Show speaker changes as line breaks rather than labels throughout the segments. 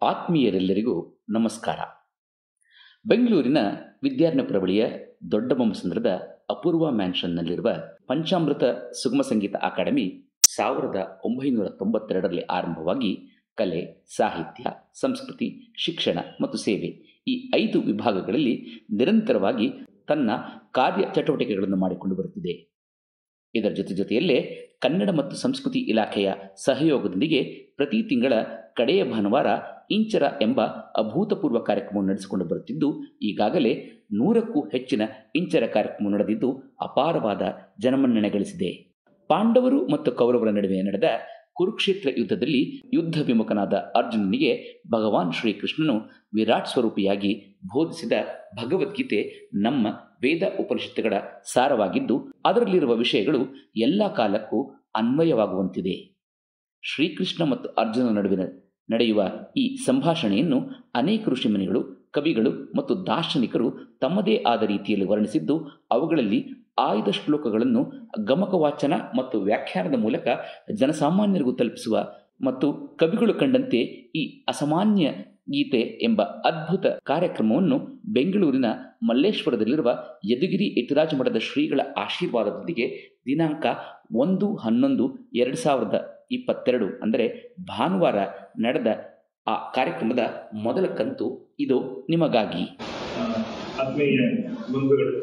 ಆತ್ಮೀಯರೆಲ್ಲರಿಗೂ ನಮಸ್ಕಾರ ಬೆಂಗಳೂರಿನ ವಿದ್ಯಾರ್ಣಪುರ ಬಳಿಯ ದೊಡ್ಡಬೊಮ್ಮಸಂದ್ರದ ಅಪೂರ್ವ ಮ್ಯಾನ್ಷನ್ನಲ್ಲಿರುವ ಪಂಚಾಮೃತ ಸುಗಮ ಸಂಗೀತ ಅಕಾಡೆಮಿ ಸಾವಿರದ ಒಂಬೈನೂರ ತೊಂಬತ್ತೆರಡರಲ್ಲಿ ಆರಂಭವಾಗಿ ಕಲೆ ಸಾಹಿತ್ಯ ಸಂಸ್ಕೃತಿ ಶಿಕ್ಷಣ ಮತ್ತು ಸೇವೆ ಈ ಐದು ವಿಭಾಗಗಳಲ್ಲಿ ನಿರಂತರವಾಗಿ ತನ್ನ ಕಾರ್ಯ ಚಟುವಟಿಕೆಗಳನ್ನು ಮಾಡಿಕೊಂಡು ಬರುತ್ತಿದೆ ಇದರ ಜೊತೆ ಜೊತೆಯಲ್ಲೇ ಕನ್ನಡ ಮತ್ತು ಸಂಸ್ಕೃತಿ ಇಲಾಖೆಯ ಸಹಯೋಗದೊಂದಿಗೆ ಪ್ರತಿ ತಿಂಗಳ ಕಡೆಯ ಭಾನುವಾರ ಇಂಚರ ಎಂಬ ಅಭೂತಪೂರ್ವ ಕಾರ್ಯಕ್ರಮವನ್ನು ನಡೆಸಿಕೊಂಡು ಬರುತ್ತಿದ್ದು ಈಗಾಗಲೇ ನೂರಕ್ಕೂ ಹೆಚ್ಚಿನ ಇಂಚರ ಕಾರ್ಯಕ್ರಮ ನಡೆದಿದ್ದು ಅಪಾರವಾದ ಜನಮನ್ನಣೆ ಗಳಿಸಿದೆ ಪಾಂಡವರು ಮತ್ತು ಕೌರವರ ನಡುವೆ ನಡೆದ ಕುರುಕ್ಷೇತ್ರ ಯುದ್ಧದಲ್ಲಿ ಯುದ್ಧ ವಿಮುಖನಾದ ಅರ್ಜುನನಿಗೆ ಭಗವಾನ್ ಶ್ರೀಕೃಷ್ಣನು ವಿರಾಟ್ ಸ್ವರೂಪಿಯಾಗಿ ಬೋಧಿಸಿದ ಭಗವದ್ಗೀತೆ ನಮ್ಮ ವೇದ ಉಪನಿಷತ್ತುಗಳ ಸಾರವಾಗಿದ್ದು ಅದರಲ್ಲಿರುವ ವಿಷಯಗಳು ಎಲ್ಲ ಕಾಲಕ್ಕೂ ಅನ್ವಯವಾಗುವಂತಿದೆ ಶ್ರೀಕೃಷ್ಣ ಮತ್ತು ಅರ್ಜುನ ನಡುವಿನ ನಡೆಯುವ ಈ ಸಂಭಾಷಣೆಯನ್ನು ಅನೇಕ ಋಷಿಮುನಿಗಳು ಕವಿಗಳು ಮತ್ತು ದಾರ್ಶನಿಕರು ತಮ್ಮದೇ ಆದ ರೀತಿಯಲ್ಲಿ ವರ್ಣಿಸಿದ್ದು ಅವುಗಳಲ್ಲಿ ಆಯ್ದ ಶ್ಲೋಕಗಳನ್ನು ಗಮಕವಾಚನ ಮತ್ತು ವ್ಯಾಖ್ಯಾನದ ಮೂಲಕ ಜನಸಾಮಾನ್ಯರಿಗೂ ತಲುಪಿಸುವ ಮತ್ತು ಕವಿಗಳು ಕಂಡಂತೆ ಈ ಅಸಾಮಾನ್ಯ ಗೀತೆ ಎಂಬ ಅದ್ಭುತ ಕಾರ್ಯಕ್ರಮವನ್ನು ಬೆಂಗಳೂರಿನ ಮಲ್ಲೇಶ್ವರದಲ್ಲಿರುವ ಯದುಗಿರಿ ಯತಿರಾಜ ಮಠದ ಶ್ರೀಗಳ ಆಶೀರ್ವಾದದೊಂದಿಗೆ ದಿನಾಂಕ ಒಂದು ಹನ್ನೊಂದು ಎರಡು ಸಾವಿರದ ಇಪ್ಪತ್ತೆರಡು ಅಂದರೆ ಭಾನುವಾರ ನಡೆದ ಆ ಕಾರ್ಯಕ್ರಮದ ಮೊದಲ ಕಂತು ಇದು ನಿಮಗಾಗಿ
ಆತ್ಮೀಯ ಬಂಧುಗಳು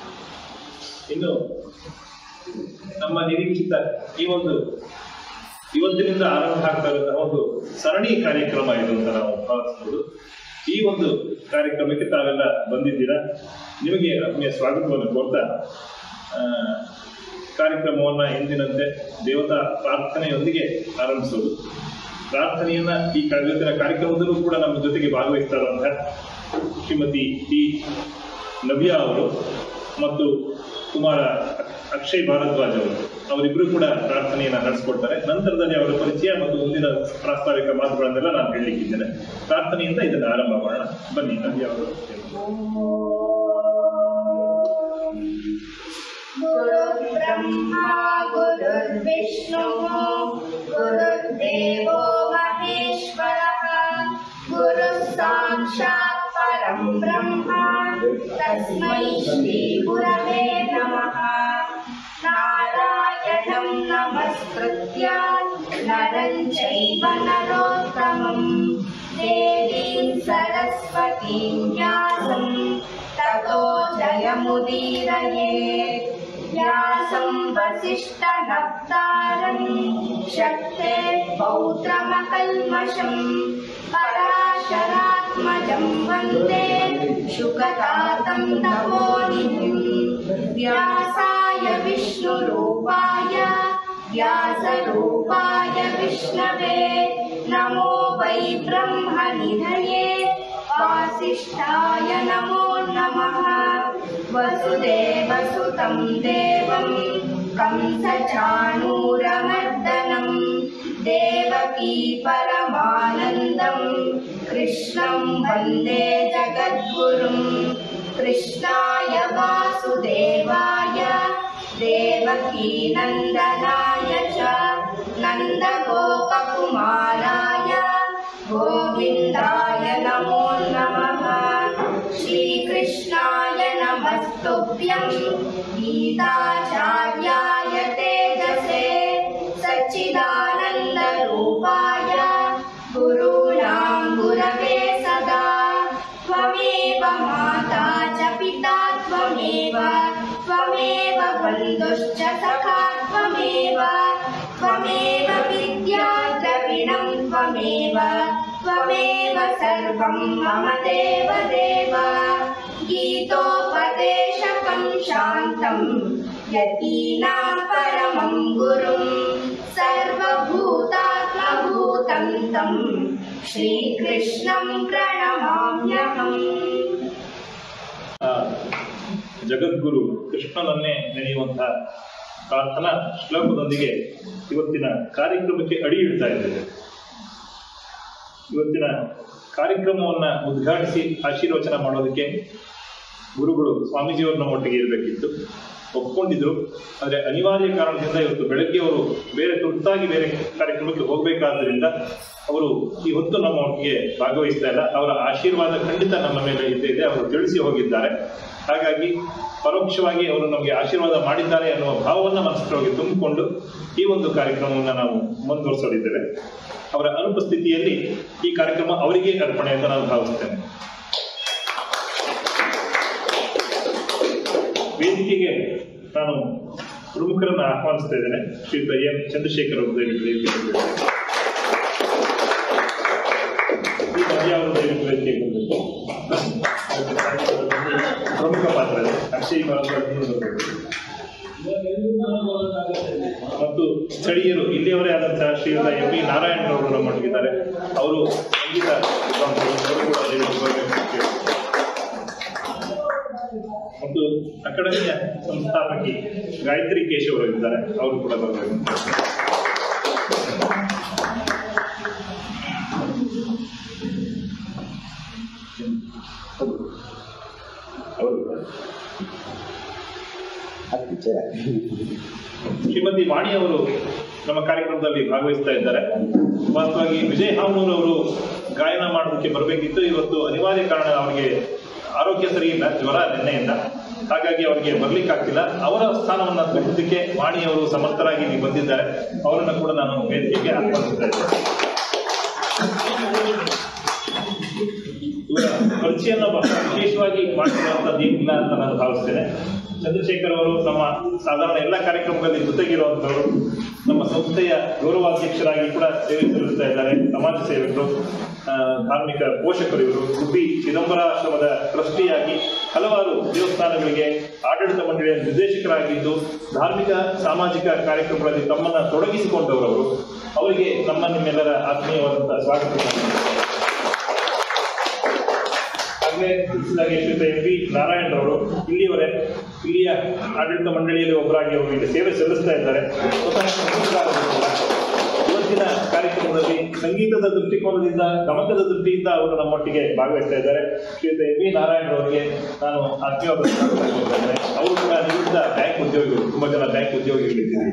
ಇನ್ನು ನಮ್ಮ ನಿರೀಕ್ಷಿತ ಈ ಒಂದು ಇವತ್ತಿನಿಂದ ಆರಂಭ ಆಗ್ತಾ ಇರುವಂತಹ ಒಂದು ಸರಣಿ ಕಾರ್ಯಕ್ರಮ ಇದು ಅಂತ ನಾವು ಭಾವಿಸಬಹುದು ಈ ಒಂದು ಕಾರ್ಯಕ್ರಮಕ್ಕೆ ತಾವೆಲ್ಲ ಬಂದಿದ್ದೀರಾ ನಿಮಗೆ ಆತ್ಮೀಯ ಸ್ವಾಗತವನ್ನು ಕೋರ್ತಾ ಆ, ಕಾರ್ಯಕ್ರಮವನ್ನ ಎಂದಿನಂತೆ ದೇವತಾ ಪ್ರಾರ್ಥನೆಯೊಂದಿಗೆ ಆರಂಭಿಸೋದು ಪ್ರಾರ್ಥನೆಯನ್ನ ಈ ಕ- ಇವತ್ತಿನ ಕಾರ್ಯಕ್ರಮದಲ್ಲೂ ಕೂಡ ನಮ್ಮ ಜೊತೆಗೆ ಭಾಗವಹಿಸ್ತಾ ಇರುವಂತಹ ಶ್ರೀಮತಿ ಟಿ ನವ್ಯಾ ಅವರು ಮತ್ತು ಕುಮಾರ ಅಕ್ಷಯ್ ಭಾರದ್ವಾಜ್ ಅವರು ಅವರಿಬ್ಬರು ಕೂಡ ಪ್ರಾರ್ಥನೆಯನ್ನ ನಡೆಸ್ಕೊಡ್ತಾರೆ ನಂತರದಲ್ಲಿ ಅವರ ಪರಿಚಯ ಮತ್ತು ಮುಂದಿನ ಪ್ರಾಸ್ತಾವಿಕ ಮಾತುಗಳನ್ನೆಲ್ಲ ನಾನು ಹೇಳಲಿಕ್ಕಿದ್ದೇನೆ ಪ್ರಾರ್ಥನೆಯಿಂದ ಇದನ್ನ ಆರಂಭ ಮಾಡೋಣ ಬನ್ನಿ ನವ್ಯಾ ಅವರು
गुरुर्ब्रह्मा गुरुर्विष्णुः गुरुर्देवो महेश्वरः गुरुः साक्षात् परं ब्रह्मा तस्मै श्रीगुरवे नमः नारायणं नमस्कृत्य नरं चैव नरोत्तमं देवीं सरस्वतीं व्यासं ततो जयमुदीरये व्यासं वसिष्ठनप्तारं शक्ते पौत्रमकल्मषं पराशरात्मजं वन्दे शुकतातं तपोनिधिं व्यासाय विष्णुरूपाय व्यासरूपाय विष्णवे नमो वै ब्रह्मनिधये वासिष्ठाय नमो नमः वसुदेवसुतं देवं कंसचाणूरमर्दनं देवकी परमानन्दं कृष्णं वन्दे जगद्गुरुं कृष्णाय वासुदेवाय देवकीनन्दनाय च नन्दगोपकुमाराय गोविन्दाय नमो नमः श्रीकृष्णाय नमस्तुभ्यं गीताचार्याय तेजसे सच्चिदानन्दरूपाय गुरूणां गुरवे सदा त्वमेव माता च पिता त्वमेव त्वमेव बन्धुश्च सखा त्वमेव त्वमेव विद्या द्रविणं त्वमेव त्वमेव सर्वं मम देव देव गीतोपदेशकं शान्तं यतीनां परमं गुरुं सर्वभूतात्मभूतं तं श्रीकृष्णं प्रणमाम्यहम्
ಆ, ಜಗದ್ಗುರು ಕೃಷ್ಣನನ್ನೇ ನೆನೆಯುವಂತಹ ಪ್ರಾರ್ಥನಾ ಶ್ಲೋಕದೊಂದಿಗೆ ಇವತ್ತಿನ ಕಾರ್ಯಕ್ರಮಕ್ಕೆ ಅಡಿ ಇಡ್ತಾ ಇದ್ದೇವೆ ಇವತ್ತಿನ ಕಾರ್ಯಕ್ರಮವನ್ನ ಉದ್ಘಾಟಿಸಿ ಆಶೀರ್ವಚನ ಮಾಡೋದಕ್ಕೆ ಗುರುಗಳು ಸ್ವಾಮೀಜಿಯವರು ನಮ್ಮೊಟ್ಟಿಗೆ ಇರಬೇಕಿತ್ತು ಒಪ್ಕೊಂಡಿದ್ರು ಆದರೆ ಅನಿವಾರ್ಯ ಕಾರಣದಿಂದ ಇವತ್ತು ಬೆಳಗ್ಗೆ ಅವರು ಬೇರೆ ತುರ್ತಾಗಿ ಬೇರೆ ಕಾರ್ಯಕ್ರಮಕ್ಕೆ ಹೋಗಬೇಕಾದ್ರಿಂದ ಅವರು ಈ ಹೊತ್ತು ನಮ್ಮ ಒಟ್ಟಿಗೆ ಭಾಗವಹಿಸ್ತಾ ಇಲ್ಲ ಅವರ ಆಶೀರ್ವಾದ ಖಂಡಿತ ನಮ್ಮ ಮೇಲೆ ಇದ್ದೇ ಇದೆ ಅವರು ತಿಳಿಸಿ ಹೋಗಿದ್ದಾರೆ ಹಾಗಾಗಿ ಪರೋಕ್ಷವಾಗಿ ಅವರು ನಮಗೆ ಆಶೀರ್ವಾದ ಮಾಡಿದ್ದಾರೆ ಅನ್ನುವ ಭಾವವನ್ನು ಮನಸ್ಸಿನೊಳಗೆ ತುಂಬಿಕೊಂಡು ಈ ಒಂದು ಕಾರ್ಯಕ್ರಮವನ್ನು ನಾವು ಮುಂದುವರಿಸಲಿದ್ದೇವೆ ಅವರ ಅನುಪಸ್ಥಿತಿಯಲ್ಲಿ ಈ ಕಾರ್ಯಕ್ರಮ ಅವರಿಗೆ ಅರ್ಪಣೆ ಅಂತ ನಾನು ಭಾವಿಸ್ತೇನೆ ವೇದಿಕೆಗೆ ನಾನು ಪ್ರಮುಖರನ್ನು ಆಹ್ವಾನಿಸ್ತಾ ಇದ್ದೇನೆ ಶ್ರೀಯುತ ಎಂ ಚಂದ್ರಶೇಖರ್ ಅವರು ದಯವಿಟ್ಟು ವೇದಿಕೆಗೆ ಬರಬೇಕು. ಈ ಮಧ್ಯ ಅವರು ದಯವಿಟ್ಟು ವೇದಿಕೆಗೆ ಬರಬೇಕು. ಪ್ರಮುಖ ಪಾತ್ರ ಇದೆ ಅಕ್ಷಯ್ ಭಾರದ್ವಾಜ್ ನೀವು ಬರಬೇಕು. ಮತ್ತು ಸ್ಥಳೀಯರು ಇಲ್ಲಿಯವರೇ ಆದಂತಹ ಶ್ರೀಯುತ ಎಂ ವಿ ನಾರಾಯಣ್ ಅವರು ನಮ್ಮೊಟ್ಟಿಗಿದ್ದಾರೆ ಅವರು ಸಂಗೀತ ವಿದ್ವಾಂಸರು. ಅವರು ಕೂಡ ದಯವಿಟ್ಟು ಬರಬೇಕು ಅಂತ ಕೇಳ್ತೀನಿ. ಮತ್ತು ಅಕಾಡೆಮಿಯ ಸಂಸ್ಥಾಪಕಿ ಗಾಯತ್ರಿ ಕೇಶವ್ ಅವರು ಇದ್ದಾರೆ ಅವರು ಕೂಡ ಬರಬೇಕು ಅವರು ಶ್ರೀಮತಿ ವಾಣಿ ಅವರು ನಮ್ಮ ಕಾರ್ಯಕ್ರಮದಲ್ಲಿ ಭಾಗವಹಿಸ್ತಾ ಇದ್ದಾರೆ ವಾಸ್ತವವಾಗಿ ವಿಜಯ್ ಹಾಮೂರ್ ಅವರು ಗಾಯನ ಮಾಡೋದಕ್ಕೆ ಬರಬೇಕಿತ್ತು ಇವತ್ತು ಅನಿವಾರ್ಯ ಕಾರಣ ಅವರಿಗೆ ಆರೋಗ್ಯ ಸರಿ ಇಲ್ಲ ಜ್ವರ ನಿನ್ನೆಯಿಂದ ಹಾಗಾಗಿ ಅವರಿಗೆ ಬರ್ಲಿಕ್ಕಾಗ್ತಿಲ್ಲ ಅವರ ಸ್ಥಾನವನ್ನ ತುಂಬಲಿಕ್ಕೆ ವಾಣಿ ಅವರು ಸಮರ್ಥರಾಗಿ ಇಲ್ಲಿ ಬಂದಿದ್ದಾರೆ ಅವರನ್ನು ಕೂಡ ನಾನು ವೇದಿಕೆಗೆ ಆಹ್ವಾನಿಸ್ತಾ ಇದ್ದೇನೆ ಇವರ ಪರಿಚಯನ ಬಹಳ ವಿಶೇಷವಾಗಿ ಮಾಡಿರುವಂತದ್ದು ಏನಿಲ್ಲ ಅಂತ ನಾನು ಭಾವಿಸ್ತೇನೆ ಚಂದ್ರಶೇಖರ್ ಅವರು ನಮ್ಮ ಸಾಧಾರಣ ಎಲ್ಲ ಕಾರ್ಯಕ್ರಮಗಳಲ್ಲಿ ಜೊತೆಗಿರುವಂತವರು ನಮ್ಮ ಸಂಸ್ಥೆಯ ಗೌರವಾಧ್ಯಕ್ಷರಾಗಿ ಕೂಡ ಸೇವೆ ಸಲ್ಲಿಸ್ತಾ ಇದ್ದಾರೆ ಸಮಾಜ ಸೇವಕರು ಆ, ಧಾರ್ಮಿಕ ಪೋಷಕರು ಇವರು ಗುಬ್ಬಿ ಚಿದಂಬರಾಶ್ರಮದ ಟ್ರಸ್ಟಿಯಾಗಿ ಹಲವಾರು ದೇವಸ್ಥಾನಗಳಿಗೆ ಆಡಳಿತ ಮಂಡಳಿಯ ನಿರ್ದೇಶಕರಾಗಿದ್ದು ಧಾರ್ಮಿಕ ಸಾಮಾಜಿಕ ಕಾರ್ಯಕ್ರಮಗಳಲ್ಲಿ ತಮ್ಮನ್ನ ತೊಡಗಿಸಿಕೊಂಡವರು ಅವರಿಗೆ ನಮ್ಮ ನಿಮ್ಮೆಲ್ಲರ ಆತ್ಮೀಯವಾದಂತಹ ಸ್ವಾಗತ ಆಗಲೇ ತಿಳಿಸಿದಾಗೆ ಶ್ರೀಯುತ ಎಂ ವಿ ನಾರಾಯಣ್ ಅವರು ಇಲ್ಲಿಯವರೇ ಇಲ್ಲಿಯ ಆಡಳಿತ ಮಂಡಳಿಯಲ್ಲಿ ಒಬ್ಬರಾಗಿ ಅವರು ಇಲ್ಲಿ ಸೇವೆ ಸಲ್ಲಿಸ್ತಾ ಇದ್ದಾರೆ ಸ್ವತಃ ಸಂಗೀತಗಾರರು ಕೂಡ. ಇವತ್ತಿನ ಕಾರ್ಯಕ್ರಮದಲ್ಲಿ ಸಂಗೀತದ ದೃಷ್ಟಿಕೋನದಿಂದ ಗಮಕದ ದೃಷ್ಟಿಯಿಂದ ಅವರು ನಮ್ಮೊಟ್ಟಿಗೆ ಭಾಗವಹಿಸ್ತಾ ಇದ್ದಾರೆ ಶ್ರೀಯುತ ಎಂ ವಿ ನಾರಾಯಣ್ ಅವರಿಗೆ ನಾನು ಆತ್ಮೀಯವಾದ ಸ್ವಾಗತ ಕೋರ್ತಾ ಇದ್ದೇನೆ. ಅವರು ಕೂಡ ನಿವೃತ್ತ ಬ್ಯಾಂಕ್ ಉದ್ಯೋಗಿಗಳು ತುಂಬಾ ಜನ ಬ್ಯಾಂಕ್ ಉದ್ಯೋಗಿಗಳಿದ್ದಾರೆ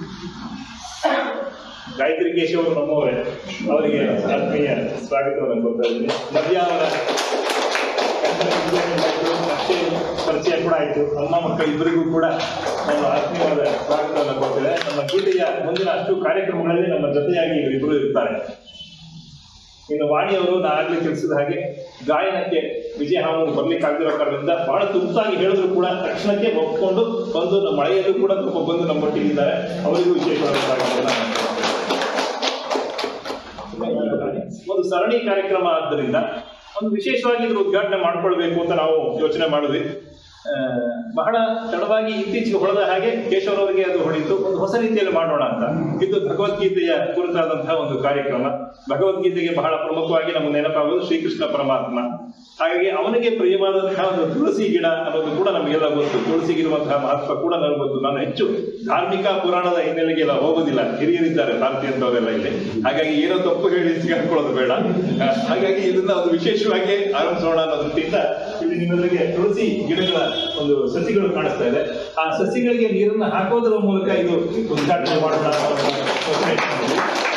ಗಾಯತ್ರಿ ಕೇಶವ್ ಅವರು ನಮ್ಮವರೇ ಅವರಿಗೆ ಆತ್ಮೀಯ ಸ್ವಾಗತವನ್ನು ಕೊಡ್ತಾ ಇದ್ದೀನಿ ಮಧ್ಯ ಅವರ ಅಕ್ಷಯ್ ಪರಿಚಯ ಕೂಡ ಆಯಿತು ಅಮ್ಮ ಮಕ್ಕಳು ಇಬ್ಬರಿಗೂ ಕೂಡ ನಮ್ಮ ಆತ್ಮೀಯವಾದ ಸ್ವಾಗತವನ್ನು ಕೊಡ್ತೇವೆ ನಮ್ಮ ಗೀತೆಯ ಮುಂದಿನ ಅಷ್ಟು ಕಾರ್ಯಕ್ರಮಗಳಲ್ಲಿ ನಮ್ಮ ಜೊತೆಯಾಗಿ ಇವರಿಬ್ಬರು ಇರ್ತಾರೆ ಇನ್ನು ವಾಣಿಯವರು ನಾ ಆಗ್ಲೇ ತಿಳಿಸಿದ ಹಾಗೆ ಗಾಯನಕ್ಕೆ ವಿಜಯ ಹಾಮೂರು ಬರ್ಲಿಕ್ಕಾಗಿರೋ ಕಾರಣದಿಂದ ಬಹಳ ತುರ್ತಾಗಿ ಹೇಳಿದ್ರು ಕೂಡ ತಕ್ಷಣಕ್ಕೆ ಒಪ್ಕೊಂಡು ಬಂದು ನಮ್ಮ ಮಳೆಯಲ್ಲೂ ಕೂಡ ತುಂಬ ಬಂದು ನಮ್ಮೊಟ್ಟಿಗಿದ್ದಾರೆ ಅವರಿಗೂ ವಿಶೇಷವಾದ ಸ್ವಾಗತವನ್ನು ಒಂದು ಸರಣಿ ಕಾರ್ಯಕ್ರಮ ಆದ್ದರಿಂದ ಒಂದು ವಿಶೇಷವಾಗಿ ಇದ್ರ ಉದ್ಘಾಟನೆ ಮಾಡ್ಕೊಳ್ಬೇಕು ಅಂತ ನಾವು ಯೋಚನೆ ಮಾಡಿದ್ವಿ ಆ, ಬಹಳ ತಡವಾಗಿ ಇತ್ತೀಚೆಗೆ ಹೊಡೆದ ಹಾಗೆ ಕೇಶವರವರಿಗೆ ಅದು ಹೊಳಿತು ಒಂದು ಹೊಸ ರೀತಿಯಲ್ಲಿ ಮಾಡೋಣ ಅಂತ ಇದು ಭಗವದ್ಗೀತೆಯ ಕುರಿತಾದಂತಹ ಒಂದು ಕಾರ್ಯಕ್ರಮ ಭಗವದ್ಗೀತೆಗೆ ಬಹಳ ಪ್ರಮುಖವಾಗಿ ನಮಗೆ ನೆನಪಾಗೋದು ಶ್ರೀಕೃಷ್ಣ ಪರಮಾತ್ಮ ಹಾಗಾಗಿ ಅವನಿಗೆ ಪ್ರಿಯವಾದಂತಹ ಒಂದು ತುಳಸಿ ಗಿಡ ಅನ್ನೋದು ಕೂಡ ನಮಗೆಲ್ಲ ಗೊತ್ತು ತುಳಸಿಗಿರುವಂತಹ ಮಹತ್ವ ಕೂಡ ನನಗೆ ಗೊತ್ತು ನಾನು ಹೆಚ್ಚು ಧಾರ್ಮಿಕ ಪುರಾಣದ ಹಿನ್ನೆಲೆಗೆ ಎಲ್ಲ ಹೋಗುದಿಲ್ಲ ಹಿರಿಯರಿದ್ದಾರೆ ಭಾರತೀಯಂತವರೆಲ್ಲ ಇಲ್ಲಿ ಹಾಗಾಗಿ ಏನೋ ತಪ್ಪು ಹೇಳಿ ಸಿಗಾಕೊಳ್ಳೋದು ಬೇಡ ಆ, ಹಾಗಾಗಿ ಇದನ್ನ ಒಂದು ವಿಶೇಷವಾಗಿ ಆರಂಭಿಸೋಣ ಅನ್ನೋ ದೃಷ್ಟಿಯಿಂದ ಇಲ್ಲಿ ನಿಮ್ಮೆಲ್ಲರಿಗೆ ತುಳಸಿ ಗಿಡಗಳ ಒಂದು ಸಸಿಗಳು ಕಾಣಿಸ್ತಾ ಇದೆ ಆ ಸಸಿಗಳಿಗೆ ನೀರನ್ನು ಹಾಕೋದರ ಮೂಲಕ ಇದು ಉದ್ಘಾಟನೆ ಮಾಡೋಣ ಅನ್ನೋ ಒಂದು ಯೋಚನೆ ಇಟ್ಕೊಂಡಿದ್ವಿ.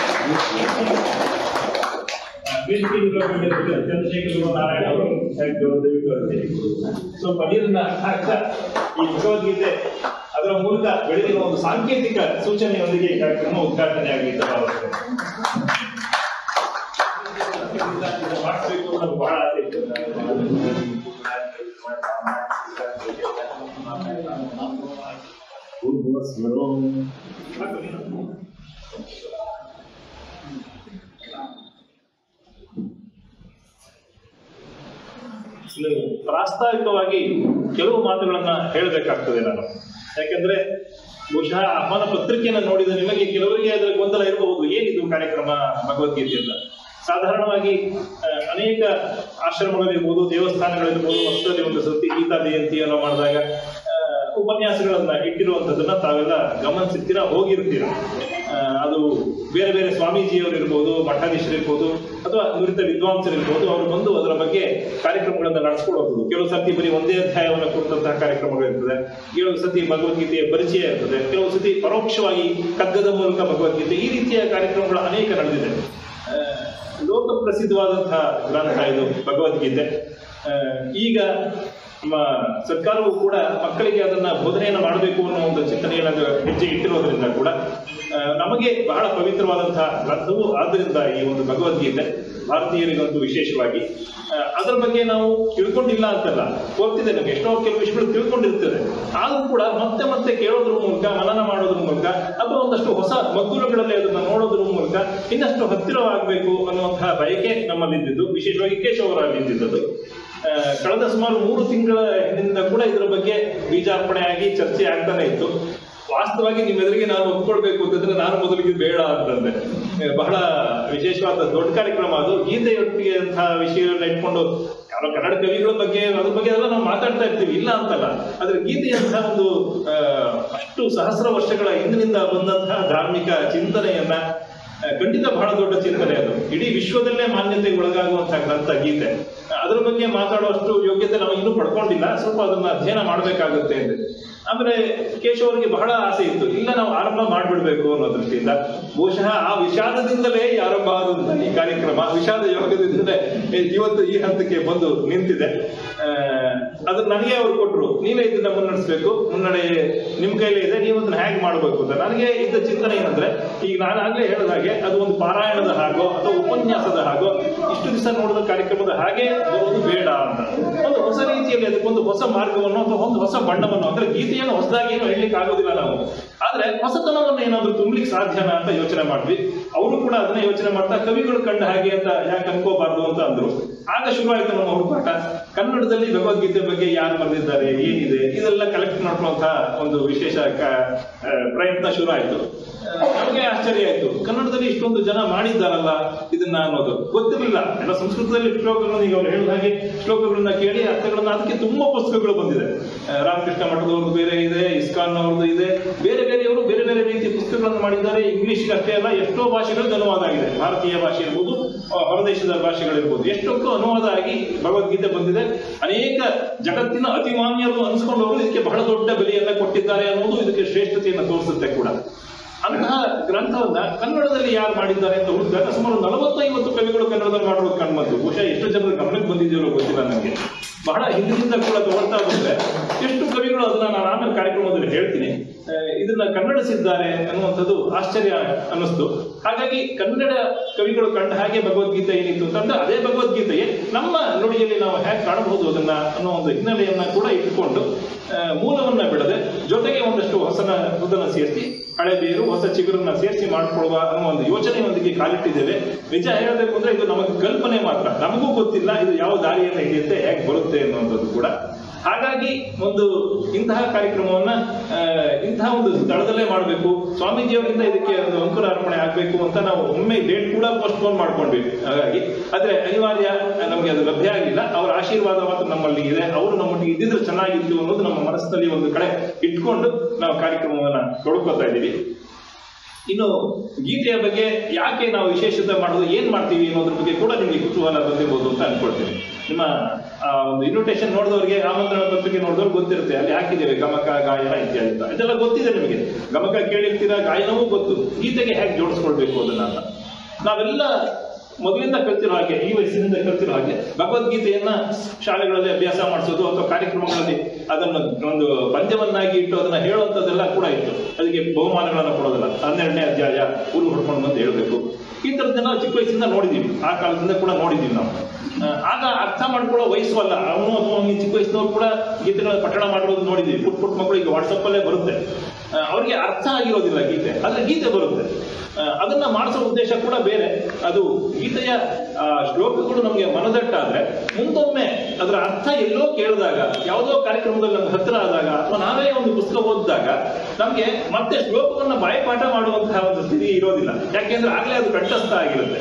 ವೇದಿಕೆಯಲ್ಲಿ ಚಂದ್ರಶೇಖರ್ ನಾರಾಯಣ ಅವರು ದಯವಿಟ್ಟು ದಯವಿಟ್ಟು ಬರ್ತೀರಿ. ಸ್ವಲ್ಪ ನೀರನ್ನ ಹಾಕ್ತಾ ಈ ಭಗವದ್ಗೀತೆ ಅದರ ಮೂಲಕ ಬೆಳೆದಿರುವ ಒಂದು ಸಾಂಕೇತಿಕ ಸೂಚನೆಯೊಂದಿಗೆ ಈ ಕಾರ್ಯಕ್ರಮ ಉದ್ಘಾಟನೆ ಆಗಲಿ ಅಂತ ಭಾವಿಸ್ತೇನೆ ಇದನ್ನ ಮಾಡಿಸ್ಬೇಕು ಅಂತ ನಮ್ಗೆ ಬಹಳ ಆಸೆ ಇತ್ತು ಇನ್ನು ಪ್ರಾಸ್ತಾವಿಕವಾಗಿ ಕೆಲವು ಮಾತುಗಳನ್ನ ಹೇಳಬೇಕಾಗ್ತದೆ ನಾನು ಯಾಕಂದ್ರೆ ಬಹುಶಃ ಆಹ್ವಾನ ಪತ್ರಿಕೆಯನ್ನು ನೋಡಿದ ನಿಮಗೆ ಕೆಲವರಿಗೆ ಅದರ ಗೊಂದಲ ಇರಬಹುದು ಏನಿದು ಕಾರ್ಯಕ್ರಮ ಭಗವದ್ಗೀತೆ ಅಂತ ಸಾಧಾರಣವಾಗಿ ಆ, ಅನೇಕ ಆಶ್ರಮಗಳಿರ್ಬೋದು ದೇವಸ್ಥಾನಗಳಿರ್ಬೋದು ವರ್ಷದಲ್ಲಿ ಒಂದು ಸರ್ತಿ ಗೀತಾ ಜಯಂತಿಯನ್ನು ಮಾಡಿದಾಗ ಆ, ಉಪನ್ಯಾಸಗಳನ್ನ ಇಟ್ಟಿರುವಂತದನ್ನ ತಾವೆಲ್ಲ ಗಮನಿಸಿರ್ತೀರ ಹೋಗಿರ್ತೀರ ಆ, ಅದು ಬೇರೆ ಬೇರೆ ಸ್ವಾಮೀಜಿಯವರು ಇರ್ಬೋದು ಮಠಾಧೀಶರು ಇರ್ಬೋದು ಅಥವಾ ನುರಿತ ವಿದ್ವಾಂಸರು ಇರ್ಬೋದು ಅವರು ಬಂದು ಅದರ ಬಗ್ಗೆ ಕಾರ್ಯಕ್ರಮಗಳನ್ನ ನಡೆಸ್ಕೊಂಡು ಹೋಗ್ಬೋದು ಕೆಲವು ಸರ್ತಿ ಬರೀ ಒಂದೇ ಅಧ್ಯಾಯವನ್ನು ಕುರಿತಂತಹ ಕಾರ್ಯಕ್ರಮಗಳು ಇರ್ತದೆ ಕೆಲವು ಸತಿ ಭಗವದ್ಗೀತೆಯ ಪರಿಚಯ ಇರ್ತದೆ ಕೆಲವು ಸತಿ ಪರೋಕ್ಷವಾಗಿ ಕಗ್ಗದ ಮೂಲಕ ಭಗವದ್ಗೀತೆ ಈ ರೀತಿಯ ಕಾರ್ಯಕ್ರಮಗಳು ಅನೇಕ ನಡೆದಿದೆ ಆ, ಲೋಕ ಪ್ರಸಿದ್ಧವಾದಂತಹ ಗ್ರಂಥ ಇದು ಭಗವದ್ಗೀತೆ ಆ, ಈಗ ನಮ್ಮ ಸರ್ಕಾರವು ಕೂಡ ಮಕ್ಕಳಿಗೆ ಅದನ್ನ ಬೋಧನೆಯನ್ನು ಮಾಡಬೇಕು ಅನ್ನೋ ಒಂದು ಚಿಂತನೆಯನ್ನು ಅದು ಹೆಜ್ಜೆ ಇಟ್ಟಿರೋದ್ರಿಂದ ಕೂಡ ಆ, ನಮಗೆ ಬಹಳ ಪವಿತ್ರವಾದಂತಹ ಗ್ರಂಥವು ಆದ್ದರಿಂದ ಈ ಒಂದು ಭಗವದ್ಗೀತೆ ಭಾರತೀಯರಿಗಂತೂ ವಿಶೇಷವಾಗಿ ಆ, ಅದರ ಬಗ್ಗೆ ನಾವು ತಿಳ್ಕೊಂಡಿಲ್ಲ ಅಂತಲ್ಲ ಗೊತ್ತಿದೆ ನಮಗೆ ಎಷ್ಟೋ ಕೆಲವು ವಿಷಯಗಳು ತಿಳ್ಕೊಂಡಿರ್ತದೆ ಆದ್ರೂ ಕೂಡ ಮತ್ತೆ ಮತ್ತೆ ಕೇಳೋದ್ರ ಮೂಲಕ ಮನನ ಮಾಡೋದ್ರ ಮೂಲಕ ಅಥವಾ ಒಂದಷ್ಟು ಹೊಸ ಮಗ್ಗುಲುಗಳಲ್ಲಿ ಅದನ್ನ ನೋಡೋದ್ರ ಮೂಲಕ ಇನ್ನಷ್ಟು ಹತ್ತಿರವಾಗಬೇಕು ಅನ್ನುವಂತಹ ಬಯಕೆ ನಮ್ಮಲ್ಲಿದ್ದಿದ್ದು ವಿಶೇಷವಾಗಿ ಕೇಶವರಲ್ಲಿ ಇದ್ದಿದ್ದದು ಆ, ಕಳೆದ ಸುಮಾರು ಮೂರು ತಿಂಗಳ ಹಿಂದಿನಿಂದ ಕೂಡ ಇದರ ಬಗ್ಗೆ ಬೀಜಾರ್ಪಣೆ ಆಗಿ ಚರ್ಚೆ ಆಗ್ತಾನೆ ಇತ್ತು ವಾಸ್ತವವಾಗಿ ನಿಮ್ಮೆದುರಿಗೆ ನಾನು ಒಪ್ಕೊಳ್ಬೇಕು ಅಂತಂದ್ರೆ ನಾನು ಮೊದಲಿಗೆ ಬೇಡ ಅಂತಂದೆ ಆ, ಬಹಳ ವಿಶೇಷವಾದ ದೊಡ್ಡ ಕಾರ್ಯಕ್ರಮ ಅದು ಗೀತೆಯೊಟ್ಟಿಗೆ ಅಂತಹ ವಿಷಯಗಳನ್ನ ಇಟ್ಕೊಂಡು ಯಾರೋ ಕನ್ನಡ ಕವಿಗಳ ಬಗ್ಗೆ ಅದ್ರ ಬಗ್ಗೆ ಎಲ್ಲ ನಾವು ಮಾತಾಡ್ತಾ ಇರ್ತೀವಿ ಇಲ್ಲ ಅಂತಲ್ಲ ಆದ್ರೆ ಗೀತೆಯಂತಹ ಒಂದು ಆ, ಅಷ್ಟು ಸಹಸ್ರ ವರ್ಷಗಳ ಹಿಂದಿನಿಂದ ಬಂದಂತಹ ಧಾರ್ಮಿಕ ಚಿಂತನೆಯನ್ನ ಆ, ಖಂಡಿತ ಬಹಳ ದೊಡ್ಡ ಚಿಂತನೆ ಅದು ಇಡೀ ವಿಶ್ವದಲ್ಲೇ ಮಾನ್ಯತೆಗೆ ಒಳಗಾಗುವಂತಹ ಗ್ರಂಥ ಗೀತೆ ಅದರ ಬಗ್ಗೆ ಮಾತಾಡುವಷ್ಟು ಯೋಗ್ಯತೆ ನಾವು ಇನ್ನೂ ಪಡ್ಕೊಂಡಿಲ್ಲ ಸ್ವಲ್ಪ ಅದನ್ನ ಅಧ್ಯಯನ ಮಾಡಬೇಕಾಗುತ್ತೆ ಅಂತ ಆಮೇಲೆ ಕೇಶವ್ ಅವರಿಗೆ ಬಹಳ ಆಸೆ ಇತ್ತು ಇಲ್ಲ ನಾವು ಆರಂಭ ಮಾಡ್ಬಿಡ್ಬೇಕು ಅನ್ನೋ ದೃಷ್ಟಿಯಿಂದ ಬಹುಶಃ ಆ ವಿಷಾದದಿಂದಲೇ ಈ ಆರಂಭ ಆದಂತಹ ಈ ಕಾರ್ಯಕ್ರಮ ವಿಷಾದ ಯೋಗದಿಂದಲೇ ಇವತ್ತು ಈ ಹಂತಕ್ಕೆ ಬಂದು ನಿಂತಿದೆ ಆ, ಅದನ್ನ ನನಗೆ ಅವ್ರು ಕೊಟ್ರು ನೀವೇ ಇದನ್ನ ಮುನ್ನಡೆಸ್ಬೇಕು ಮುನ್ನಡೆ ನಿಮ್ ಕೈಲೇ ಇದೆ ನೀವು ಅದನ್ನ ಹೇಗೆ ಮಾಡ್ಬೇಕು ಅಂತ ನನಗೆ ಇದ್ದ ಚಿಂತನೆ ಏನಂದ್ರೆ ಈಗ ನಾನು ಆಗ್ಲೇ ಹೇಳಿದ ಹಾಗೆ ಅದು ಒಂದು ಪಾರಾಯಣದ ಹಾಗೋ ಅಥವಾ ಉಪನ್ಯಾಸದ ಹಾಗೋ ಇಷ್ಟು ದಿವಸ ನೋಡಿದ ಕಾರ್ಯಕ್ರಮದ ಹಾಗೆ ಬರೋದು ಬೇಡ ಅಂತ ಒಂದು ಹೊಸ ರೀತಿಯಲ್ಲಿ ಅದಕ್ಕೊಂದು ಹೊಸ ಮಾರ್ಗವನ್ನು ಅಥವಾ ಒಂದು ಹೊಸ ಬಣ್ಣವನ್ನು ಅಂದ್ರೆ ಗೀತೆಯನ್ನು ಹೊಸದಾಗಿ ಏನು ಹೇಳಲಿಕ್ಕೆ ಆಗೋದಿಲ್ಲ ನಾವು ಆದ್ರೆ ಹೊಸತನವನ್ನು ಏನಾದ್ರೂ ತುಂಬಲಿಕ್ಕೆ ಸಾಧ್ಯನಾ ಅಂತ ಯೋಚನೆ ಮಾಡ್ವಿ ಅವರು ಕೂಡ ಅದನ್ನ ಯೋಚನೆ ಮಾಡ್ತಾ ಕವಿಗಳು ಕಂಡ ಹಾಗೆ ಅಂತ ಯಾಕೆ ಅನ್ಕೋಬಾರ್ದು ಅಂತ ಅಂದ್ರು ಆಗ ಶುರುವಾಯಿತು ನಮ್ಮ ಹುಡುಕಾಟ ಕನ್ನಡದಲ್ಲಿ ಭಗವದ್ಗೀತೆ ಬಗ್ಗೆ ಯಾರು ಬರೆದಿದ್ದಾರೆ ಏನಿದೆ ಇದೆಲ್ಲ ಕಲೆಕ್ಟ್ ಮಾಡ್ಕೊಳ್ಳುವಂತಹ ಒಂದು ವಿಶೇಷ ಕ- ಆ, ಪ್ರಯತ್ನ ಶುರು ಆಯ್ತು ಆ, ನಮಗೆ ಆಶ್ಚರ್ಯ ಆಯ್ತು ಕನ್ನಡದಲ್ಲಿ ಇಷ್ಟೊಂದು ಜನ ಮಾಡಿದ್ದಾರಲ್ಲ ಇದನ್ನ ಅನ್ನೋದು ಗೊತ್ತಿರಲಿಲ್ಲ ಎಲ್ಲ ಸಂಸ್ಕೃತದಲ್ಲಿ ಶ್ಲೋಕಗಳನ್ನು ಈಗ ಅವ್ರು ಹೇಳಿದ ಹಾಗೆ ಶ್ಲೋಕಗಳನ್ನ ಕೇಳಿ ಅರ್ಥಗಳನ್ನ ಅದಕ್ಕೆ ತುಂಬಾ ಪುಸ್ತಕಗಳು ಬಂದಿದೆ ಆ, ರಾಮಕೃಷ್ಣ ಮಠದವ್ರದ್ದು ಬೇರೆ ಇದೆ ಇಸ್ಕಾನ್ ಅವ್ರದ್ದು ಇದೆ ಬೇರೆ ಬೇರೆಯವರು ಬೇರೆ ಬೇರೆ ರೀತಿಯ ಪುಸ್ತಕಗಳನ್ನು ಮಾಡಿದ್ದಾರೆ ಇಂಗ್ಲಿಷ್ ಅಷ್ಟೇ ಅಲ್ಲ ಎಷ್ಟೋ ಭಾಷೆಗಳಿಗೆ ಅನುವಾದ ಆಗಿದೆ ಭಾರತೀಯ ಭಾಷೆ ಇರ್ಬೋದು ಆ, ಹೊರದೇಶದ ಭಾಷೆಗಳಿರ್ಬೋದು ಎಷ್ಟೊಂದು ಅನುವಾದ ಆಗಿ ಭಗವದ್ಗೀತೆ ಬಂದಿದೆ ಅನೇಕ ಜಗತ್ತಿನ ಅತಿಮಾನ್ಯರು ಅನ್ಸ್ಕೊಂಡವರು ಇದಕ್ಕೆ ಬಹಳ ದೊಡ್ಡ ಬೆಲೆಯನ್ನ ಕೊಟ್ಟಿದ್ದಾರೆ ಅನ್ನೋದು ಇದಕ್ಕೆ ಶ್ರೇಷ್ಠತೆಯನ್ನು ತೋರಿಸುತ್ತೆ ಕೂಡ ಅಂತಹ ಗ್ರಂಥವನ್ನ ಕನ್ನಡದಲ್ಲಿ ಯಾರು ಮಾಡಿದ್ದಾರೆ ಅಂತ ಹುಡುಕಿದಾಗ ಸುಮಾರು ನಲವತ್ತೈವತ್ತು ಕವಿಗಳು ಕನ್ನಡದಲ್ಲಿ ಮಾಡಿರೋದು ಕಂಡುಬಂತು ಬಹುಶಃ ಎಷ್ಟು ಜನರು ಗಮನಕ್ಕೆ ಬಂದಿದೆಯೋ ಗೊತ್ತಿಲ್ಲ ನನಗೆ ಬಹಳ ಹಿಂದಿನಿಂದ ಕೂಡ ತಗೊಳ್ತಾ ಬಂದ್ರೆ ಎಷ್ಟು ಕವಿಗಳು ಅದನ್ನ ನಾನು ಆಮೇಲೆ ಕಾರ್ಯಕ್ರಮದಲ್ಲಿ ಹೇಳ್ತೀನಿ ಆ, ಇದನ್ನ ಕನ್ನಡಿಸಿದ್ದಾರೆ ಅನ್ನುವಂಥದ್ದು ಆಶ್ಚರ್ಯ ಅನ್ನಿಸ್ತು ಹಾಗಾಗಿ ಕನ್ನಡ ಕವಿಗಳು ಕಂಡ ಹಾಗೆ ಭಗವದ್ಗೀತೆ ಏನಿತ್ತು ಅಂತಂದ್ರೆ ಅದೇ ಭಗವದ್ಗೀತೆಯೇ ನಮ್ಮ ನುಡಿಯಲ್ಲಿ ನಾವು ಹೇಗೆ ಕಾಣಬಹುದು ಅದನ್ನ ಅನ್ನೋ ಒಂದು ಹಿನ್ನೆಲೆಯನ್ನ ಕೂಡ ಇಟ್ಕೊಂಡು ಆ, ಮೂಲವನ್ನ ಬಿಡದೆ ಜೊತೆಗೆ ಒಂದಷ್ಟು ಹೊಸನ ಹುದನ ಸೇರಿಸಿ ಹಳೆ ಬೇರು ಹೊಸ ಚಿಗುರನ್ನ ಸೇರಿಸಿ ಮಾಡ್ಕೊಳ್ಳುವ ಅನ್ನೋ ಒಂದು ಯೋಚನೆಯೊಂದಿಗೆ ಕಾಲಿಟ್ಟಿದ್ದೇವೆ ನಿಜ ಹೇಳಬೇಕು ಅಂದ್ರೆ ಇದು ನಮಗೆ ಕಲ್ಪನೆ ಮಾತ್ರ ನಮಗೂ ಗೊತ್ತಿಲ್ಲ ಇದು ಯಾವ ದಾರಿಯನ್ನು ಹಿಡಿಯುತ್ತೆ ಹೇಗೆ ಬರುತ್ತೆ ಅನ್ನುವಂಥದ್ದು ಕೂಡ ಹಾಗಾಗಿ ಒಂದು ಇಂತಹ ಕಾರ್ಯಕ್ರಮವನ್ನ ಆ, ಇಂತಹ ಒಂದು ಸ್ಥಳದಲ್ಲೇ ಮಾಡಬೇಕು ಸ್ವಾಮೀಜಿಯವರಿಂದ ಇದಕ್ಕೆ ಒಂದು ಅಂಕುರಾರ್ಪಣೆ ಆಗಬೇಕು ಅಂತ ನಾವು ಒಮ್ಮೆ ಡೇಟ್ ಕೂಡ ಪೋಸ್ಟ್ಪೋನ್ ಮಾಡ್ಕೊಂಡ್ವಿ ಹಾಗಾಗಿ ಆದ್ರೆ ಅನಿವಾರ್ಯ ನಮಗೆ ಅದು ಲಭ್ಯ ಆಗಿಲ್ಲ ಅವರ ಆಶೀರ್ವಾದ ಮಾತ್ರ ನಮ್ಮಲ್ಲಿ ಇದೆ ಅವರು ನಮ್ಮೊಟ್ಟಿಗೆ ಇದ್ದಿದ್ರೆ ಚೆನ್ನಾಗಿತ್ತು ಅನ್ನೋದು ನಮ್ಮ ಮನಸ್ಸಿನಲ್ಲಿ ಒಂದು ಕಡೆ ಇಟ್ಕೊಂಡು ನಾವು ಕಾರ್ಯಕ್ರಮವನ್ನ ತೊಡ್ಕೊತಾ ಇದ್ದೀವಿ ಇನ್ನು ಗೀತೆಯ ಬಗ್ಗೆ ಯಾಕೆ ನಾವು ವಿಶೇಷತೆ ಮಾಡೋದು ಏನ್ ಮಾಡ್ತೀವಿ ಅನ್ನೋದ್ರ ಬಗ್ಗೆ ಕೂಡ ನಿಮಗೆ ಕುತೂಹಲ ಬಂದಿರ್ಬೋದು ಅಂತ ಅನ್ಕೊಳ್ತೀನಿ ನಿಮ್ಮ ಆ, ಒಂದು ಇನ್ವಿಟೇಷನ್ ನೋಡಿದವರಿಗೆ ಆಮಂತ್ರಣ ಪತ್ರಿಕೆ ನೋಡಿದವ್ರು ಗೊತ್ತಿರುತ್ತೆ ಅಲ್ಲಿ ಹಾಕಿದ್ದೇವೆ ಗಮಕ ಗಾಯನ ಇತ್ಯಾದಿ ಅಂತ ಇದೆಲ್ಲ ಗೊತ್ತಿದೆ ನಿಮಗೆ ಗಮಕ ಕೇಳಿರ್ತೀರಾ ಗಾಯನವೂ ಗೊತ್ತು ಗೀತೆಗೆ ಹೇಗೆ ಜೋಡಿಸ್ಕೊಳ್ಬೇಕು ಅದನ್ನ ಅಂತ ನಾವೆಲ್ಲ ಮೊದಲಿಂದ ಕಲ್ತಿರೋ ಹಾಗೆ ಈ ವಯಸ್ಸಿನಿಂದ ಕಲ್ತಿರೋ ಹಾಗೆ ಭಗವದ್ಗೀತೆಯನ್ನ ಶಾಲೆಗಳಲ್ಲಿ ಅಭ್ಯಾಸ ಮಾಡಿಸೋದು ಅಥವಾ ಕಾರ್ಯಕ್ರಮಗಳಲ್ಲಿ ಅದನ್ನು ಒಂದು ಪದ್ಯವನ್ನಾಗಿ ಇಟ್ಟು ಅದನ್ನ ಹೇಳುವಂಥದ್ದೆಲ್ಲ ಕೂಡ ಇತ್ತು ಅದಕ್ಕೆ ಬಹುಮಾನಗಳನ್ನು ಕೊಡೋದಿಲ್ಲ ಹನ್ನೆರಡನೇ ಅಧ್ಯಾಯ ಊರು ಹೊಡ್ಕೊಂಡು ಬಂದು ಹೇಳಬೇಕು ಈ ಥರದ್ದನ್ನ ಚಿಕ್ಕ ವಯಸ್ಸಿಂದ ನೋಡಿದೀವಿ ಆ ಕಾಲದಿಂದ ಕೂಡ ನೋಡಿದೀವಿ ನಾವು ಆ, ಆಗ ಅರ್ಥ ಮಾಡ್ಕೊಳ್ಳೋ ವಯಸ್ಸು ಅಲ್ಲ ಅವನು ಅಥವಾ ಅವ್ನಿಗೆ ಚಿಕ್ಕ ವಯಸ್ಸಿನವ್ರು ಕೂಡ ಗೀತೆಗಳ ಪಠಣ ಮಾಡಿರೋದು ನೋಡಿದೀವಿ ಪುಟ್ ಪುಟ್ ಮಕ್ಕಳು ಈಗ ವಾಟ್ಸಪ್ ಅಲ್ಲೇ ಬರುತ್ತೆ ಆ, ಅವ್ರಿಗೆ ಅರ್ಥ ಆಗಿರೋದಿಲ್ಲ ಗೀತೆ ಆದ್ರೆ ಗೀತೆ ಬರುತ್ತೆ ಆ, ಅದನ್ನ ಮಾಡಿಸೋ ಉದ್ದೇಶ ಕೂಡ ಬೇರೆ ಅದು ಗೀತೆಯ ಆ, ಶ್ಲೋಕಗಳು ನಮಗೆ ಮನದಟ್ಟಾದ್ರೆ ಮುಂದೊಮ್ಮೆ ಅದರ ಅರ್ಥ ಎಲ್ಲೋ ಕೇಳಿದಾಗ ಯಾವುದೋ ಕಾರ್ಯಕ್ರಮದಲ್ಲಿ ನಮ್ಗೆ ಹತ್ರ ಆದಾಗ ಅಥವಾ ನಾವೇ ಒಂದು ಪುಸ್ತಕ ಓದಿದಾಗ ನಮ್ಗೆ ಮತ್ತೆ ಶ್ಲೋಕವನ್ನ ಬಾಯಿಪಾಠ ಮಾಡುವಂತಹ ಒಂದು ಸ್ಥಿತಿ ಇರೋದಿಲ್ಲ ಯಾಕೆಂದ್ರೆ ಆಗ್ಲೇ ಅದು ಕಂಠಸ್ಥ ಆಗಿರುತ್ತೆ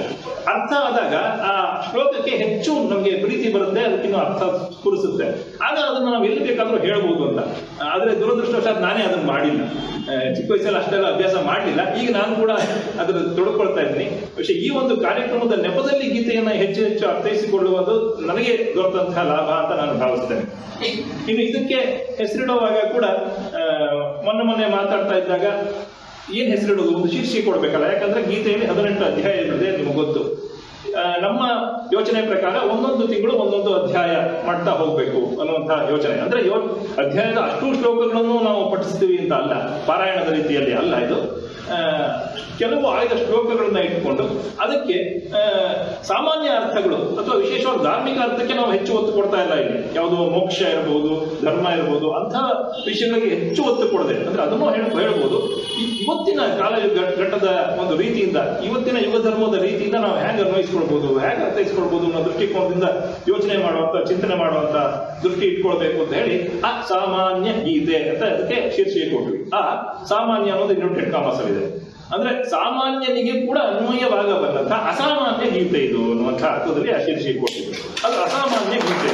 ಅರ್ಥ ಆದಾಗ ಆ ಶ್ಲೋಕಕ್ಕೆ ಹೆಚ್ಚು ನಮಗೆ ಪ್ರೀತಿ ಬರುತ್ತೆ ಅದಕ್ಕಿನ್ನೂ ಅರ್ಥ ಸ್ಫುರಿಸುತ್ತೆ ಆಗ ಅದನ್ನ ನಾವು ಎಲ್ಲಿ ಬೇಕಾದ್ರೂ ಹೇಳ್ಬೋದು ಅಂತ ಆದ್ರೆ ದುರದೃಷ್ಟವಶಾತ್ ನಾನೇ ಅದನ್ನ ಮಾಡಿಲ್ಲ ಆ, ಚಿಕ್ಕ ವಯಸ್ಸಲ್ಲಿ ಅಷ್ಟೆಲ್ಲ ಅಭ್ಯಾಸ ಮಾಡಲಿಲ್ಲ ಈಗ ನಾನು ಕೂಡ ಅದರ ತೊಡಕೊಳ್ತಾ ಇದ್ದೀನಿ പക്ഷೇ ಈ ಒಂದು ಕಾರ್ಯಕ್ರಮದ ನೆಪದಲ್ಲಿ ಗೀತೆಯನ್ನ ಹೆಚ್ಚು ಹೆಚ್ಚು ಅರ್ಥೈಸಿಕೊಳ್ಳುವುದು ನನಗೆ ದೊರೆತಂತಹ ಲಾಭ ಅಂತ ನಾನು ಭಾವಿಸ್ತೇನೆ ಇನ್ನು ಇದಕ್ಕೆ ಹೆಸರಿಡುವಾಗ ಕೂಡ ಆ, ಮೊನ್ನೆ ಮೊನ್ನೆ ಮಾತಾಡ್ತಾ ಇದ್ದಾಗ ಏನ್ ಹೆಸರಿಡೋದು ಒಂದು ಶೀರ್ಷಿಕೆ ಕೊಡ್ಬೇಕಲ್ಲ ಯಾಕಂದ್ರೆ ಗೀತೆಯಲ್ಲಿ ಹದಿನೆಂಟು ಅಧ್ಯಾಯಗಳಿದೆ ನಿಮಗೆ ಗೊತ್ತು ಆ, ನಮ್ಮ ಯೋಚನೆ ಪ್ರಕಾರ ಒಂದೊಂದು ತಿಂಗಳು ಒಂದೊಂದು ಅಧ್ಯಾಯ ಮಾಡ್ತಾ ಹೋಗ್ಬೇಕು ಅನ್ನುವಂತಹ ಯೋಚನೆ ಅಂದ್ರೆ ಯೋ ಅಧ್ಯಾಯದ ಅಷ್ಟು ಶ್ಲೋಕಗಳನ್ನು ನಾವು ಪಠಿಸ್ತೀವಿ ಅಂತ ಅಲ್ಲ ಪಾರಾಯಣದ ರೀತಿಯಲ್ಲಿ ಅಲ್ಲ ಇದು ಆ, ಕೆಲವು ಆಯ್ದ ಶ್ಲೋಕಗಳನ್ನ ಇಟ್ಕೊಂಡು ಅದಕ್ಕೆ ಆ, ಸಾಮಾನ್ಯ ಅರ್ಥಗಳು ಅಥವಾ ವಿಶೇಷವಾಗಿ ಧಾರ್ಮಿಕ ಅರ್ಥಕ್ಕೆ ನಾವು ಹೆಚ್ಚು ಒತ್ತು ಕೊಡ್ತಾ ಇಲ್ಲ ಇಲ್ಲಿ ಯಾವುದೋ ಮೋಕ್ಷ ಇರಬಹುದು ಧರ್ಮ ಇರಬಹುದು ಅಂತಹ ವಿಷಯಗಳಿಗೆ ಹೆಚ್ಚು ಒತ್ತು ಕೊಡದೆ ಅಂದ್ರೆ ಅದನ್ನು ಹೇಳ ಹೇಳ್ಬೋದು ಈ- ಇವತ್ತಿನ ಕಾಲ ಘಟ್- ಘಟ್ಟದ ಒಂದು ರೀತಿಯಿಂದ ಇವತ್ತಿನ ಯುಗ ಧರ್ಮದ ರೀತಿಯಿಂದ ನಾವು ಹೇಗೆ ಅನ್ವಯಿಸ್ಕೊಳ್ಬಹುದು ಹೇಗೆ ಅರ್ಥೈಸ್ಕೊಳ್ಬಹುದು ಅನ್ನೋ ದೃಷ್ಟಿಕೋನದಿಂದ ಯೋಚನೆ ಮಾಡುವಂತ ಚಿಂತನೆ ಮಾಡುವಂತ ದೃಷ್ಟಿ ಇಟ್ಕೊಳ್ಬೇಕು ಅಂತ ಹೇಳಿ ಆ ಸಾಮಾನ್ಯ ಗೀತೆ ಅಂತ ಅದಕ್ಕೆ ಶೀರ್ಷಿಕೆ ಕೊಟ್ವಿ ಆ ಸಾಮಾನ್ಯ ಅನ್ನೋದು ಇನ್ನೊಂದು ಕಾಮರ್ಸ್ ಇದೆ ಅಂದ್ರೆ ಸಾಮಾನ್ಯನಿಗೆ ಕೂಡ ಅನ್ವಯವಾಗಬಲ್ಲಂತ ಅಸಾಮಾನ್ಯ ಗೀತೆ ಇದು ಅನ್ನುವಂಥ ಅರ್ಥದಲ್ಲಿ ಆ ಶೀರ್ಷಿಕೆ ಕೊಟ್ಟಿದ್ರು ಅದು ಅಸಾಮಾನ್ಯ ಗೀತೆ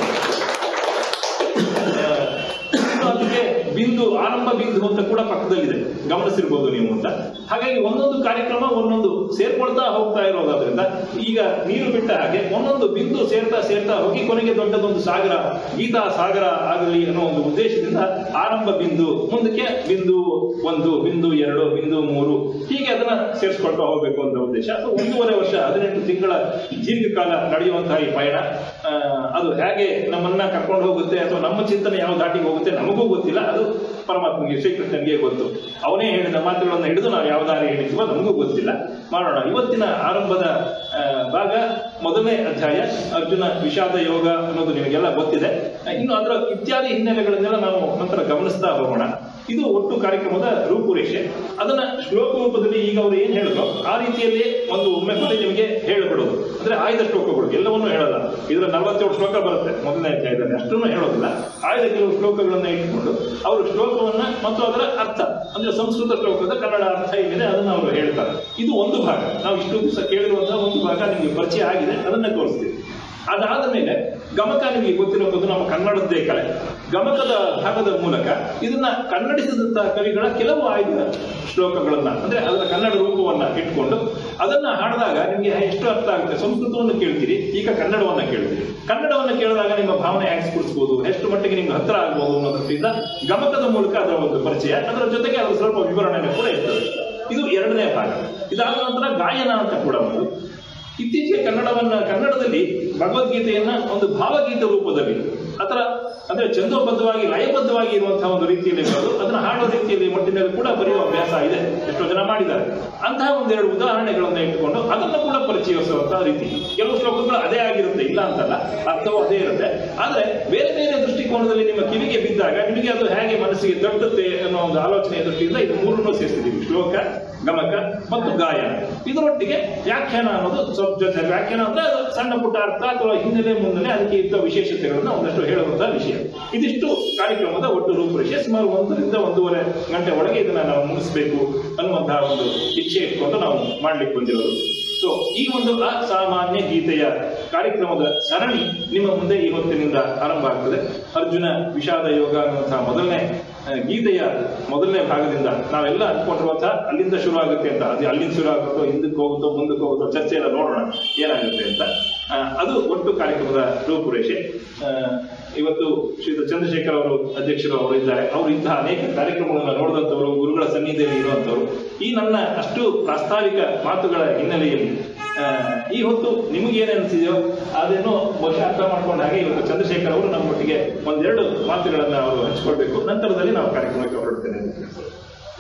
ಆ, ಇನ್ನು ಅದಕ್ಕೆ ಬಿಂದು ಆರಂಭ ಬಿಂದು ಅಂತ ಕೂಡ ಪಕ್ಕದಲ್ಲಿದೆ ಗಮನಿಸಿರ್ಬೋದು ನೀವು ಅಂತ ಹಾಗಾಗಿ ಒಂದೊಂದು ಕಾರ್ಯಕ್ರಮ ಒಂದೊಂದು ಸೇರ್ಕೊಳ್ತಾ ಹೋಗ್ತಾ ಇರೋದ್ರಿಂದ ಈಗ ನೀರು ಬಿಟ್ಟ ಹಾಗೆ ಒಂದೊಂದು ಬಿಂದು ಸೇರ್ತಾ ಸೇರ್ತಾ ಹೋಗಿ ಕೊನೆಗೆ ದೊಡ್ಡದೊಂದು ಸಾಗರ ಗೀತಾ ಸಾಗರ ಆಗಲಿ ಅನ್ನೋ ಒಂದು ಉದ್ದೇಶದಿಂದ ಆರಂಭ ಬಿಂದು ಮುಂದಕ್ಕೆ ಬಿಂದು ಒಂದು ಬಿಂದು ಎರಡು ಬಿಂದು ಮೂರು ಹೀಗೆ ಅದನ್ನ ಸೇರಿಸ್ಕೊಳ್ತಾ ಹೋಗ್ಬೇಕು ಅಂತ ಉದ್ದೇಶ ಅದು ಒಂದೂವರೆ ವರ್ಷ ಹದಿನೆಂಟು ತಿಂಗಳ ದೀರ್ಘಕಾಲ ನಡೆಯುವಂತಹ ಈ ಪಯಣ ಆ, ಅದು ಹೇಗೆ ನಮ್ಮನ್ನ ಕರ್ಕೊಂಡು ಹೋಗುತ್ತೆ ಅಥವಾ ನಮ್ಮ ಚಿಂತನೆ ಯಾವ ದಾಟಿಗೆ ಹೋಗುತ್ತೆ ನಮಗೂ ಗೊತ್ತಿಲ್ಲ ಅದು ಪರಮಾತ್ಮನಿಗೆ ಶ್ರೀಕೃಷ್ಣನಿಗೆ ಗೊತ್ತು ಅವನೇ ಹೇಳಿದ ಮಾತುಗಳನ್ನು ಹಿಡಿದು ನಾವು ಯಾವ ದಾರಿ ಹಿಡಿಸುವ ನಮಗೂ ಗೊತ್ತಿಲ್ಲ ಮಾಡೋಣ ಇವತ್ತಿನ ಆರಂಭದ ಆ, ಭಾಗ ಮೊದಲನೇ ಅಧ್ಯಾಯ ಅರ್ಜುನ ವಿಷಾದ ಯೋಗ ಅನ್ನೋದು ನಿಮಗೆಲ್ಲ ಗೊತ್ತಿದೆ ಆ, ಇನ್ನು ಅದರ ಇತ್ಯಾದಿ ಹಿನ್ನೆಲೆಗಳನ್ನೆಲ್ಲ ನಾವು ನಂತರ ಗಮನಿಸ್ತಾ ಹೋಗೋಣ ಇದು ಒಟ್ಟು ಕಾರ್ಯಕ್ರಮದ ರೂಪುರೇಷೆ ಅದನ್ನ ಶ್ಲೋಕ ರೂಪದಲ್ಲಿ ಈಗ ಅವರು ಏನ್ ಹೇಳಿದ್ರು ಆ ರೀತಿಯಲ್ಲಿ ಒಂದು ಒಮ್ಮೆ ಮತ್ತೆ ನಿಮಗೆ ಹೇಳಿಬಿಡೋದು ಅಂದ್ರೆ ಆಯ್ದ ಶ್ಲೋಕಗಳು ಎಲ್ಲವನ್ನೂ ಹೇಳಲ್ಲ ಇದರ ನಲವತ್ತೇಳು ಶ್ಲೋಕ ಬರುತ್ತೆ ಮೊದಲನೇ ಅಧ್ಯಾಯದಲ್ಲಿ ಅಷ್ಟನ್ನು ಹೇಳೋದಿಲ್ಲ ಆಯ್ದ ಕೆಲವು ಶ್ಲೋಕಗಳನ್ನ ಇಟ್ಕೊಂಡು ಅವರು ಶ್ಲೋಕವನ್ನ ಮತ್ತು ಅದರ ಅರ್ಥ ಅಂದ್ರೆ ಸಂಸ್ಕೃತ ಶ್ಲೋಕದ ಕನ್ನಡ ಅರ್ಥ ಏನಿದೆ ಅದನ್ನ ಅವರು ಹೇಳ್ತಾರೆ ಇದು ಒಂದು ಭಾಗ ನಾವು ಇಷ್ಟು ದಿವಸ ಕೇಳಿರುವಂತಹ ಒಂದು ಭಾಗ ನಿಮಗೆ ಪರಿಚಯ ಆಗಿದೆ ಅದನ್ನ ತೋರಿಸ್ತೀವಿ ಅದಾದ ಮೇಲೆ ಗಮಕ ನಿಮಗೆ ಗೊತ್ತಿರೋದು ನಮ್ಮ ಕನ್ನಡದ್ದೇ ಕಲೆ ಗಮಕದ ಭಾಗದ ಮೂಲಕ ಇದನ್ನ ಕನ್ನಡಿಸಿದಂತಹ ಕವಿಗಳ ಕೆಲವು ಆಯ್ದ ಶ್ಲೋಕಗಳನ್ನ ಅಂದ್ರೆ ಅದರ ಕನ್ನಡ ರೂಪವನ್ನ ಇಟ್ಕೊಂಡು ಅದನ್ನ ಹಾಡಿದಾಗ ನಿಮಗೆ ಎಷ್ಟು ಅರ್ಥ ಆಗುತ್ತೆ ಸಂಸ್ಕೃತವನ್ನು ಕೇಳ್ತೀರಿ ಈಗ ಕನ್ನಡವನ್ನ ಕೇಳ್ತೀರಿ ಕನ್ನಡವನ್ನ ಕೇಳಿದಾಗ ನಿಮ್ಮ ಭಾವನೆ ಹೇಗೆ ಸ್ಫುರಿಸ್ಬೋದು ಎಷ್ಟು ಮಟ್ಟಿಗೆ ನಿಮ್ಗೆ ಹತ್ರ ಆಗ್ಬೋದು ಅನ್ನೋ ದೃಷ್ಟಿಯಿಂದ ಗಮಕದ ಮೂಲಕ ಅದರ ಒಂದು ಪರಿಚಯ ಅದರ ಜೊತೆಗೆ ಅದರ ಸ್ವಲ್ಪ ವಿವರಣೆ ಕೂಡ ಇರ್ತದೆ ಇದು ಎರಡನೇ ಭಾಗ ಇದಾದ ನಂತರ ಗಾಯನ ಅಂತ ಕೂಡ ಒಂದು ಇತ್ತೀಚೆಗೆ ಕನ್ನಡವನ್ನ ಕನ್ನಡದಲ್ಲಿ ಭಗವದ್ಗೀತೆಯನ್ನ ಒಂದು ಭಾವಗೀತ ರೂಪದಲ್ಲಿ ಅಥವಾ ಅಂದ್ರೆ ಚಂದೋಬದ್ಧವಾಗಿ ಲಯಬದ್ಧವಾಗಿ ಇರುವಂತಹ ಒಂದು ರೀತಿಯಲ್ಲಿ ಬರೆದು ಅದನ್ನ ಹಾಡೋ ರೀತಿಯಲ್ಲಿ ಮಟ್ಟಿನಲ್ಲಿ ಕೂಡ ಬರೆಯುವ ಅಭ್ಯಾಸ ಇದೆ ಎಷ್ಟೋ ಜನ ಮಾಡಿದ್ದಾರೆ ಅಂತಹ ಒಂದೆರಡು ಉದಾಹರಣೆಗಳನ್ನ ಇಟ್ಟುಕೊಂಡು ಅದನ್ನು ಕೂಡ ಪರಿಚಯಿಸುವಂತಹ ರೀತಿ ಕೆಲವು ಶ್ಲೋಕಗಳು ಅದೇ ಆಗಿರುತ್ತೆ ಇಲ್ಲ ಅಂತಲ್ಲ ಅರ್ಥವೂ ಅದೇ ಇರುತ್ತೆ ಆದ್ರೆ ಬೇರೆ ಬೇರೆ ದೃಷ್ಟಿಕೋನದಲ್ಲಿ ನಿಮ್ಮ ಕಿವಿಗೆ ಬಿದ್ದಾಗ ನಿಮಗೆ ಅದು ಹೇಗೆ ಮನಸ್ಸಿಗೆ ತಟ್ಟುತ್ತೆ ಅನ್ನೋ ಒಂದು ಆಲೋಚನೆಯ ದೃಷ್ಟಿಯಿಂದ ಇದು ಮೂರನ್ನು ಸೇರಿಸಿದ್ದೀವಿ ಶ್ಲೋಕ ಗಮಕ ಮತ್ತು ಗಾಯನ ಇದರೊಟ್ಟಿಗೆ ವ್ಯಾಖ್ಯಾನ ಅನ್ನೋದು ಸ್ವಲ್ಪ ಜೊತೆ ವ್ಯಾಖ್ಯಾನ ಅಂದ್ರೆ ಅದು ಸಣ್ಣ ಪುಟ್ಟ ಅರ್ಥ ಅಥವಾ ಹಿನ್ನೆಲೆ ಮುನ್ನೆಲೆ ಅದಕ್ಕೆ ಇದ್ದ ವಿಶೇಷತೆಗಳನ್ನ ಒಂದಷ್ಟು ಹೇಳುವಂತಹ ವಿಷಯ ಇದಿಷ್ಟು ಕಾರ್ಯಕ್ರಮದ ಒಟ್ಟು ರೂಪುರೇಷೆ ಸುಮಾರು ಒಂದರಿಂದ ಒಂದೂವರೆ ಗಂಟೆ ಒಳಗೆ ಇದನ್ನ ನಾವು ಮುಗಿಸ್ಬೇಕು ಅನ್ನುವಂತಹ ಒಂದು ಇಚ್ಛೆ ಇಟ್ಕೊಂಡು ನಾವು ಮಾಡ್ಲಿಕ್ಕೆ ಬಂದಿರೋದು ಸೊ ಈ ಒಂದು ಅಸಾಮಾನ್ಯ ಗೀತೆಯ ಕಾರ್ಯಕ್ರಮದ ಸರಣಿ ನಿಮ್ಮ ಮುಂದೆ ಈ ಹೊತ್ತಿನಿಂದ ಆರಂಭ ಆಗ್ತದೆ ಅರ್ಜುನ ವಿಷಾದ ಯೋಗ ಅನ್ನುವಂತಹ ಮೊದಲನೇ ಆ, ಗೀತೆಯ ಮೊದಲನೇ ಭಾಗದಿಂದ ನಾವೆಲ್ಲ ಅನ್ಕೊಂಡಿರುವಂತಹ ಅಲ್ಲಿಂದ ಶುರು ಆಗುತ್ತೆ ಅಂತ ಅದು ಅಲ್ಲಿಂದ ಶುರು ಆಗುತ್ತೋ ಹಿಂದಕ್ಕೆ ಹೋಗುತ್ತೋ ಮುಂದಕ್ಕೆ ಹೋಗುತ್ತೋ ಚರ್ಚೆ ಎಲ್ಲ ನೋಡೋಣ ಏನಾಗುತ್ತೆ ಅಂತ ಆ, ಅದು ಒಟ್ಟು ಕಾರ್ಯಕ್ರಮದ ರೂಪುರೇಷೆ ಆ, ಇವತ್ತು ಶ್ರೀಯುತ ಚಂದ್ರಶೇಖರ್ ಅವರು ಅಧ್ಯಕ್ಷರು ಅವರು ಇದ್ದಾರೆ ಅವರು ಇಂತಹ ಅನೇಕ ಕಾರ್ಯಕ್ರಮಗಳನ್ನು ನೋಡಿದಂಥವರು ಗುರುಗಳ ಸನ್ನಿಧಿಯಲ್ಲಿ ಇರುವಂಥವರು ಈ ನನ್ನ ಅಷ್ಟು ಪ್ರಾಸ್ತಾವಿಕ ಮಾತುಗಳ ಹಿನ್ನೆಲೆಯಲ್ಲಿ ಆ, ಈ ಹೊತ್ತು ನಿಮಗೇನು ಅನಿಸಿದೆಯೋ ಅದನ್ನು ಬಹುಶಃ ಅರ್ಥ ಮಾಡ್ಕೊಂಡ ಹಾಗೆ ಇವತ್ತು ಚಂದ್ರಶೇಖರ್ ಅವರು ನಮ್ಮೊಟ್ಟಿಗೆ ಒಂದೆರಡು ಮಾತುಗಳನ್ನ ಅವರು ಹಂಚಿಕೊಳ್ಬೇಕು ನಂತರದಲ್ಲಿ ನಾವು ಕಾರ್ಯಕ್ರಮಕ್ಕೆ ಹೊರಡ್ತೇನೆ ಅಂತ ತಿಳಿಸ್ತಾರೆ.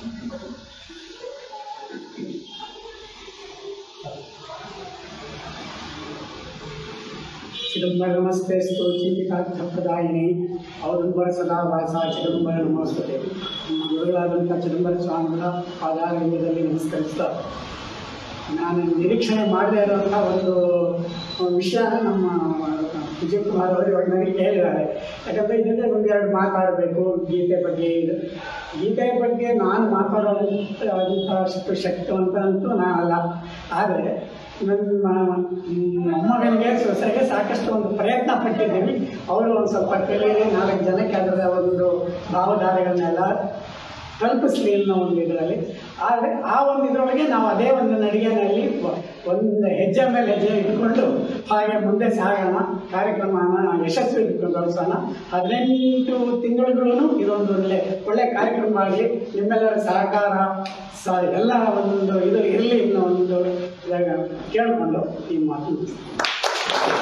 ಚಿದಂಬರಮಸ್ತೆಸ್ತು ಚಿಂತಿಕಾರ್ಥಪ್ರದಾಯಿನಿ ಅವರಂಬರ ಸದಾ ವಾಸ ಚಿದಂಬರ ನಮಸ್ತತೆ ನಮ್ಮ ಗುರುಗಳಾದಂಥ ಚಿದಂಬರ ಸ್ವಾಮಿಗಳ ಪಾದಾರವಿಂದದಲ್ಲಿ ನಮಸ್ಕರಿಸ್ತಾ ನಾನು ನಿರೀಕ್ಷಣೆ ಮಾಡದೇ ಇರುವಂಥ ಒಂದು ವಿಷಯನ ನಮ್ಮ ವಿಜಯಕುಮಾರ್ ಅವರು ಇವಾಗ ನನಗೆ ಹೇಳಿದ್ದಾರೆ ಯಾಕಂದರೆ ಇದನ್ನೇ ಒಂದೆರಡು ಮಾತಾಡಬೇಕು ಗೀತೆ ಬಗ್ಗೆ ಇದು ಗೀತೆಯ ಬಗ್ಗೆ ನಾನು ಮಾತಾಡೋದಂಥ ಅಷ್ಟು ಶಕ್ತಿವಂತ ಅಂತೂ ನಾನಲ್ಲ ಆದರೆ ನನ್ನ ಮೊಮ್ಮಗನಿಗೆ ಸೊಸೆಗೆ ಸಾಕಷ್ಟು ಒಂದು ಪ್ರಯತ್ನ ಪಟ್ಟಿದ್ದೀವಿ ಅವರು ಒಂದು ಸ್ವಲ್ಪ ಕಲೀಲಿ ನಾಲ್ಕು ಜನಕ್ಕೆ ಅದರ ಒಂದು ಭಾವಧಾರೆಗಳನ್ನೆಲ್ಲ ತಲುಪಿಸ್ಲಿ ಅನ್ನೋ ಒಂದು ಇದರಲ್ಲಿ ಆದರೆ ಆ ಒಂದು ಇದರೊಳಗೆ ನಾವು ಅದೇ ಒಂದು ನಡಿಗೆನಲ್ಲಿ ಒ- ಒಂದು ಹೆಜ್ಜೆ ಮೇಲೆ ಹೆಜ್ಜೆ ಇಟ್ಕೊಂಡು ಹಾಗೆ ಮುಂದೆ ಸಾಗೋಣ ಕಾರ್ಯಕ್ರಮನ ಯಶಸ್ವಿಗೊಳಿಸೋಣ ಹದಿನೆಂಟು ತಿಂಗಳುಗಳು ಇದೊಂದು ಒಳ್ಳೆ ಒಳ್ಳೆ ಕಾರ್ಯಕ್ರಮ ಆಗಲಿ ನಿಮ್ಮೆಲ್ಲರ ಸಹಕಾರ ಸ ಎಲ್ಲ ಒಂದು ಇದು ಇರಲಿ ಅನ್ನೋ ಒಂದು ಇದಾಗ ಕೇಳಿಕೊಂಡು ಈ ಮಾತು ಮುಗಿಸ್ತೀನಿ.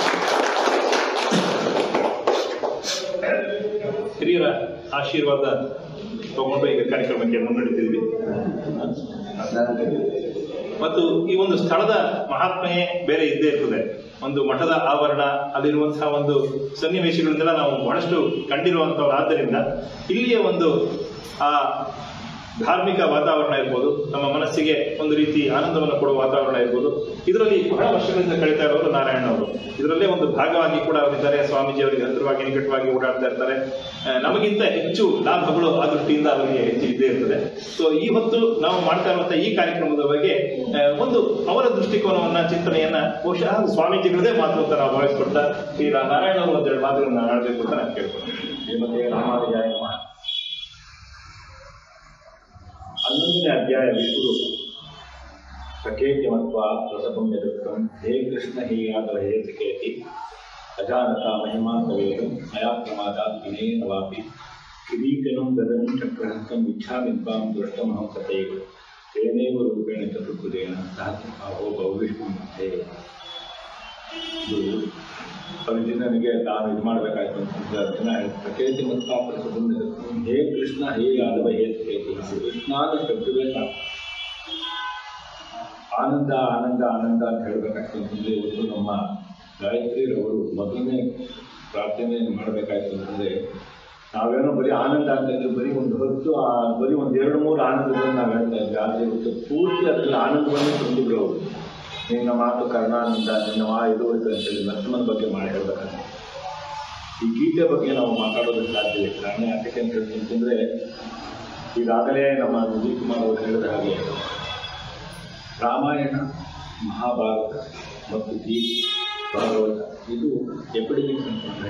ಹಿರಿಯರ ಆಶೀರ್ವಾದ ತಗೊಂಡು ಈಗ ಕಾರ್ಯಕ್ರಮಕ್ಕೆ ಮುನ್ನಡೆತಿದ್ವಿ ಮತ್ತು ಈ ಒಂದು ಸ್ಥಳದ ಮಹಾತ್ಮೆಯೇ ಬೇರೆ ಇದ್ದೇ ಇರ್ತದೆ ಒಂದು ಮಠದ ಆವರಣ ಅಲ್ಲಿರುವಂತಹ ಒಂದು ಸನ್ನಿವೇಶಗಳನ್ನೆಲ್ಲ ನಾವು ಬಹಳಷ್ಟು ಕಂಡಿರುವಂತವ್ರು ಆದ್ದರಿಂದ ಇಲ್ಲಿಯ ಒಂದು ಆ ಧಾರ್ಮಿಕ ವಾತಾವರಣ ಇರ್ಬೋದು ನಮ್ಮ ಮನಸ್ಸಿಗೆ ಒಂದು ರೀತಿ ಆನಂದವನ್ನು ಕೊಡುವ ವಾತಾವರಣ ಇರ್ಬೋದು ಇದರಲ್ಲಿ ಬಹಳ ವರ್ಷಗಳಿಂದ ಕಳೀತಾ ಇರೋರು ನಾರಾಯಣ ಅವರು ಇದರಲ್ಲೇ ಒಂದು ಭಾಗವಾಗಿ ಕೂಡ ಅವರಿದ್ದಾರೆ ಸ್ವಾಮೀಜಿ ಅವರಿಗೆ ಹತ್ತಿರವಾಗಿ ನಿಕಟವಾಗಿ ಓಡಾಡ್ತಾ ಇರ್ತಾರೆ ಆ, ನಮಗಿಂತ ಹೆಚ್ಚು ಲಾಭಗಳು ಆ ದೃಷ್ಟಿಯಿಂದ ಅವರಿಗೆ ಹೆಚ್ಚು ಇದ್ದೇ ಇರ್ತದೆ ಸೊ ಈ ಹೊತ್ತು ನಾವು ಮಾಡ್ತಾ ಇರುವಂತಹ ಈ ಕಾರ್ಯಕ್ರಮದ ಬಗ್ಗೆ ಆ, ಒಂದು ಅವರ ದೃಷ್ಟಿಕೋನವನ್ನ ಚಿಂತನೆಯನ್ನ ಬಹುಶಃ ಸ್ವಾಮೀಜಿಗಳದೇ ಮಾತು ಅಂತ ನಾವು ಭಾವಿಸ್ಕೊಡ್ತಾ ಈ ನಾರಾಯಣ ಅವರು ಒಂದೆರಡು ಮಾತುಗಳನ್ನ ಆಡಬೇಕು ಅಂತ ನಾನು ಕೇಳ್ಕೊಳ್ತೀನಿ
ಶ್ರೀಮತಿ ರಾಮಾನುಜಾಯ ನಮಃ ಹನ್ನೊಂದನೇ ಅಧ್ಯಾಯ ವಿಷ್ಣು ಸಖೇತ್ಯಮತ್ವ ರಸಪುಣ್ಯ ದುಃಖಂ ಹೇ ಕೃಷ್ಣ ಹೇ ಯಾದವ ಹೇ ಸಖೇತಿ ಅಜಾನತ ಮಹಿಮಾಂತವೇದು ಮಯಾಕ್ರಮಾದಾತ್ ವಿನಯೇನ ವಾಪಿ ಕಿರೀಟನಂ ಗದಂ ಚಕ್ರಹಸ್ತಂ ಇಚ್ಛಾಮಿ ತ್ವಾಂ ದೃಷ್ಟಮಹಂ ಕಥೆಯು ತೇನೈವ ರೂಪೇಣ ಚತುರ್ಭುಜೇನ ಸಹಸ್ರಭಾವೋ ಬಹುವಿಷ್ಣು ಮಧ್ಯೆ ಇದು ಅರ್ಜುನನಿಗೆ ತಾನು ಇದು ಮಾಡಬೇಕಾಯ್ತು ಅಂತಂದ್ರೆ ಅರ್ಜುನ ಪ್ರಕೇತಿ ಮತ್ತು ಬಂದಿದೆ ಹೇ ಕೃಷ್ಣ ಹೇ ಯಾದವ ಹೇ ಸಕೇತಿ ಕೃಷ್ಣ ಅಂತ ಶಬ್ದವೇ ಸಾಕು ಆನಂದ ಆನಂದ ಆನಂದ ಅಂತ ಹೇಳ್ಬೇಕಾಯ್ತು ಅಂತಂದ್ರೆ ಇವತ್ತು ನಮ್ಮ ಗಾಯತ್ರಿರವರು ಮೊದಲನೇ ಪ್ರಾರ್ಥನೆ ಮಾಡಬೇಕಾಯ್ತು ಅಂತಂದ್ರೆ ನಾವೇನೋ ಬರೀ ಆನಂದ ಅಂತಂದ್ರೆ ಬರೀ ಒಂದು ಹೊತ್ತು ಆ ಬರೀ ಒಂದು ಎರಡು ಮೂರು ಆನಂದಗಳನ್ನು ನಾವು ಹೇಳ್ತಾ ಇದ್ವಿ ಆದರೆ ಇವತ್ತು ಪೂರ್ತಿ ಅದ್ರಲ್ಲಿ ಆನಂದವನ್ನೇ ತುಂಬಿದ್ರು ಅವರು ನಿನ್ನ ಮಾತು ಕರ್ಣಾನಂದ ನಿನ್ನ ಮಾ ಇದು ಇದು ಅಂತೇಳಿ ನರಸಿಂಹನ ಬಗ್ಗೆ ಮಾಡಿ ಹೇಳ್ಬೇಕಾದ್ರೆ ಈ ಗೀತೆ ಬಗ್ಗೆ ನಾವು ಮಾತಾಡೋದಕ್ಕೆ ಸಾಧ್ಯವಿಲ್ಲ ಕಾರಣ ಯಾಕೆ ಅಂತ ಹೇಳ್ತೀನಿ ಅಂತಂದ್ರೆ ಈಗಾಗಲೇ ನಮ್ಮ ವಿಜಯ್ ಕುಮಾರ್ ಅವರು ಹೇಳಿದ ಹಾಗೆ ರಾಮಾಯಣ ಮಹಾಭಾರತ ಮತ್ತು ಗೀತೆ ಭಾಗವತ ಇದು ಎಪಿಡೆಮಿಕ್ ಅಂತಂದ್ರೆ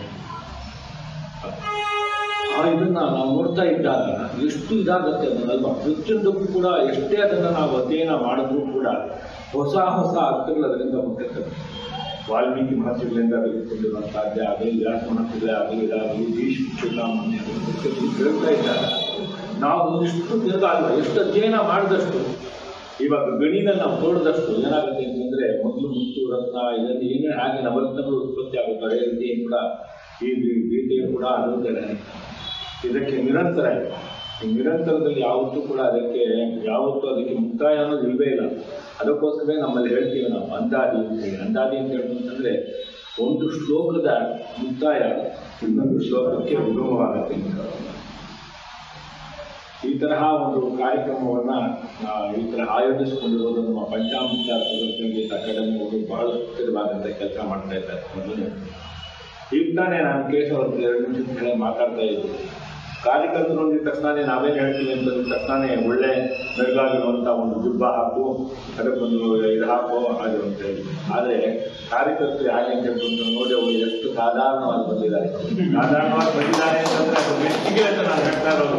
ಆ ಇದನ್ನ ನಾವು ನೋಡ್ತಾ ಇದ್ದಾಗ ಎಷ್ಟು ಇದಾಗುತ್ತೆ ಅನ್ನೋದಲ್ವಾ ಪ್ರತಿಯೊಂದಕ್ಕೂ ಕೂಡ ಎಷ್ಟೇ ಅದನ್ನ ನಾವು ಅಧ್ಯಯನ ಮಾಡಿದ್ರೂ ಕೂಡ ಹೊಸ ಹೊಸ ಅರ್ಥಗಳು ಅದರಿಂದ ಹುಟ್ಟುತ್ತವೆ ವಾಲ್ಮೀಕಿ ಮಹರ್ಷಿಗಳಿಂದ ತೆಗೆದುಕೊಂಡಿರುವಂತಹದ್ದೇ ಆಗಲಿ ವ್ಯಾಸ ಮಹರ್ಷಿಗಳೇ ಆಗಲಿ ಇದಾಗಲಿ ಭೀಷ್ಮ ಚುನಾವಣೆ ಕೇಳ್ತಾ ಇದ್ದಾಗ ನಾವು ಒಂದಿಷ್ಟು ದಿನದ ಅಲ್ವಾ ಎಷ್ಟು ಅಧ್ಯಯನ ಮಾಡಿದಷ್ಟು ಇವಾಗ ಗಣಿನ ನಾವು ತೋಡದಷ್ಟು ಏನಾಗುತ್ತೆ ಅಂತಂದ್ರೆ ಮೊದಲು ಮುತ್ತು ರತ್ನ ಇದರಲ್ಲಿ ಏನೇ ಹಾಗೆ ನವರತ್ನಗಳು ಉತ್ಪತ್ತಿ ಆಗುತ್ತೆ ಅದೇ ರೀತಿ ಕೂಡ ಈ ಗೀತೆಯು ಕೂಡ ಅದೊಂದೇ ಇದಕ್ಕೆ ನಿರಂತರ ಇದೆ ಈ ನಿರಂತರದಲ್ಲಿ ಯಾವತ್ತೂ ಕೂಡ ಅದಕ್ಕೆ ಯಾವತ್ತೂ ಅದಕ್ಕೆ ಮುಕ್ತಾಯ ಅನ್ನೋದು ಇಲ್ವೇ ಇಲ್ಲ ಅದಕ್ಕೋಸ್ಕರ ನಮ್ಮಲ್ಲಿ ಹೇಳ್ತೀವಿ ನಾವು ಅಂದಾದಿ ಅಂತೇಳಿ ಅಂದಾದಿ ಅಂತ ಹೇಳ್ಬೇಕಂತಂದ್ರೆ ಒಂದು ಶ್ಲೋಕದ ಮುಕ್ತಾಯ ಇನ್ನೊಂದು ಶ್ಲೋಕಕ್ಕೆ ವಿಲೋಮವಾಗುತ್ತೆ ಅಂತ. ಈ ತರಹ ಒಂದು ಕಾರ್ಯಕ್ರಮವನ್ನ ಆ, ಈ ತರ ಆಯೋಜಿಸಿಕೊಂಡಿರೋದು ನಮ್ಮ ಪಂಚಾಮೃತ ಸಂಗೀತ ಅಕಾಡೆಮಿ ಅವರು ಬಹಳ ಸ್ಥಿರವಾದಂಥ ಕೆಲಸ ಮಾಡ್ತಾ ಇದ್ದಾರೆ ಮೊದಲನೇ ಈಗ ತಾನೇ ನಾನು ಕೇಶವ್ ಅವ್ರ ಎರಡು ನಿಮಿಷದ ಕೆಳಗೆ ಮಾತಾಡ್ತಾ ಇದ್ದೆ ಕಾರ್ಯಕರ್ತರು ಅಂದಿದ ತಕ್ಷಣ ನಾವೇನು ಹೇಳ್ತೀವಿ ಅಂತಂದ ತಕ್ಷಣ ಒಳ್ಳೆ ಮೆರುಗಾಗಿರುವಂಥ ಒಂದು ಜುಬ್ಬ ಹಾಕು ಅದಕ್ಕೊಂದು ಇದು ಹಾಕೋ ಅದು ಅಂತ ಹೇಳಿ ಆದರೆ ಕಾರ್ಯಕರ್ತರು ಹಾಗೆ ಅಂತ ಹೇಳ್ಕೊಂಡು ನೋಡಿ ಅವರು ಎಷ್ಟು ಸಾಧಾರಣವಾಗಿ ಬಂದಿದ್ದಾರೆ ಸಾಧಾರಣವಾಗಿ ಬಂದಿದ್ದಾರೆ ಅಂತಂದ್ರೆ ಅದು ಮೆಚ್ಚಿಗೆ ಅಂತ ನಾನು ಹೇಳ್ತಾ ಇರೋದು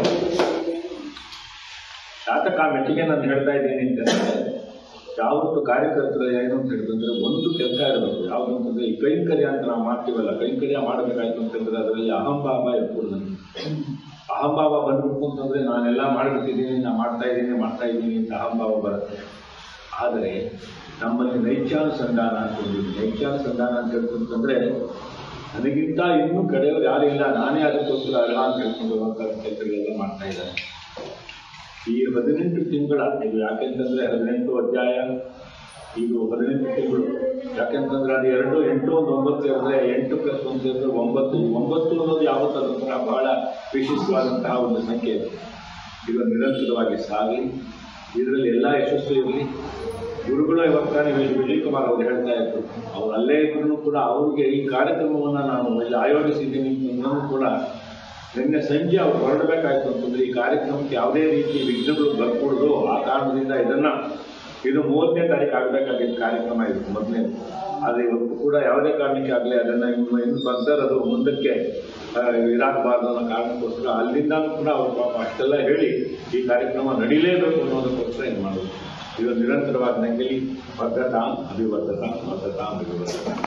ಶಾಸಕ ಆ ಮೆಟ್ಟಿಗೆ ನಾನು ಹೇಳ್ತಾ ಇದ್ದೀನಿ ಅಂತಂದ್ರೆ ಯಾವತ್ತು ಕಾರ್ಯಕರ್ತರು ಏನು ಅಂತ ಹೇಳಿದ್ರೆ ಒಂದು ಕೆಲಸ ಇರಬೇಕು ಯಾವುದು ಅಂತಂದ್ರೆ ಈ ಕೈಂಕರ್ಯ ಅಂತ ನಾವು ಮಾಡ್ತೀವಲ್ಲ ಕೈಂಕರ್ಯ ಮಾಡಬೇಕಾಯ್ತು ಅಂತಂದ್ರೆ ಅದರಲ್ಲಿ ಅಹಂಭಾವ ಇರ್ಬೋದು ಅಹಂಭಾವ ಬಂದ್ಬಿಟ್ಟು ಅಂತಂದ್ರೆ ನಾನೆಲ್ಲ ಮಾಡಿಬಿಟ್ಟಿದ್ದೀನಿ ನಾನು ಮಾಡ್ತಾ ಇದ್ದೀನಿ ಮಾಡ್ತಾ ಇದ್ದೀನಿ ಅಂತ ಅಹಂಭಾವ ಬರುತ್ತೆ ಆದರೆ ನಮ್ಮಲ್ಲಿ ನೈತ್ಯಾನುಸಂಧಾನ ಅಂತಂದಿದೆ ನೈತ್ಯಾನುಸಂಧಾನ ಅಂತ ಹೇಳ್ತಂತಂದ್ರೆ ನನಗಿಂತ ಇನ್ನೂ ಕಡೆಯವರು ಯಾರು ಇಲ್ಲ ನಾನೇ ಅದಕ್ಕೋಸ್ಕರ ಅರ್ಹ ಅಂತ ಹೇಳ್ಕೊಂಡು ಕೆಲಸಗಳೆಲ್ಲ ಮಾಡ್ತಾ ಇದ್ದಾರೆ ಈ ಹದಿನೆಂಟು ತಿಂಗಳ ಇದು ಯಾಕೆಂತಂದ್ರೆ ಹದಿನೆಂಟು ಅಧ್ಯಾಯ ಇದು ಹದಿನೆಂಟು ತಿಂಗಳು ಯಾಕೆಂತಂದ್ರೆ ಅದು ಎರಡು ಎಂಟು ಒಂದು ಒಂಬತ್ತು ಸೇರಿದ್ರೆ ಎಂಟು ಪ್ಲಸ್ ಒಂದು ಸೇರಿದ್ರೆ ಒಂಬತ್ತು ಈ ಒಂಬತ್ತು ಅನ್ನೋದು ಯಾವತ್ತೂ ಅದೊಂಥರ ಬಹಳ ವಿಶಿಷ್ಟವಾದಂತಹ ಒಂದು ಸಂಖ್ಯೆ ಇದು ಇದು ನಿರಂತರವಾಗಿ ಸಾಗಲಿ ಇದರಲ್ಲಿ ಎಲ್ಲ ಯಶಸ್ಸು ಇರಲಿ ಗುರುಗಳು ಇವತ್ತಾನೆ ವಿಜಯ್ ಕುಮಾರ್ ಅವರು ಹೇಳ್ತಾ ಇದ್ರು ಅವ್ರು ಅಲ್ಲೇ ಇದ್ರು ಕೂಡ ಅವ್ರಿಗೆ ಈ ಕಾರ್ಯಕ್ರಮವನ್ನು ನಾನು ಇಲ್ಲಿ ಆಯೋಜಿಸಿದ್ದೀನಿ ಅನ್ನೋದು ಕೂಡ ನಿನ್ನೆ ಸಂಜೆ ಅವ್ರು ಹೊರಡಬೇಕಾಯ್ತು ಅಂತಂದ್ರೆ ಈ ಕಾರ್ಯಕ್ರಮಕ್ಕೆ ಯಾವುದೇ ರೀತಿ ವಿಘ್ನಗಳು ಬರ್ಕೂಡ್ದು ಆ ಕಾರಣದಿಂದ ಇದನ್ನ ಇದು ಮೂವತ್ತನೇ ತಾರೀಕು ಆಗಬೇಕಾಗಿದ್ದ ಕಾರ್ಯಕ್ರಮ ಇತ್ತು ಮೊದಲನೇ ಆದರೆ ಇವತ್ತು ಕೂಡ ಯಾವುದೇ ಕಾರಣಕ್ಕೆ ಆಗಲಿ ಅದನ್ನು ಇನ್ನು ಇನ್ನು ಫರ್ದರ್ ಅದು ಮುಂದಕ್ಕೆ ಆ, ಇದಾಗಬಾರ್ದು ಅನ್ನೋ ಕಾರಣಕ್ಕೋಸ್ಕರ ಅಲ್ಲಿಂದನೂ ಕೂಡ ಅವ್ರು ಪಾಪ ಅಷ್ಟೆಲ್ಲ ಹೇಳಿ ಈ ಕಾರ್ಯಕ್ರಮ ನಡೀಲೇಬೇಕು ಅನ್ನೋದಕ್ಕೋಸ್ಕರ ಇದು ಮಾಡೋದು ಇದು ನಿರಂತರವಾಗಿ ನಂಗೆಲಿ ವರ್ಧತಾಂ ಅಭಿವರ್ಧತಾಂ ವರ್ಧತಾಂ ಅಭಿವರ್ಧತಾಂ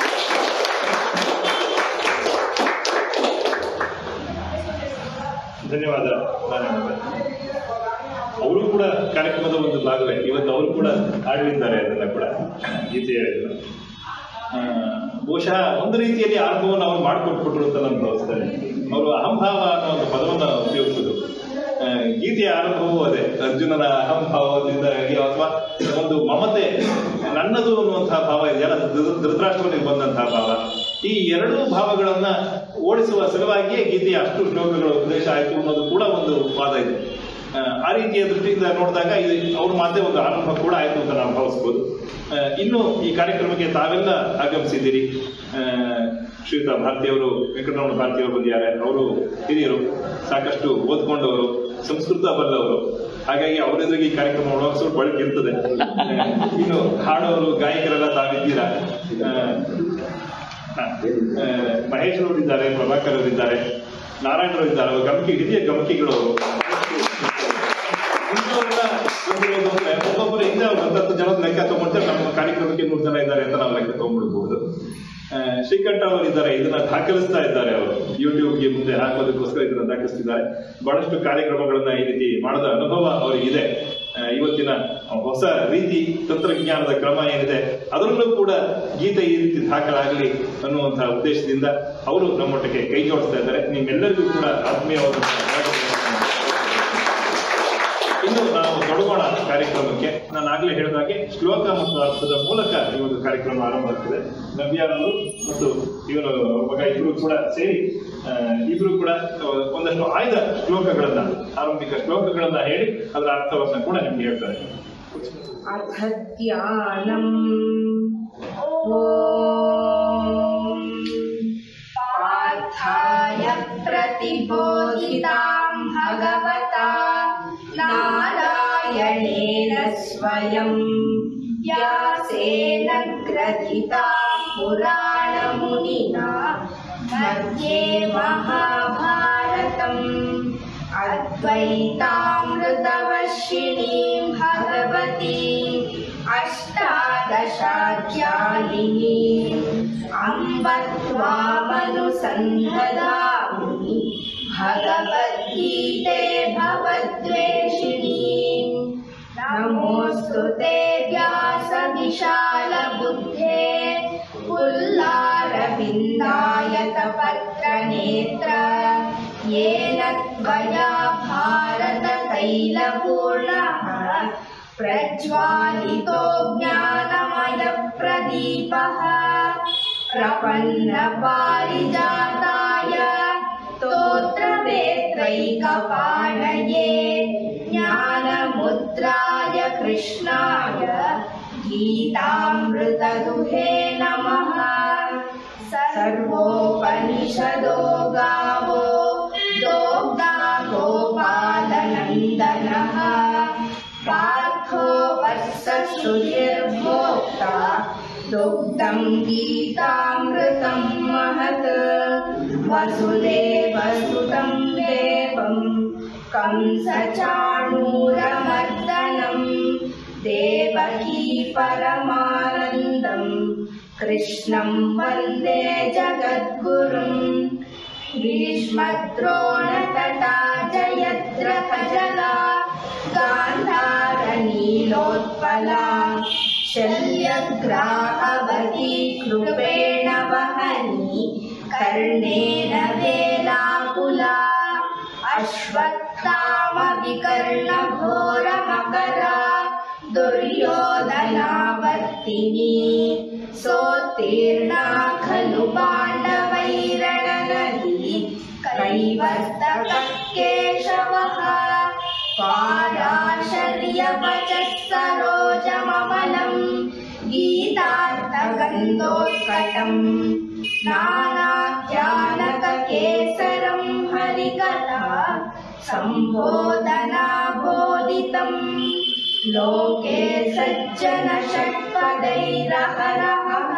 ಧನ್ಯವಾದ ನಾರಾಯಣ ಅವರು ಕೂಡ ಕಾರ್ಯಕ್ರಮದ ಒಂದು ಭಾಗವೇ ಇವತ್ತು ಅವರು ಕೂಡ ಹಾಡಲಿದ್ದಾರೆ ಅದನ್ನ ಕೂಡ ಗೀತೆಯ ಇದನ್ನ. ಆ, ಬಹುಶಃ ಒಂದು ರೀತಿಯಲ್ಲಿ ಆರಂಭವನ್ನು ಅವ್ರು ಮಾಡಿಕೊಟ್ಬಿಟ್ರು ಅಂತ ನಾನು ಭಾವಿಸ್ತೇನೆ ಅವರು ಅಹಂಭಾವ ಅನ್ನೋ ಒಂದು ಪದವನ್ನು ಉಪಯೋಗಿಸಿದ್ರು ಆ, ಗೀತೆಯ ಆರಂಭವೂ ಅದೇ ಅರ್ಜುನನ ಅಹಂಭಾವದಿಂದ ಅಥವಾ ಒಂದು ಮಮತೆ ನನ್ನದು ಅನ್ನುವಂತಹ ಭಾವ ಇದೆಯಲ್ಲ ಧೃ- ಧೃತರಾಷ್ಟ್ರನಿಗೆ ಬಂದಂತಹ ಭಾವ ಈ ಎರಡೂ ಭಾವಗಳನ್ನ ಓಡಿಸುವ ಸಲುವಾಗಿಯೇ ಗೀತೆಯ ಅಷ್ಟು ಶ್ಲೋಕಗಳ ಉಪದೇಶ ಆಯಿತು ಅನ್ನೋದು ಕೂಡ ಒಂದು ವಾದ ಇದೆ ಆ, ಆ ರೀತಿಯ ದೃಷ್ಟಿಯಿಂದ ನೋಡಿದಾಗ ಇದು ಅವ್ರ ಮಾತೆ ಒಂದು ಆರಂಭ ಕೂಡ ಆಯಿತು ಅಂತ ನಾವು ಭಾವಿಸ್ಬೋದು ಆ, ಇನ್ನು ಈ ಕಾರ್ಯಕ್ರಮಕ್ಕೆ ತಾವೆಲ್ಲ ಆಗಮಿಸಿದ್ದೀರಿ ಆ, ಶ್ರೀಯುತ ಭಾರತಿಯವರು ವೆಂಕಟರಮಣ ಭಾರತಿಯವರು ಬಂದಿದ್ದಾರೆ ಅವರು ಹಿರಿಯರು ಸಾಕಷ್ಟು ಓದ್ಕೊಂಡವರು ಸಂಸ್ಕೃತ ಬಲ್ಲವರು ಹಾಗಾಗಿ ಅವರೆದುರಿಗೆ ಈ ಕಾರ್ಯಕ್ರಮ ಮಾಡುವಾಗ ಸ್ವಲ್ಪ ಬಳಕೆ ಇರ್ತದೆ ಆ, ಇನ್ನು ಹಾಡೋರು ಗಾಯಕರೆಲ್ಲ ತಾವಿದ್ದೀರಾ ಆ, ಹ. ಆ, ಮಹೇಶ್ ಅವರಿದ್ದಾರೆ ಪ್ರಭಾಕರ್ ಅವರಿದ್ದಾರೆ ನಾರಾಯಣ ಅವರಿದ್ದಾರೆ ಅವರು ಗಮಕಿ ಹಿರಿಯ ಗಮಕಿಗಳು ಅವರು ಇಂಥವ್ರೆಲ್ಲ ಬಂದಿರೋದು ಅಂದ್ರೆ ಒಬ್ಬೊಬ್ಬರು ಹಿಂದೆ ಒಂದು ಹತ್ತತ್ತು ಜನದ ಲೆಕ್ಕ ತಗೊಂಡ್ರೆ ನಮ್ಮ ಕಾರ್ಯಕ್ರಮಕ್ಕೆ ನೂರು ಜನ ಇದ್ದಾರೆ ಅಂತ ನಾವು ಲೆಕ್ಕ ತಗೊಂಡ್ಬಿಡ್ಬೋದು ಆ, ಶ್ರೀಕಂಠ ಅವರು ಇದ್ದಾರೆ ಇದನ್ನ ದಾಖಲಿಸ್ತಾ ಇದ್ದಾರೆ ಅವರು ಯೂಟ್ಯೂಬ್ಗೆ ಮುಂದೆ ಹಾಕೋದಕ್ಕೋಸ್ಕರ ಇದನ್ನ ದಾಖಲಿಸ್ತಿದ್ದಾರೆ ಬಹಳಷ್ಟು ಕಾರ್ಯಕ್ರಮಗಳನ್ನ ಈ ರೀತಿ ಮಾಡದ ಅನುಭವ ಅವರಿಗಿದೆ ಆ, ಇವತ್ತಿನ ಹೊಸ ರೀತಿ ತಂತ್ರಜ್ಞಾನದ ಕ್ರಮ ಏನಿದೆ ಅದರಲ್ಲೂ ಕೂಡ ಗೀತೆ ಈ ರೀತಿ ದಾಖಲಾಗಲಿ ಅನ್ನುವಂತಹ ಉದ್ದೇಶದಿಂದ ಅವರು ನಮ್ಮೊಟ್ಟಿಗೆ ಕೈ ಜೋಡಿಸ್ತಾ ಇದ್ದಾರೆ ನಿಮ್ಮೆಲ್ಲರಿಗೂ ಕೂಡ ಆತ್ಮೀಯವಾದಂತಹ ಸ್ವಾಗತವನ್ನು ಇನ್ನು ನಾವು ತೊಡಗೋಣ ಕಾರ್ಯಕ್ರಮಕ್ಕೆ ನಾನು ಆಗ್ಲೇ ಹೇಳಿದಾಗೆ ಶ್ಲೋಕ ಮತ್ತು ಅರ್ಥದ ಮೂಲಕ ಈ ಒಂದು ಕಾರ್ಯಕ್ರಮ ಆರಂಭ ಆಗ್ತದೆ ನವ್ಯಾನವರು ಮತ್ತು ಇವನು ಅವ್ರ ಮಗ ಇಬ್ರು ಕೂಡ ಸೇರಿ ಆ, ಇಬ್ರು ಕೂಡ ಆ, ಒಂದಷ್ಟು ಆಯ್ದ ಶ್ಲೋಕಗಳನ್ನ ಆರಂಭಿಕ ಶ್ಲೋಕಗಳನ್ನ ಹೇಳಿ ಅದರ ಅರ್ಥವನ್ನ ಕೂಡ ನಿಮ್ಗೆ ಹೇಳ್ತಾರೆ
अथ ध्यानम् ॐ पार्थाय प्रतिबोधितां भगवता नारायणेन स्वयं व्यासेन ग्रथितां पुराणमुनिना मध्ये महाभारतम् अद्वैतामृतवर्षिणीं भगवतीम् अष्टादशाध्यायिनीम् अम्ब त्वामनुसन्धदामि भगवद्गीते भवद्वेषिणीम् नमोऽस्तु ते व्यासविशालबुद्धे पुल्लारविन्दायतपत्रनेत्र येन त्वया भारततैलपूर्णः प्रज्वालितो ज्ञानमयप्रदीपः प्रपन्नपारिजाताय स्तोत्रवेत्रैकपाणये ज्ञानमुद्राय कृष्णाय गीतामृतदुहे नमः सर्वोपनिषदो गावो दोग्धा गोपालनन्दनः पार्थो वत्सश्रुतिर्भोक्ता दुग्धं गीतामृतं महत् वसुदेवसुतं देवं कंसचाणूरमर्दनं देवकी परमानन्दम् कृष्णं वन्दे जगद्गुरुम् भीष्मद्रोणतटा जयद्रथजला गान्धारनीलोत्पला शल्यग्राहवती कृपेण वहनी कर्णेन वेलाकुला अश्वत्थामविकर्णघोरमकरा दुर्योधनावर्तिनी सोत्तीर्णा खलु पाण्डवैरणनदी कैवर्तकः केशवः पाराशर्यवचः सरोजममलम् गीतार्थगन्धोत्कटम् नानाख्यानककेसरं हरिकथा सम्बोधनाबोधितम् लोके सज्जन षट्पदैरहरः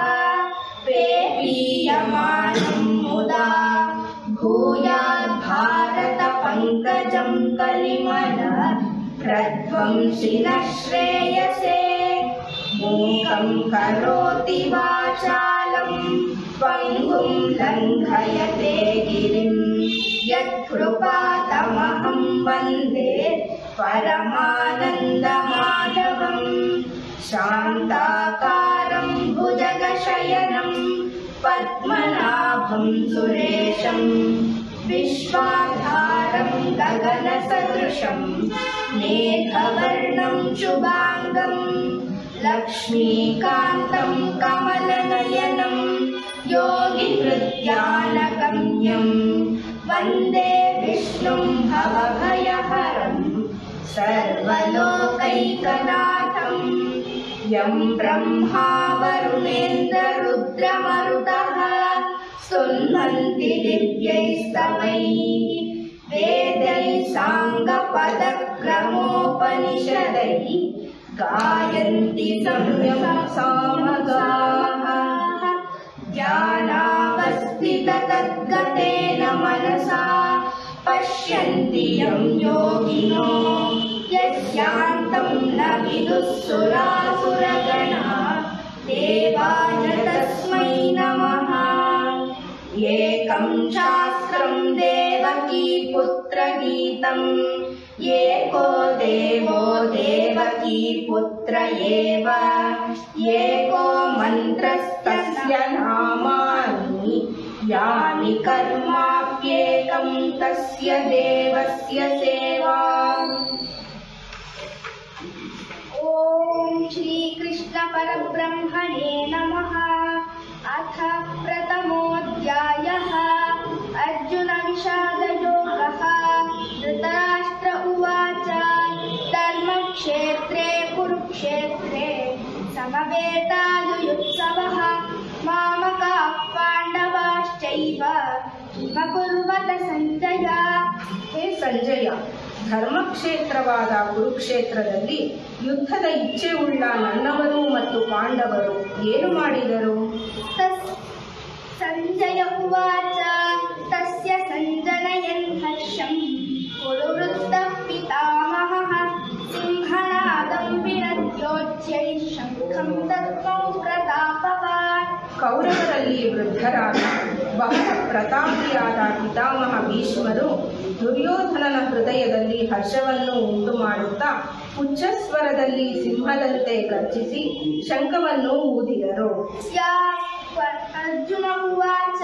पेपीयमानं मुदा भूयात् भारतपङ्कजं कलिमल प्रध्वंसिनः श्रेयसे मूकं करोति वाचालं पङ्गुं लङ्घयते गिरिं यत्कृपातमहं वन्दे परमानन्दमाधवम् शान्ताकारं भुजगशयनं पद्मनाभं सुरेशं विश्वाधारं गगनसदृशं मेघवर्णं शुभाङ्गं लक्ष्मीकान्तं कमलनयनं योगिहृद्यानगम्यं वन्दे विष्णुं भवभयहरम् सर्वलोकैकनाथम् यं ब्रह्मा वरुणेन्द्ररुद्रमरुतः स्तुन्वन्ति दिव्यैस्तवैः वेदैः साङ्गपदक्रमोपनिषदैः गायन्ति सम्यक् सामगाः ज्ञानावस्थिततद्गतेन मनसा पश्यन्ति यं योगिनो यस्यान्तं न विदुः सुरासुरगणा देवाय तस्मै नमः एकं शास्त्रं देवकी पुत्रगीतम् एको देवो देवकी पुत्र एव एको मन्त्रस्तस्य नामानि यानि कर्माप्येकं तस्य देवस्य सेवा ॐ श्रीकृष्णपरब्रह्मणे नमः अथ प्रथमोऽध्यायः अर्जुनविषादयोगः धृतराष्ट्र उवाच धर्मक्षेत्रे कुरुक्षेत्रे समवेतायुयुत्सवः मामकाः पाण्डवाश्चैव किमकुर्वत सञ्जय
ಹೇ ಸಂಜಯ ಧರ್ಮಕ್ಷೇತ್ರವಾದ ಕುರುಕ್ಷೇತ್ರದಲ್ಲಿ ಯುದ್ಧದ ಇಚ್ಛೆ ಉಳ್ಳ ನನ್ನವರು ಮತ್ತು ಪಾಂಡವರು ಏನು ಮಾಡಿದರು
तस् सञ्जय उवाच तस्य सञ्जनयन् हर्षम् पुरुवृत्तः पितामहः सिंहनादं विनद्योच्चैः शङ्खं दत्तौ प्रतापवान्
ಕೌರವರಲ್ಲಿ ವೃದ್ಧರಾದ ಬಹಳ ಪ್ರತಾಪಿಯಾದ ಪಿತಾಮಹ ಭೀಷ್ಮರು ದುರ್ಯೋಧನನ ಹೃದಯದಲ್ಲಿ ಹರ್ಷವನ್ನು ಉಂಟು ಮಾಡುತ್ತಾ ಉಚ್ಚಸ್ವರದಲ್ಲಿ ಸಿಂಹದಂತೆ ಗರ್ಜಿಸಿ ಶಂಖವನ್ನು ಊದಿದರು
या अर्जुन उवाच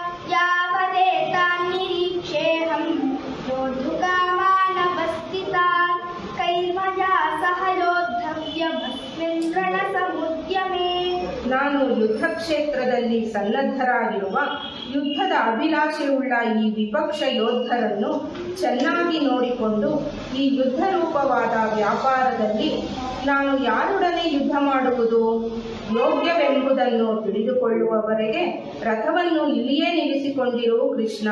यावदेतान्निरीक्षेऽहं योद्धुकामानवस्थिता कैर्मया सह योद्धव्यमस्मिन् रणसमुद्यमे
ನಾನು ಯುದ್ಧ ಕ್ಷೇತ್ರದಲ್ಲಿ ಸನ್ನದ್ಧರಾಗಿರುವ ಯುದ್ಧದ ಅಭಿಲಾಷೆಯುಳ್ಳ ಈ ವಿಪಕ್ಷ ಯೋಧರನ್ನು ಚೆನ್ನಾಗಿ ನೋಡಿಕೊಂಡು ಈ ಯುದ್ಧ ರೂಪವಾದ ವ್ಯಾಪಾರದಲ್ಲಿ ನಾನು ಯಾರೊಡನೆ ಯುದ್ಧ ಮಾಡುವುದು ಯೋಗ್ಯವೆಂಬುದನ್ನು ತಿಳಿದುಕೊಳ್ಳುವವರೆಗೆ ರಥವನ್ನು ಇಲ್ಲಿಯೇ ನಿಲ್ಲಿಸಿಕೊಂಡಿರು ಕೃಷ್ಣ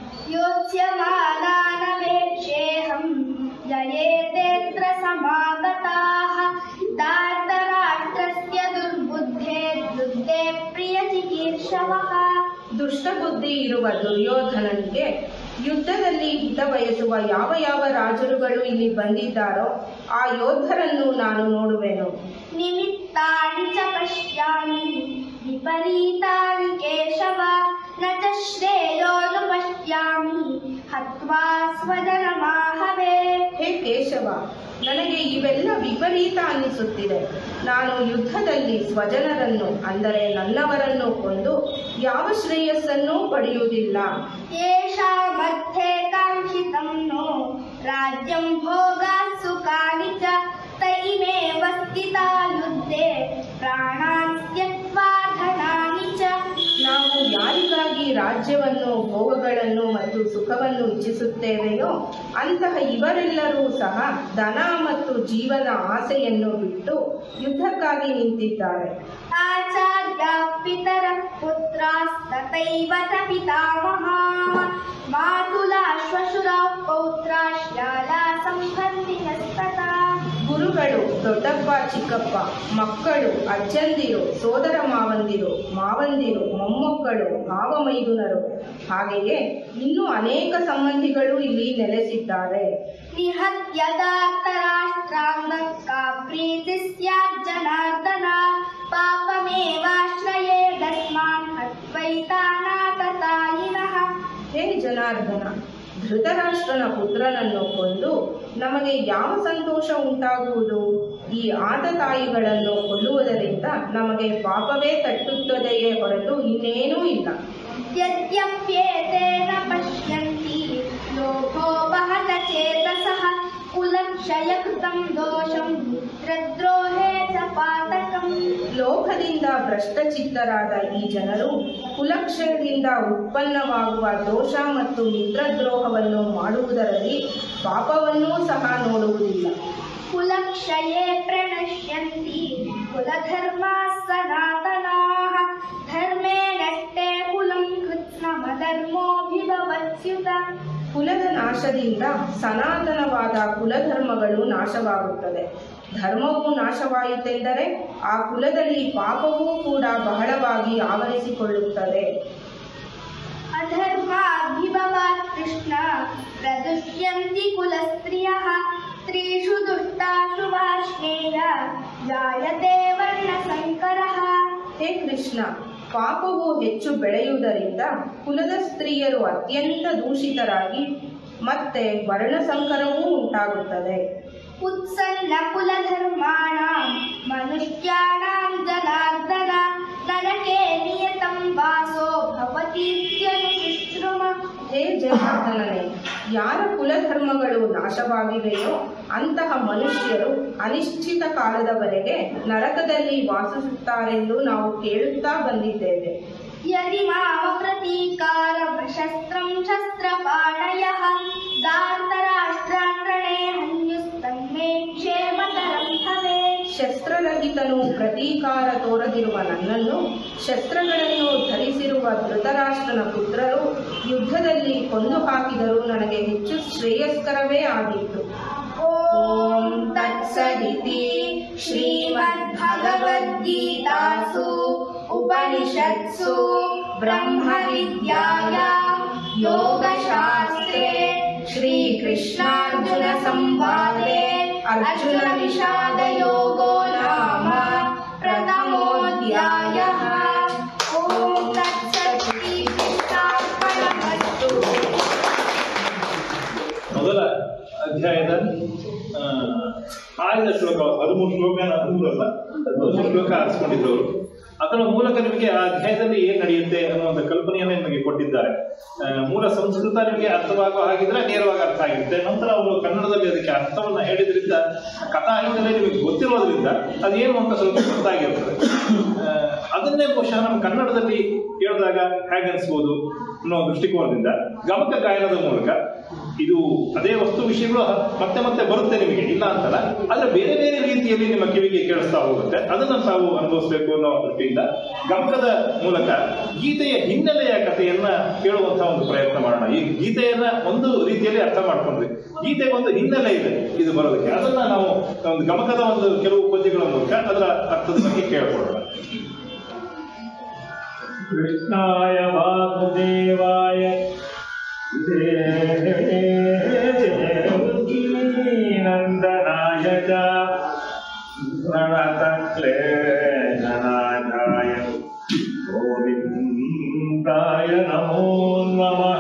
योत्स्यमानानवेक्षेऽहं जयेतेऽत्र समागताः दार्तराष्ट्रस्य दुर्बुद्धे युद्धे प्रियचिकीर्षवः
ದುಷ್ಟಬುದ್ಧಿ ಇರುವ ದುರ್ಯೋಧನನಿಗೆ ಯುದ್ಧದಲ್ಲಿ ಹಿತ ಬಯಸುವ ಯಾವ ಯಾವ ರಾಜರುಗಳು ಇಲ್ಲಿ ಬಂದಿದ್ದಾರೋ ಆ ಯೋಧರನ್ನು ನಾನು ನೋಡುವೆನು
निमित्तानि च पश्यामि विपरीतानि केशव न च श्रेयोनुपश्यामि हत्वा स्वजनमाहवे
ಹೇ ಕೇಶವ ನನಗೆ ಇವೆಲ್ಲ ವಿಪರೀತ ಅನ್ನಿಸುತ್ತಿದೆ ನಾನು ಯುದ್ಧದಲ್ಲಿ ಸ್ವಜನರನ್ನು ಅಂದರೆ ನನ್ನವರನ್ನು ಕೊಂದು ಯಾವ ಶ್ರೇಯಸ್ಸನ್ನೂ ಪಡೆಯುವುದಿಲ್ಲ
येषामध्ये काङ्क्षितं नो राज्यं भोगात् सुखानि च तैमेव स्थिता युद्धे प्राणान् त्यक्त्वा धनानि च
ನಾವು ಯಾರಿಗಾಗಿ ರಾಜ್ಯವನ್ನು ಭೋಗಗಳನ್ನು ಮತ್ತು ಸುಖವನ್ನು ಇಚ್ಛಿಸುತ್ತೇವೆಯೋ ಅಂತಹ ಇವರೆಲ್ಲರೂ ಸಹ ಧನ ಮತ್ತು ಜೀವನ ಆಸೆಯನ್ನು ಬಿಟ್ಟು ಯುದ್ಧಕ್ಕಾಗಿ ನಿಂತಿದ್ದಾರೆ
आचार्याः पितरः पुत्रास्तथैव च पितामहाः मातुला श्वशुराः पौत्राः शाला सम्बन्धिनस्तथा
ಗುರುಗಳ ಮಕ್ಕಳು ದೊಡ್ಡಪ್ಪ ಚಿಕ್ಕಪ್ಪ ಮಕ್ಕಳು ಅಜ್ಜಂದಿರು ಸೋದರ ಮಾವಂದಿರು ಮಾವಂದಿರು ಮೊಮ್ಮಕ್ಕಳು ಭಾವ ಮೈದುನರು ಹಾಗೆಯೇ ಇನ್ನೂ ಅನೇಕ ಸಂಬಂಧಿಗಳು ಇಲ್ಲಿ ನೆಲೆಸಿದ್ದಾರೆ
निहत्यदात्तराष्ट्राङ्गका प्रीतिः स्यात् जनार्दन पापमेवाश्रये दस्मान् हत्वैतानाततायिनः
ಹೇ ಜನಾರ್ದನ ಧೃತರಾಷ್ಟ್ರನ ಪುತ್ರನನ್ನು ಕೊಂದು ನಮಗೆ ಯಾವ ಸಂತೋಷ ಉಂಟಾಗುವುದು ಈ ಆತತಾಯಿಗಳನ್ನು ಕೊಲ್ಲುವುದರಿಂದ ನಮಗೆ ಪಾಪವೇ ತಟ್ಟುತ್ತದೆಯೇ ಹೊರತು ಇನ್ನೇನೂ ಇಲ್ಲ
यद्यप्येते न पश्यन्ति लोभोपहत चेतसः कुलक्षयकृतं दोषं मित्रद्रोहे च पातकम्
ಲೋಕದಿಂದ ಭ್ರಷ್ಟಚಿತ್ತರಾದ ಈ ಜನರು ಕುಲಕ್ಷಯದಿಂದ ಉತ್ಪನ್ನವಾಗುವ ದೋಷ ಮತ್ತು ಮಿತ್ರದ್ರೋಹವನ್ನು ಮಾಡುವುದರಲ್ಲಿ ಪಾಪವನ್ನೂ ಸಹ ನೋಡುವುದಿಲ್ಲ
कुलक्षये प्रणश्यन्ति कुलधर्माः सनातनाः धर्मे नष्टे कुलं कृत्स्नमधर्मोऽभिभवत्स्युत
ಕುಲದ ನಾಶದಿಂದ ಸನಾತನವಾದ ಕುಲಧರ್ಮಗಳು ನಾಶವಾಗುತ್ತದೆ ಧರ್ಮವು ನಾಶವಾಯಿತೆಂದರೆ ಆ ಕುಲದಲ್ಲಿ ಪಾಪವೂ ಕೂಡ ಬಹಳವಾಗಿ ಆವರಿಸಿಕೊಳ್ಳುತ್ತದೆ
अधर्माभिभवात् कृष्ण प्रदुष्यन्ति कुलस्त्रियः स्त्रीषु दुष्टाशु वार्ष्णेय जायते वर्णसङ्करः
ಹೇ ಕೃಷ್ಣ ಪಾಪವು ಹೆಚ್ಚು ಬೆಳೆಯುವುದರಿಂದ ಕುಲದ ಸ್ತ್ರೀಯರು ಅತ್ಯಂತ ದೂಷಿತರಾಗಿ ಮತ್ತೆ ವರ್ಣಸಂಕರವೂ ಉಂಟಾಗುತ್ತದೆ
उत्सन्नकुलधर्माणां मनुष्याणां जनार्दन नरके नियतं वासो भवतीत्यनुशुश्रुम
ಹೇ ಜನಾರ್ದನನೇ ಯಾರ ಕುಲಧರ್ಮಗಳು ನಾಶವಾಗಿವೆಯೋ ಅಂತಹ ಮನುಷ್ಯರು ಅನಿಶ್ಚಿತ ಕಾಲದವರೆಗೆ ನರಕದಲ್ಲಿ ವಾಸಿಸುತ್ತಾರೆಂದು ನಾವು ಕೇಳುತ್ತಾ ಬಂದಿದ್ದೇವೆ
यदि मामप्रतीकारशस्त्रं शस्त्रपाणयः दान्तराष्ट्राङ्गणे हन्युस्तन्मे क्षेमतरं भवेत्
ಶಸ್ತ್ರರಹಿತನು ಪ್ರತೀಕಾರ ತೋರದಿರುವ ನನ್ನನ್ನು ಶಸ್ತ್ರಗಳನ್ನು ಧರಿಸಿರುವ ಧೃತರಾಷ್ಟ್ರನ ಪುತ್ರರು ಯುದ್ಧದಲ್ಲಿ ಕೊಂದು ಹಾಕಿದರೂ ನನಗೆ ಹೆಚ್ಚು ಶ್ರೇಯಸ್ಕರವೇ ಆಗಿತ್ತು
ॐ तत्सदिति श्रीमद्भगवद्गीतासु उपनिषत्सु ब्रह्मविद्यायां योगशास्त्रे श्रीकृष्णार्जुनसंवादे अर्जुनविषादयोगो नाम प्रथमोऽध्यायः ॐ तत्सदिति कृष्णार्पणमस्तु
ಮೊದಲ ಅಧ್ಯಾಯದ ಆ, ಆಯ್ದ ಶ್ಲೋಕ ಹದಿಮೂರು ಶ್ಲೋಕ ಹದಿಮೂರಲ್ಲ ಹದಿಮೂರು ಶ್ಲೋಕ ಆರಿಸ್ಕೊಂಡಿದ್ದವರು ಅದರ ಮೂಲಕ ನಿಮಗೆ ಆ ಅಧ್ಯಾಯದಲ್ಲಿ ಏನ್ ನಡೆಯುತ್ತೆ ಅನ್ನುವಂಥ ಕಲ್ಪನೆಯನ್ನು ನಿಮಗೆ ಕೊಟ್ಟಿದ್ದಾರೆ ಆ, ಮೂಲ ಸಂಸ್ಕೃತ ನಿಮಗೆ ಅರ್ಥವಾಗುವ ಹಾಗಿದ್ರೆ ನೇರವಾಗಿ ಅರ್ಥ ಆಗಿರುತ್ತೆ ನಂತರ ಅವರು ಕನ್ನಡದಲ್ಲಿ ಅದಕ್ಕೆ ಅರ್ಥವನ್ನ ಹೇಳಿದ್ರಿಂದ ಕಥಾ ಹಿನ್ನೆಲೆ ನಿಮಗೆ ಗೊತ್ತಿರೋದ್ರಿಂದ ಅದೇನು ಅಂತ ಸ್ವಲ್ಪ ಗೊತ್ತಾಗಿರ್ತದೆ ಆ, ಅದನ್ನೇ ಬಹುಶಃ ನಮ್ಮ ಕನ್ನಡದಲ್ಲಿ ಕೇಳಿದಾಗ ಹೇಗೆ ಅನಿಸ್ಬೋದು ಅನ್ನೋ ದೃಷ್ಟಿಕೋನದಿಂದ ಗಮಕ ಗಾಯನದ ಮೂಲಕ ಇದು ಅದೇ ವಸ್ತು ವಿಷಯಗಳು ಹ- ಮತ್ತೆ ಮತ್ತೆ ಬರುತ್ತೆ ನಿಮಗೆ ಇಲ್ಲ ಅಂತಲ್ಲ ಆದ್ರೆ ಬೇರೆ ಬೇರೆ ರೀತಿಯಲ್ಲಿ ನಿಮ್ಮ ಕಿವಿಗೆ ಕೇಳಿಸ್ತಾ ಹೋಗುತ್ತೆ ಅದನ್ನ ತಾವು ಅನುಭವಿಸಬೇಕು ಅನ್ನೋ ದೃಷ್ಟಿಯಿಂದ ಗಮಕದ ಮೂಲಕ ಗೀತೆಯ ಹಿನ್ನೆಲೆಯ ಕಥೆಯನ್ನ ಕೇಳುವಂತಹ ಒಂದು ಪ್ರಯತ್ನ ಮಾಡೋಣ ಈ ಗೀತೆಯನ್ನ ಒಂದು ರೀತಿಯಲ್ಲಿ ಅರ್ಥ ಮಾಡ್ಕೊಂಡ್ವಿ ಗೀತೆಗೆ ಒಂದು ಹಿನ್ನೆಲೆ ಇದೆ ಇದು ಬರೋದಕ್ಕೆ ಅದನ್ನ ನಾವು ಒಂದು ಗಮಕದ ಒಂದು ಕೆಲವು ಪದ್ಯಗಳ ಮೂಲಕ ಅದರ ಅರ್ಥದ ಬಗ್ಗೆ ಕೇಳ್ಕೊಳ್ಳೋಣ
कृष्णाय वासुदेवाय नन्दनाय च प्रणतक्लेशनाथाय गोविन्दाय नमो नमः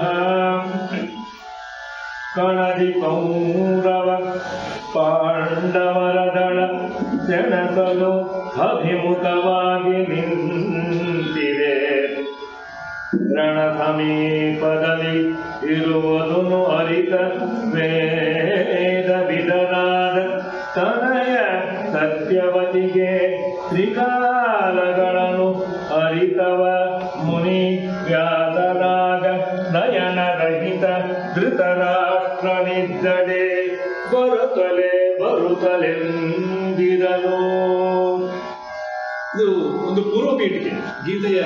ಕಣದಿಕೌರವ ಪಾಂಡವರದಳ ಸೆಣಸಲು ಅಭಿಮುಖವಾಗಿ ನಿಂತಿದೆ ರಣ ಸಮೀಪದಲ್ಲಿ ಇರುವುದನ್ನು ಅರಿತ ವೇದ ವಿಧನಾದ ತನಯ ಸತ್ಯವತಿಗೆ ತ್ರಿಕಾಲಗಳನ್ನು ಅರಿತವ ಮುನಿ ವ್ಯಾಸರಾಗ ನಯನ ರಹಿತ ಧೃತರಾಷ್ಟ್ರನಿದ್ದಡೆ ಬರುತ್ತಲೆ ಬರುತ್ತಲೆಂದಿರಲು
ಇದು ಒಂದು ಪೂರ್ವ ಪೀಠಿಕೆ ಗೀತೆಯ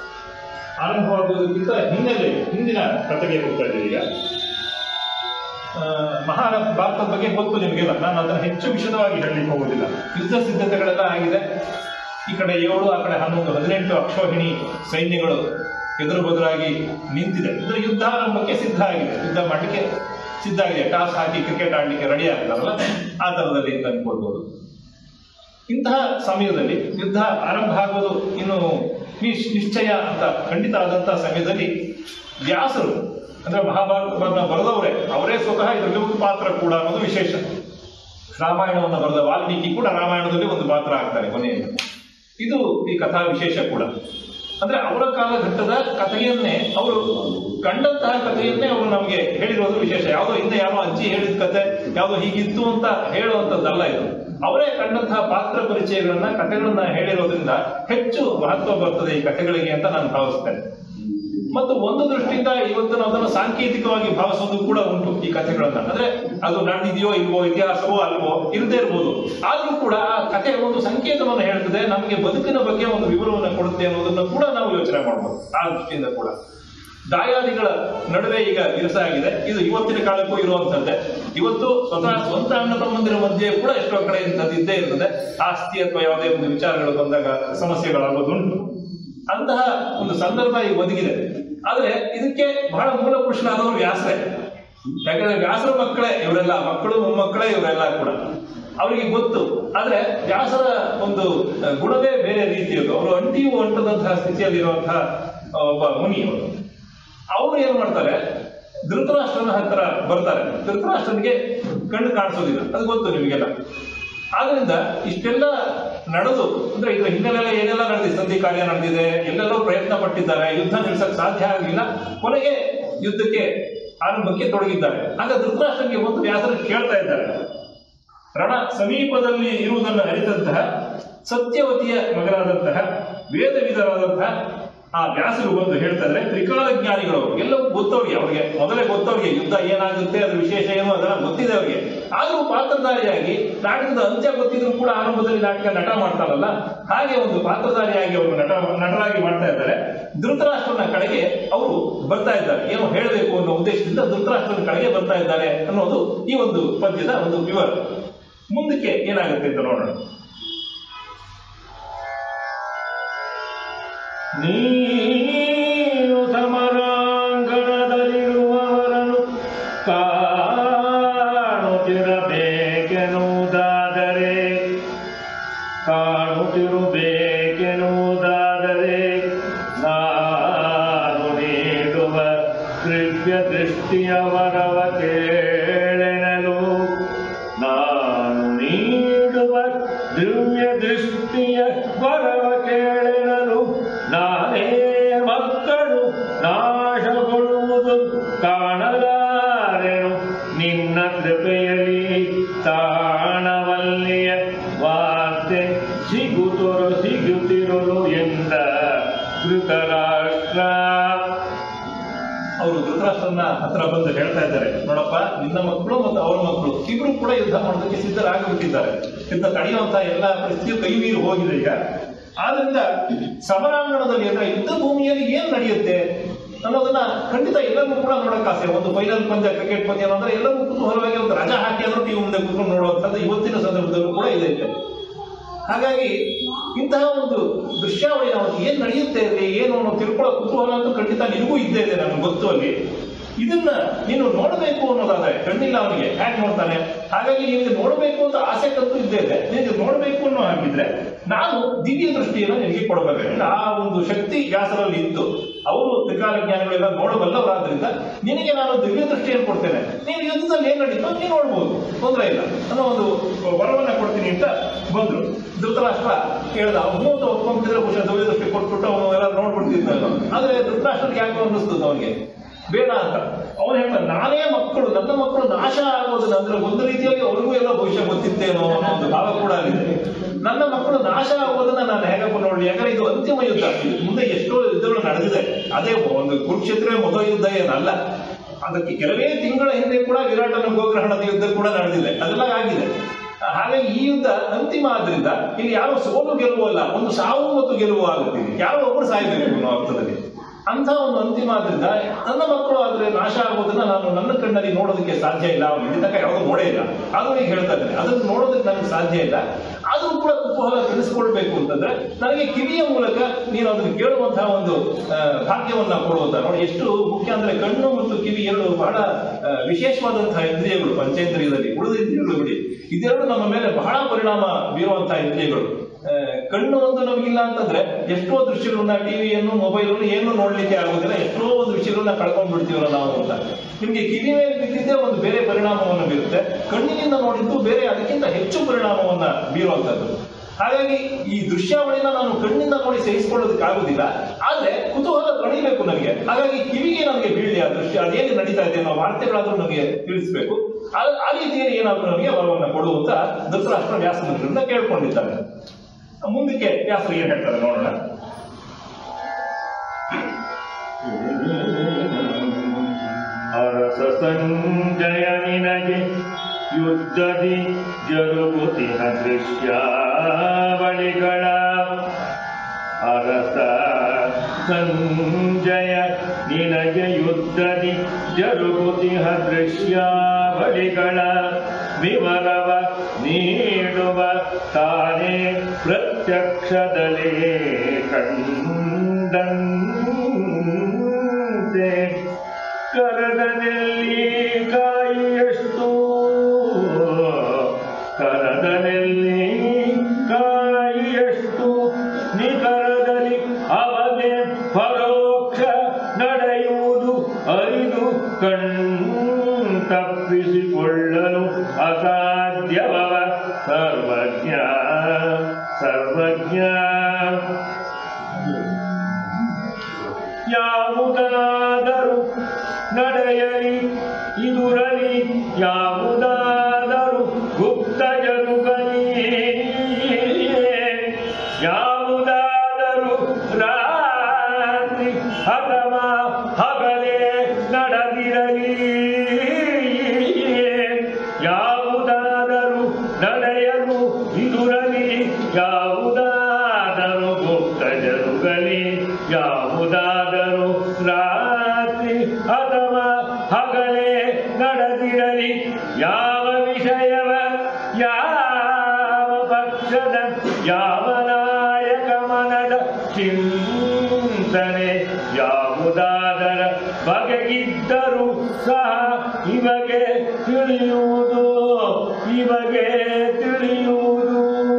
ಆರಂಭವಾಗುವುದಕ್ಕಿಂತ ಹಿನ್ನೆಲೆ ಹಿಂದಿನ ಕಥೆಗೆ ಹೋಗ್ತಾ ಇದ್ದೀವಿ ಈಗ ಆ, ಮಹಾಭಾರತದ ಬಗ್ಗೆ ಗೊತ್ತು ನಿಮಗೆಲ್ಲ ನಾನು ಅದನ್ನು ಹೆಚ್ಚು ವಿಶದವಾಗಿ ಹೇಳಲಿಕ್ಕೆ ಹೋಗುದಿಲ್ಲ ಯುದ್ಧ ಸಿದ್ಧತೆಗಳೆಲ್ಲ ಆಗಿದೆ ಈ ಕಡೆ ಏಳು ಆ ಕಡೆ ಹನ್ನೊಂದು ಹದಿನೆಂಟು ಅಕ್ಷೋಹಿಣಿ ಸೈನ್ಯಗಳು ಎದುರು ಬದುರಾಗಿ ನಿಂತಿದೆ ಅಂದ್ರೆ ಯುದ್ಧ ಆರಂಭಕ್ಕೆ ಸಿದ್ಧ ಆಗಿದೆ ಯುದ್ಧ ಮಾಡಲಿಕ್ಕೆ ಸಿದ್ಧ ಆಗಿದೆ ಟಾಸ್ ಹಾಕಿ ಕ್ರಿಕೆಟ್ ಆಡ್ಲಿಕ್ಕೆ ರೆಡಿ ಆಗ್ತಾರಲ್ಲ ಆ ಥರದಲ್ಲಿ ಅಂತ ಅನ್ಕೊಳ್ಬೋದು ಇಂತಹ ಸಮಯದಲ್ಲಿ ಯುದ್ಧ ಆರಂಭ ಆಗೋದು ಇನ್ನು ನಿಶ್- ನಿಶ್ಚಯ ಅಂತ ಖಂಡಿತ ಆದಂತಹ ಸಮಯದಲ್ಲಿ ವ್ಯಾಸರು ಅಂದ್ರೆ ಮಹಾಭಾರತವನ್ನ ಬರೆದವರೇ ಅವರೇ ಸ್ವತಃ ಇದರಲ್ಲಿ ಒಂದು ಪಾತ್ರ ಕೂಡ ಅನ್ನೋದು ವಿಶೇಷ ರಾಮಾಯಣವನ್ನು ಬರೆದ ವಾಲ್ಮೀಕಿ ಕೂಡ ರಾಮಾಯಣದಲ್ಲಿ ಒಂದು ಪಾತ್ರ ಆಗ್ತಾರೆ ಕೊನೆಯಲ್ಲಿ ಇದು ಈ ಕಥಾ ವಿಶೇಷ ಕೂಡ ಅಂದ್ರೆ ಅವರ ಕಾಲಘಟ್ಟದ ಕಥೆಯನ್ನೇ ಅವರು ಕಂಡಂತಹ ಕಥೆಯನ್ನೇ ಅವರು ನಮಗೆ ಹೇಳಿರೋದು ವಿಶೇಷ ಯಾವುದೋ ಹಿಂದೆ ಯಾವ ಅಜ್ಜಿ ಹೇಳಿದ ಕತೆ ಯಾವುದೋ ಹೀಗಿತ್ತು ಅಂತ ಹೇಳುವಂಥದ್ದಲ್ಲ ಇದು ಅವರೇ ಕಂಡಂತಹ ಪಾತ್ರ ಪರಿಚಯಗಳನ್ನ ಕಥೆಗಳನ್ನ ಹೇಳಿರೋದ್ರಿಂದ ಹೆಚ್ಚು ಮಹತ್ವ ಬರ್ತದೆ ಈ ಕಥೆಗಳಿಗೆ ಅಂತ ನಾನು ಭಾವಿಸ್ತೇನೆ ಮತ್ತು ಒಂದು ದೃಷ್ಟಿಯಿಂದ ಇವತ್ತು ನಾವು ಅದನ್ನು ಸಾಂಕೇತಿಕವಾಗಿ ಭಾವಿಸೋದು ಕೂಡ ಉಂಟು ಈ ಕಥೆಗಳನ್ನ ಅಂದ್ರೆ ಅದು ನಡೆದಿದೆಯೋ ಇಲ್ವೋ ಇತಿಹಾಸವೋ ಅಲ್ವೋ ಇರದೇ ಇರ್ಬೋದು ಆದ್ರೂ ಕೂಡ ಆ ಕಥೆ ಒಂದು ಸಂಕೇತವನ್ನು ಹೇಳ್ತದೆ ನಮಗೆ ಬದುಕಿನ ಬಗ್ಗೆ ಒಂದು ವಿವರವನ್ನು ಕೊಡುತ್ತೆ ಅನ್ನೋದನ್ನ ಕೂಡ ನಾವು ಯೋಚನೆ ಮಾಡ್ಬೋದು ಆ ದೃಷ್ಟಿಯಿಂದ ಕೂಡ ದಾಯಾದಿಗಳ ನಡುವೆ ಈಗ ವಿರಸ ಆಗಿದೆ ಇದು ಇವತ್ತಿನ ಕಾಲಕ್ಕೂ ಇರುವಂತದ್ದೇ ಇವತ್ತು ಸ್ವತಃ ಸ್ವಂತ ಅಣ್ಣ ತಮ್ಮಂದಿರ ಮಧ್ಯೆ ಕೂಡ ಎಷ್ಟೋ ಕಡೆ ಇಂಥದ್ದು ಇದ್ದೇ ಇರ್ತದೆ ಆಸ್ತಿ ಅಥವಾ ಯಾವುದೇ ಒಂದು ವಿಚಾರಗಳು ಬಂದಾಗ ಸಮಸ್ಯೆಗಳಾಗೋದುಂಟು ಅಂತಹ ಒಂದು ಸಂದರ್ಭ ಈಗ ಒದಗಿದೆ ಆದ್ರೆ ಇದಕ್ಕೆ ಬಹಳ ಮೂಲ ಪುರುಷನಾದವರು ವ್ಯಾಸರೇ ಯಾಕಂದ್ರೆ ವ್ಯಾಸರ ಮಕ್ಕಳೇ ಇವರೆಲ್ಲ ಮಕ್ಕಳು ಮೊಮ್ಮಕ್ಕಳೇ ಇವರೆಲ್ಲ ಕೂಡ ಅವರಿಗೆ ಗೊತ್ತು ಆದ್ರೆ ವ್ಯಾಸರ ಒಂದು ಆ, ಗುಣವೇ ಬೇರೆ ರೀತಿಯದು ಅವರು ಅಂಟಿಯೂ ಅಂಟದಂತಹ ಸ್ಥಿತಿಯಲ್ಲಿರುವಂತಹ ಆ, ಒಬ್ಬ ಮುನಿ ಅವರು ಅವರು ಏನ್ ಮಾಡ್ತಾರೆ ಧೃತರಾಷ್ಟ್ರನ ಹತ್ರ ಬರ್ತಾರೆ ಧೃತರಾಷ್ಟ್ರನಿಗೆ ಕಣ್ಣು ಕಾಣಿಸೋದಿಲ್ಲ ಅದು ಗೊತ್ತು ನಿಮಗೆಲ್ಲ ಆದ್ರಿಂದ ಇಷ್ಟೆಲ್ಲ ನಡೆದು ಅಂದ್ರೆ ಇದು ಹಿನ್ನೆಲೆ ಏನೆಲ್ಲ ನಡೆದಿದೆ ಸಂಧಿ ಕಾರ್ಯ ನಡೆದಿದೆ ಎಲ್ಲೆಲ್ಲೋ ಪ್ರಯತ್ನ ಪಟ್ಟಿದ್ದಾರೆ ಯುದ್ಧ ನಿಲ್ಸಕ್ ಸಾಧ್ಯ ಆಗಲಿಲ್ಲ ಕೊನೆಗೆ ಯುದ್ಧಕ್ಕೆ ಆರಂಭಕ್ಕೆ ತೊಡಗಿದ್ದಾರೆ ಆಗ ಧೃತರಾಷ್ಟ್ರನಿಗೆ ಒಂದು ವ್ಯಾಸರು ಕೇಳ್ತಾ ಇದ್ದಾರೆ ರಣ ಸಮೀಪದಲ್ಲಿ ಇರುವುದನ್ನು ಅರಿತಂತಹ ಸತ್ಯವತಿಯ ಮಗನಾದಂತಹ ವೇದವಿಧರಾದಂತಹ ಆ ವ್ಯಾಸರು ಬಂದು ಹೇಳ್ತಾರೆ ತ್ರಿಕಾಲ ಜ್ಞಾನಿಗಳು ಎಲ್ಲವೂ ಗೊತ್ತವ್ರಿಗೆ ಅವ್ರಿಗೆ ಮೊದಲೇ ಗೊತ್ತವ್ರಿಗೆ ಯುದ್ಧ ಏನಾಗುತ್ತೆ ಅದ್ರ ವಿಶೇಷ ಏನು ಅದೆಲ್ಲ ಗೊತ್ತಿದೆ ಅವ್ರಿಗೆ ಆದರೂ ಪಾತ್ರಧಾರಿಯಾಗಿ ನಾಟಕದ ಅಂತ್ಯ ಗೊತ್ತಿದ್ರು ಕೂಡ ಆರಂಭದಲ್ಲಿ ನಾಟಕ ನಟ ಮಾಡ್ತಾರಲ್ಲ ಹಾಗೆ ಒಂದು ಪಾತ್ರಧಾರಿಯಾಗಿ ಅವರು ನಟ ನಟರಾಗಿ ಮಾಡ್ತಾ ಇದ್ದಾರೆ ಧೃತರಾಷ್ಟ್ರನ ಕಡೆಗೆ ಅವರು ಬರ್ತಾ ಇದ್ದಾರೆ ಏನೋ ಹೇಳಬೇಕು ಅನ್ನೋ ಉದ್ದೇಶದಿಂದ ಧೃತರಾಷ್ಟ್ರನ ಕಡೆಗೆ ಬರ್ತಾ ಇದ್ದಾರೆ ಅನ್ನೋದು ಈ ಒಂದು ಪದ್ಯದ ಒಂದು ವಿವರ ಮುಂದಕ್ಕೆ ಏನಾಗುತ್ತೆ ಅಂತ ನೋಡೋಣ
ನೀನು ಸಮರಾಂಗಣದಲ್ಲಿರುವವರನ್ನು ಕಾಣುತ್ತಿರಬೇಕೆನ್ನುವುದಾದರೆ ಕಾಣುತ್ತಿರಬೇಕೆನ್ನುವುದಾದರೆ ನಾನು ನೀಡುವ ದಿವ್ಯ ದೃಷ್ಟಿಯ ವರವ ಕೇಳೆನಲು ನಾನು ನೀಡುವ ದಿವ್ಯ ದೃಷ್ಟಿಯ ವರವ ಕೇಳೆನಲು ನಾನೇ ಮಕ್ಕಳು ನಾಶಗೊಳ್ಳುವುದು ಕಾಣಲಾರೆನು ನಿನ್ನ ಕೃಪೆಯಲ್ಲಿ ತಾಣವಲ್ಲಿಯ ವಾರ್ತೆ ಸಿಗುತ್ತರು ಸಿಗುತ್ತಿರುಳು ಎಂದ ಧೃತರಾಷ್ಟ್ರ
ಅವರು ಧೃತರಾಷ್ಟ್ರನ ಹತ್ರ ಬಂದು ಹೇಳ್ತಾ ಇದ್ದಾರೆ ನೋಡಪ್ಪ ನಿನ್ನ ಮಕ್ಕಳು ಮತ್ತು ಅವರ ಮಕ್ಕಳು ಇಬ್ರು ಕೂಡ ಯುದ್ಧ ಮಾಡೋದಕ್ಕೆ ಸಿದ್ಧರಾಗಿಬಿಟ್ಟಿದ್ದಾರೆ ಯುದ್ಧ ತಡೆಯುವಂತಹ ಎಲ್ಲ ಪರಿಸ್ಥಿತಿಯು ಕೈ ಮೀರಿ ಹೋಗಿದೆ ಈಗ ಆದ್ರಿಂದ ಸಮರಾಂಗಣದಲ್ಲಿ ಅಂದ್ರೆ ಯುದ್ಧ ಭೂಮಿಯಲ್ಲಿ ಏನ್ ನಡೆಯುತ್ತೆ ಅನ್ನೋದನ್ನ ಖಂಡಿತ ಎಲ್ಲರಿಗೂ ಕೂಡ ನೋಡಕ್ ಆಸೆ ಒಂದು ಫೈನಲ್ ಪಂದ್ಯ ಕ್ರಿಕೆಟ್ ಪಂದ್ಯ ಅಂದ್ರೆ ಎಲ್ಲರಿಗೂ ಕುತೂಹಲವಾಗಿ ಒಂದು ರಜಾ ಹಾಕಿ ಆದ್ರೂ ಟಿವಿ ಮುಂದೆ ಕೂತ್ಕೊಂಡು ನೋಡುವಂಥದ್ದು ಇವತ್ತಿನ ಸಂದರ್ಭದಲ್ಲೂ ಕೂಡ ಇದೆ ಇಲ್ಲಿ. ಹಾಗಾಗಿ ಇಂತಹ ಒಂದು ದೃಶ್ಯಾವಳಿ ನಾವು ಏನ್ ನಡೆಯುತ್ತೆ ಅಲ್ಲಿ ಏನು ಅನ್ನೋ ತಿಳ್ಕೊಳ್ಳೋ ಕುತೂಹಲ ಅಂತೂ ಖಂಡಿತ ನಿನಗೂ ಇದ್ದೇ ಇದೆ ನನಗೆ ಗೊತ್ತು ಅಲ್ಲಿ ಇದನ್ನ ನೀನು ನೋಡಬೇಕು ಅನ್ನೋದಾದ್ರೆ ಕಣ್ಣಿಲ್ಲ ಅವನಿಗೆ ಹ್ಯಾಕ್ ನೋಡ್ತಾನೆ ಹಾಗಾಗಿ ನಿನಗೆ ನೋಡಬೇಕು ಅಂತ ಆಸೆ ಕಂತೂ ಇದ್ದೇ ಇದೆ ನಿನಗೆ ನೋಡಬೇಕು ಅನ್ನೋ ಹಾಗಿದ್ರೆ ನಾನು ದಿವ್ಯ ದೃಷ್ಟಿಯನ್ನು ನಿನಗೆ ಕೊಡಬೇಕು ಆ ಒಂದು ಶಕ್ತಿ ವ್ಯಾಸರಲ್ಲಿ ಇತ್ತು ಅವರು ತ್ರಿಕಾಲ ಜ್ಞಾನಿಗಳೆಲ್ಲ ನೋಡಬಲ್ಲವರಾದ್ರಿಂದ ನಿನಗೆ ನಾನು ದಿವ್ಯ ದೃಷ್ಟಿಯನ್ನು ಕೊಡ್ತೇನೆ ನೀನು ಯುದ್ಧದಲ್ಲಿ ಏನ್ ನಡೀತೋ ನೀನು ನೋಡ್ಬೋದು ತೊಂದರೆ ಇಲ್ಲ ಅನ್ನೋ ಒಂದು ವರವನ್ನ ಕೊಡ್ತೀನಿ ಅಂತ ಬಂದ್ರು ಧೃತರಾಷ್ಟ್ರ ಕೇಳ್ದ ಅವನು ಅಂತ ಒಪ್ಕೊಂಡ್ಬಿಟ್ಟಿದ್ರೆ ಬಹುಶಃ ದಿವ್ಯ ದೃಷ್ಟಿ ಕೊಟ್ಬಿಟ್ಟು ಅವನು ಎಲ್ಲ ನೋಡ್ಬಿಡ್ತಿದ್ದ ಆದ್ರೆ ಧೃತರಾಷ್ಟ್ರಕ್ಕೆ ಯಾಕೋ ಅನ್ನಿಸ್ತದ ಅವನಿಗೆ ಬೇಡ ಅಂತ ಅವನು ಹೇಳ್ತಾನೆ ನಾನೇ ಮಕ್ಕಳು ನನ್ನ ಮಕ್ಕಳು ನಾಶ ಆಗೋದನ್ನ ಅಂದ್ರೆ ಒಂದು ರೀತಿಯಾಗಿ ಅವ್ರಿಗೂ ಎಲ್ಲ ಭವಿಷ್ಯ ಗೊತ್ತಿತ್ತೇನೋ ಅನ್ನೋ ಒಂದು ಭಾವ ಕೂಡ ಆಗಿದೆ ನನ್ನ ಮಕ್ಕಳು ನಾಶ ಆಗೋದನ್ನ ನಾನು ಹೇಗಪ್ಪ ನೋಡ್ಲಿ ಯಾಕಂದ್ರೆ ಇದು ಅಂತಿಮ ಯುದ್ಧ ಇದು ಮುಂದೆ ಎಷ್ಟೋ ಯುದ್ಧಗಳು ನಡೆದಿದೆ ಅದೇ ಒಂದು ಕುರುಕ್ಷೇತ್ರವೇ ಮೊದಲ ಯುದ್ಧ ಏನಲ್ಲ ಅದಕ್ಕೆ ಕೆಲವೇ ತಿಂಗಳ ಹಿಂದೆ ಕೂಡ ವಿರಾಟನ ಗೋಗ್ರಹಣದ ಯುದ್ಧ ಕೂಡ ನಡೆದಿದೆ ಅದೆಲ್ಲ ಆಗಿದೆ ಹಾಗಾಗಿ ಈ ಯುದ್ಧ ಅಂತಿಮ ಆದ್ರಿಂದ ಇಲ್ಲಿ ಯಾರೋ ಸೋಲು ಗೆಲುವು ಅಲ್ಲ ಒಂದು ಸಾವು ಮತ್ತು ಗೆಲುವು ಆಗುತ್ತೆ ಇಲ್ಲಿ. ಯಾರೋ ಒಬ್ಬರು ಸಾಯ್ಬೇಕು ಅನ್ನೋ ಅರ್ಥದಲ್ಲಿ ಅಂತ ಒಂದು ಅಂತಿಮ ಆದ್ರಿಂದ ನನ್ನ ಮಕ್ಕಳು ಆದ್ರೆ ನಾಶ ಆಗೋದನ್ನ ನಾನು ನನ್ನ ಕಣ್ಣಲ್ಲಿ ನೋಡೋದಕ್ಕೆ ಸಾಧ್ಯ ಇಲ್ಲ ಅವ್ನು ಇಲ್ಲಿ ತನಕ ಯಾವುದು ನೋಡೇ ಇಲ್ಲ ಆದ್ರೂ ಈಗ ಹೇಳ್ತಾ ಇದ್ದೇನೆ ಅದನ್ನು ನೋಡೋದಕ್ಕೆ ನನಗೆ ಸಾಧ್ಯ ಇಲ್ಲ ಆದ್ರೂ ಕೂಡ ಕುತೂಹಲ ತಿಳಿಸ್ಕೊಳ್ಬೇಕು ಅಂತಂದ್ರೆ ನನಗೆ ಕಿವಿಯ ಮೂಲಕ ನೀನು ಅದನ್ನು ಕೇಳುವಂತಹ ಒಂದು ಆ, ಭಾಗ್ಯವನ್ನ ಕೊಡುವಂತ ನೋಡಿ ಎಷ್ಟು ಮುಖ್ಯ ಅಂದ್ರೆ ಕಣ್ಣು ಮತ್ತು ಕಿವಿ ಎರಡು ಬಹಳ ಆ, ವಿಶೇಷವಾದಂತಹ ಇಂದ್ರಿಯಗಳು ಪಂಚೇಂದ್ರಿಯದಲ್ಲಿ ಉಳಿದ ಇಂದ್ರಿಯಗಳು ಬಿಡಿ ಇದೆರಡು ನಮ್ಮ ಮೇಲೆ ಬಹಳ ಪರಿಣಾಮ ಬೀರುವಂತಹ ಇಂದ್ರಿಯಗಳು ಆ, ಕಣ್ಣು ಒಂದು ನಮಗಿಲ್ಲ ಅಂತಂದ್ರೆ ಎಷ್ಟೋ ದೃಶ್ಯಗಳನ್ನ ಟಿವಿಯನ್ನು ಮೊಬೈಲ್ ಏನು ನೋಡ್ಲಿಕ್ಕೆ ಆಗೋದಿಲ್ಲ ಎಷ್ಟೋ ಒಂದು ವಿಷಯಗಳನ್ನ ಕಳ್ಕೊಂಡ್ ಬಿಡ್ತೀವಲ್ಲ ನಾವು ಅಂತ ನಿಮ್ಗೆ ಕಿವಿ ಮೇಲೆ ಬಿದ್ದಿದ್ದೇ ಒಂದು ಬೇರೆ ಪರಿಣಾಮವನ್ನು ಬೀರುತ್ತೆ ಕಣ್ಣಿನಿಂದ ನೋಡಿದ್ದು ಬೇರೆ ಅದಕ್ಕಿಂತ ಹೆಚ್ಚು ಪರಿಣಾಮವನ್ನ ಬೀರುವಂತದ್ದು ಹಾಗಾಗಿ ಈ ದೃಶ್ಯಾವಳಿನ ನಾನು ಕಣ್ಣಿಂದ ನೋಡಿ ಸಹಿಸಿಕೊಳ್ಳೋದಕ್ಕೆ ಆಗುದಿಲ್ಲ ಆದ್ರೆ ಕುತೂಹಲ ತಣಿಬೇಕು ನನಗೆ ಹಾಗಾಗಿ ಕಿವಿಗೆ ನನಗೆ ಬೀಳಲಿ ಆ ದೃಶ್ಯ ಅದೇನು ನಡೀತಾ ಇದೆ ಅನ್ನೋ ವಾರ್ತೆಗಳಾದ್ರೂ ನನಗೆ ತಿಳಿಸ್ಬೇಕು ಆ- ಆ ರೀತಿಯಲ್ಲಿ ಏನಾದ್ರೂ ನನಗೆ ವರವನ್ನ ಕೊಡುವಂತ ಧೃತರಾಷ್ಟ್ರ ವ್ಯಾಸಮುದ್ರಿಂದ ಕೇಳ್ಕೊಂಡಿದ್ದಾರೆ ಮುಂದಕ್ಕೆ ವ್ಯಾಸರು ಏನ್ ಹೇಳ್ತಾರೆ ನೋಡೋಣ
ಅರಸ ಸಂಜಯ ನಿನಗೆ ಯುದ್ಧದಿ ಜರುಗುತಿನ ದೃಶ್ಯಾವಳಿಗಳ ಅರಸ ಸಂಜಯ ನಿನಗೆ ಯುದ್ಧದಿ ಜರುಗುತಿಹ ದೃಶ್ಯಾವಳಿಗಳ ವಿವರವ ನೀಡುವ ತಾನೇ ಪ್ರತ್ಯಕ್ಷದಲ್ಲಿ ಕಂಡಂತೆ ಕರದನೆಲ್ಲಿ ಕಾಯಿಯಷ್ಟು ಕರದನೆಲ್ಲಿ ಕಾಯಿಯಷ್ಟು ನಿಕರದಲ್ಲಿ ಅವಗೆ ಪರೋಕ್ಷ ನಡೆಯುವುದು ಐದು ಕಣ್ ತಪ್ಪಿಸಿಕೊಳ್ಳಲು ಅಸಾಧ್ಯವವ ಸರ್ವಜ್ಞ ಸರ್ವಜ್ಞ ಯಾವುದಾದರೂ ನಡೆಯಲಿ ಇದುರಲಿ ಯಾವುದಾದರೂ ಗುಪ್ತ ಜರುಗಲಿ ಯಾವುದಾದರೂ ರಾತ್ರಿ ಅಥವಾ ಹಗಲೇ ನಡೆದಿರಲಿ ಯಾವುದಾದರೂ ನಡೆಯಲು ಇದುರಲಿ ಯಾವುದಾದರೂ ಗುಪ್ತ ಜರುಗಲಿ ಯಾವುದಾದರೂ ರಾತ್ರಿ ಅಥವಾ ಹಗಲೇ ನಡೆದಿರಲಿ ಯಾವ ವಿಷಯವ ಯಾವ ಪಕ್ಷದ ಯಾವ ನಾಯಕ ಮನದ ಚಿಂತನೆ ಯಾವುದಾದರ ಬಗೆಗಿದ್ದರೂ ಸಹ ಇವಗೆ ತಿಳಿಯುವುದು ಇವಗೆ ತಿಳಿಯುವುದು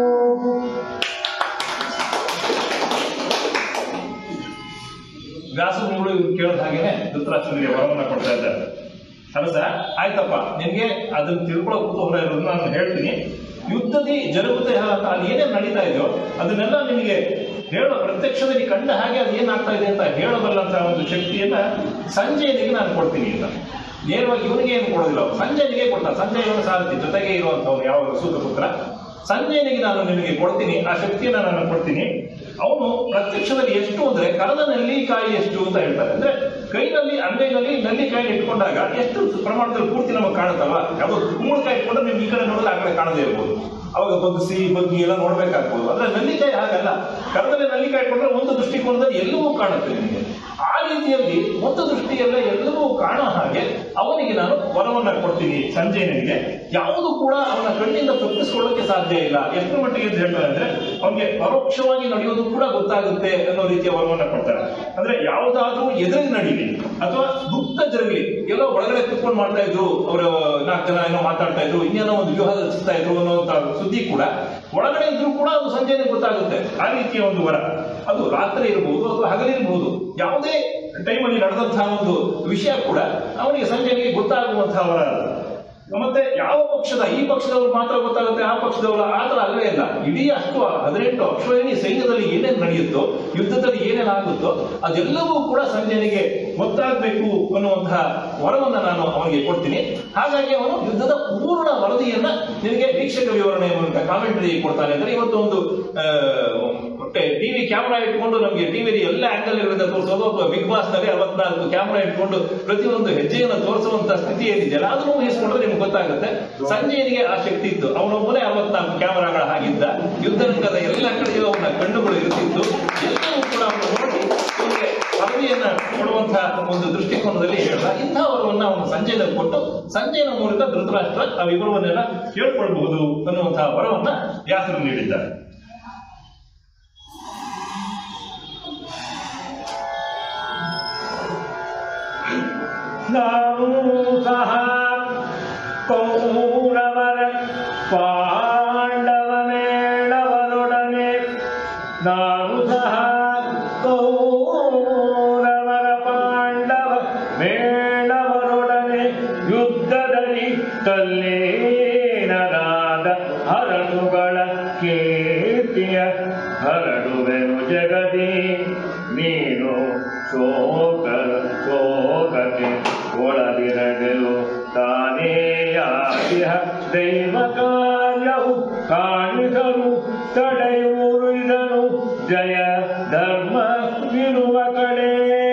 ವ್ಯಾಸಮುನಿಗಳು ಇವ್ರು ಕೇಳಿದ ಹಾಗೇನೆ ಧೃತರಾಷ್ಟ್ರನಿಗೆ ವರವನ್ನ ಕೊಡ್ತಾ ಇದ್ದಾರೆ ಅರಸ ಆಯ್ತಪ್ಪ ನಿನ್ಗೆ ಅದನ್ನ ತಿಳ್ಕೊಳ್ಳೋ ಕುತೂಹಲ ಇರೋದನ್ನ ನಾನು ಹೇಳ್ತೀನಿ ಯುದ್ಧದಿ ಜರುಗುತ್ತೆ ಅಂತ ಅಲ್ಲಿ ಏನೇನು ನಡೀತಾ ಇದೆಯೋ ಅದನ್ನೆಲ್ಲ ನಿನಗೆ ಹೇಳೋ ಪ್ರತ್ಯಕ್ಷದಲ್ಲಿ ಕಂಡ ಹಾಗೆ ಅದು ಏನಾಗ್ತಾ ಇದೆ ಅಂತ ಹೇಳಬಲ್ಲಂತ ಒಂದು ಶಕ್ತಿಯನ್ನ ಸಂಜಯನಿಗೆ ನಾನು ಕೊಡ್ತೀನಿ ಅಂತ ನೇರವಾಗಿ ಇವನಿಗೆ ಏನು ಕೊಡೋದಿಲ್ಲ ಅವ್ರು. ಸಂಜಯನಿಗೆ ಕೊಡ್ತಾರೆ ಸಂಜಯ್ ಇವನು ಸಾರಥಿ ಜೊತೆಗೆ ಇರುವಂತವನು ಯಾವ ಸೂತಪುತ್ರ ಸಂಜಯನಿಗೆ ನಾನು ನಿನಗೆ ಕೊಡ್ತೀನಿ ಆ ಶಕ್ತಿಯನ್ನ ನಾನು ಕೊಡ್ತೀನಿ ಅವನು ಪ್ರತ್ಯಕ್ಷದಲ್ಲಿ ಎಷ್ಟು ಅಂದ್ರೆ ಕರದ ನೆಲ್ಲಿಕಾಯಿ ಎಷ್ಟು ಅಂತ ಹೇಳ್ತಾರೆ ಅಂದ್ರೆ ಕೈನಲ್ಲಿ ಅಂಗೈನಲ್ಲಿ ನೆಲ್ಲಿಕಾಯಿ ಇಟ್ಕೊಂಡಾಗ ಎಷ್ಟು ಪ್ರಮಾಣದಲ್ಲಿ ಪೂರ್ತಿ ನಮಗೆ ಕಾಣುತ್ತಲ್ವಾ ಯಾವುದೋ ಕುಂಬಳಕಾಯಿ ಇಟ್ಕೊಂಡ್ರೆ ನಿಮ್ಗೆ ಈ ಕಡೆ ನೋಡಿದ್ರೆ ಆ ಕಡೆ ಕಾಣದೇ ಇರ್ಬೋದು ಅವಾಗ ಬಗ್ಸಿ ಬಗ್ಗಿ ಎಲ್ಲ ನೋಡ್ಬೇಕಾಗ್ಬೋದು ಅಂದ್ರೆ ನೆಲ್ಲಿಕಾಯಿ ಹಾಗಲ್ಲ ಕರದಲ್ಲಿ ನೆಲ್ಲಿಕಾಯಿ ಇಟ್ಕೊಂಡ್ರೆ ಒಂದು ದೃಷ್ಟಿಕೋನದಲ್ಲಿ ಎಲ್ಲವೂ ಕಾಣುತ್ತೆ ನಿಮಗೆ ಆ ರೀತಿಯಲ್ಲಿ ಒಂದು ದೃಷ್ಟಿಯಲ್ಲ ಎಲ್ಲವೂ ಕಾಣೋ ಹಾಗೆ ಅವನಿಗೆ ನಾನು ವರವನ್ನ ಕೊಡ್ತೀನಿ ಸಂಜಯನಿಗೆ ಯಾವುದು ಕೂಡ ಅವನ ಕಣ್ಣಿಂದ ತಪ್ಪಿಸ್ಕೊಳ್ಳೋಕೆ ಸಾಧ್ಯ ಇಲ್ಲ ಎಷ್ಟು ಮಟ್ಟಿಗೆ ಅಂತ ಹೇಳ್ತಾರೆ ಅಂದ್ರೆ ಅವನಿಗೆ ಪರೋಕ್ಷವಾಗಿ ನಡೆಯೋದು ಕೂಡ ಗೊತ್ತಾಗುತ್ತೆ ಅನ್ನೋ ರೀತಿಯ ವರವನ್ನ ಕೊಡ್ತಾರೆ ಅಂದ್ರೆ ಯಾವುದಾದ್ರೂ ಎದುರಿಗೆ ನಡೀಲಿ ಅಥವಾ ಗುಪ್ತ ಜರಗಲಿ ಎಲ್ಲೋ ಒಳಗಡೆ ಕುತ್ಕೊಂಡು ಮಾಡ್ತಾ ಇದ್ರು ಅವರು ನಾಲ್ಕು ಜನ ಏನೋ ಮಾತಾಡ್ತಾ ಇದ್ರು ಇನ್ನೇನೋ ಒಂದು ವ್ಯೂಹ ರಚಿಸ್ತಾ ಇದ್ರು ಅನ್ನೋ ಸುದ್ದಿ ಕೂಡ ಒಳಗಡೆ ಇದ್ರೂ ಕೂಡ ಅದು ಸಂಜೆನೆ ಗೊತ್ತಾಗುತ್ತೆ ಆ ರೀತಿಯ ಒಂದು ವರ ಅದು ರಾತ್ರಿ ಇರಬಹುದು ಅಥವಾ ಹಗಲಿರಬಹುದು ಯಾವುದೇ ಟೈಮಲ್ಲಿ ನಡೆದಂತಹ ಒಂದು ವಿಷಯ ಕೂಡ ಅವನಿಗೆ ಸಂಜೆಗೆ ಗೊತ್ತಾಗುವಂತಹ ವರ ಅದು. ಮತ್ತೆ ಯಾವ ಪಕ್ಷದ ಈ ಪಕ್ಷದವ್ರು ಮಾತ್ರ ಗೊತ್ತಾಗುತ್ತೆ ಆ ಪಕ್ಷದವರು ಆ ಥರ ಅಲ್ಲವೇ ಇಲ್ಲ ಇಡೀ ಅಷ್ಟು ಹದಿನೆಂಟು ಅಶ್ವಯನಿ ಸೈನ್ಯದಲ್ಲಿ ಏನೇನು ನಡೆಯುತ್ತೋ ಯುದ್ಧದಲ್ಲಿ ಏನೇನು ಆಗುತ್ತೋ ಅದೆಲ್ಲವೂ ಕೂಡ ಸಂಜಯನಿಗೆ ಗೊತ್ತಾಗಬೇಕು ಅನ್ನುವಂತಹ ವರವನ್ನ ನಾನು ಅವನಿಗೆ ಕೊಡ್ತೀನಿ ಹಾಗಾಗಿ ಅವನು ಯುದ್ಧದ ಪೂರ್ಣ ವರದಿಯನ್ನ ನಿನಗೆ ವೀಕ್ಷಕ ವಿವರಣೆ ಮೂಲಕ ಕಾಮೆಂಟ್ರಿ ಕೊಡ್ತಾನೆ ಅಂದ್ರೆ ಇವತ್ತು ಒಂದು ಟಿವಿ ಕ್ಯಾಮ್ರಾ ಇಟ್ಕೊಂಡು ನಮಗೆ ಟಿವಿಲಿ ಎಲ್ಲ ಆಂಗಲ್ಗಳಿಂದ ತೋರಿಸೋದು ಅಥವಾ ಬಿಗ್ ಬಾಸ್ ನಲ್ಲಿ ಅರವತ್ನಾಲ್ಕು ಕ್ಯಾಮ್ರಾ ಇಟ್ಕೊಂಡು ಪ್ರತಿಯೊಂದು ಹೆಜ್ಜೆಯನ್ನು ತೋರಿಸುವಂತ ಸ್ಥಿತಿ ಏನಿದೆಯಲ್ಲ ಅದನ್ನು ಊಹಿಸ್ಕೊಂಡ್ರೆ ನಿಮ್ಗೆ ಗೊತ್ತಾಗುತ್ತೆ ಸಂಜಯನಿಗೆ ಆ ಶಕ್ತಿ ಇತ್ತು ಅವನೊಬ್ಬನೇ ಅರವತ್ನಾಲ್ಕು ಕ್ಯಾಮರಾಗಳ ಹಾಗಿದ್ದ ಯುದ್ಧರಂಗದ ಎಲ್ಲ ಕಡೆಯೂ ಅವನ ಕಣ್ಣುಗಳು ಇರ್ತಿತ್ತು ಎಲ್ಲವೂ ಕೂಡ ಅವನು ನೋಡಿ ಇವನಿಗೆ ಪದವಿಯನ್ನ ಕೊಡುವಂತಹ ಒಂದು ದೃಷ್ಟಿಕೋನದಲ್ಲಿ ಹೇಳ್ದ ಇಂತಹ ವರವನ್ನ ಅವನು ಸಂಜಯನಲ್ಲಿ ಕೊಟ್ಟು ಸಂಜಯನ ಮೂಲಕ ಧೃತರಾಷ್ಟ್ರ ಆ ವಿವರವನ್ನೆಲ್ಲ ಹೇಳ್ಕೊಳ್ಬಹುದು ಅನ್ನುವಂತಹ ವರವನ್ನ ವ್ಯಾಸರು ನೀಡಿದ್ದಾರೆ
ನಾವು ಸಹ ಕೌರವರ ಪಾಂಡವ ಮೇಳವರೊಡನೆ ನಾವು ಸಹ ಕೌರವರ ಪಾಂಡವ ಮೇಳವರೊಡನೆ ಯುದ್ಧದಲ್ಲಿ ತಲ್ಲೇನರಾದ ಹರಡುಗಳ ಕೀರ್ತಿಯ ಹರಡುವೆನು ಜಗದಿ ನೀನು ಶೋಕ ಶೋಕಕ್ಕೆ ಒಳದಿರಲು ತಾನೇ ಯಾರಿಹ ದೈವ ಕಾರ್ಯವು ಕಾಣಿಸಲು ತಡೆಯುವರು ಇದನು ಜಯ ಧರ್ಮ ಇರುವ ಕಡೆ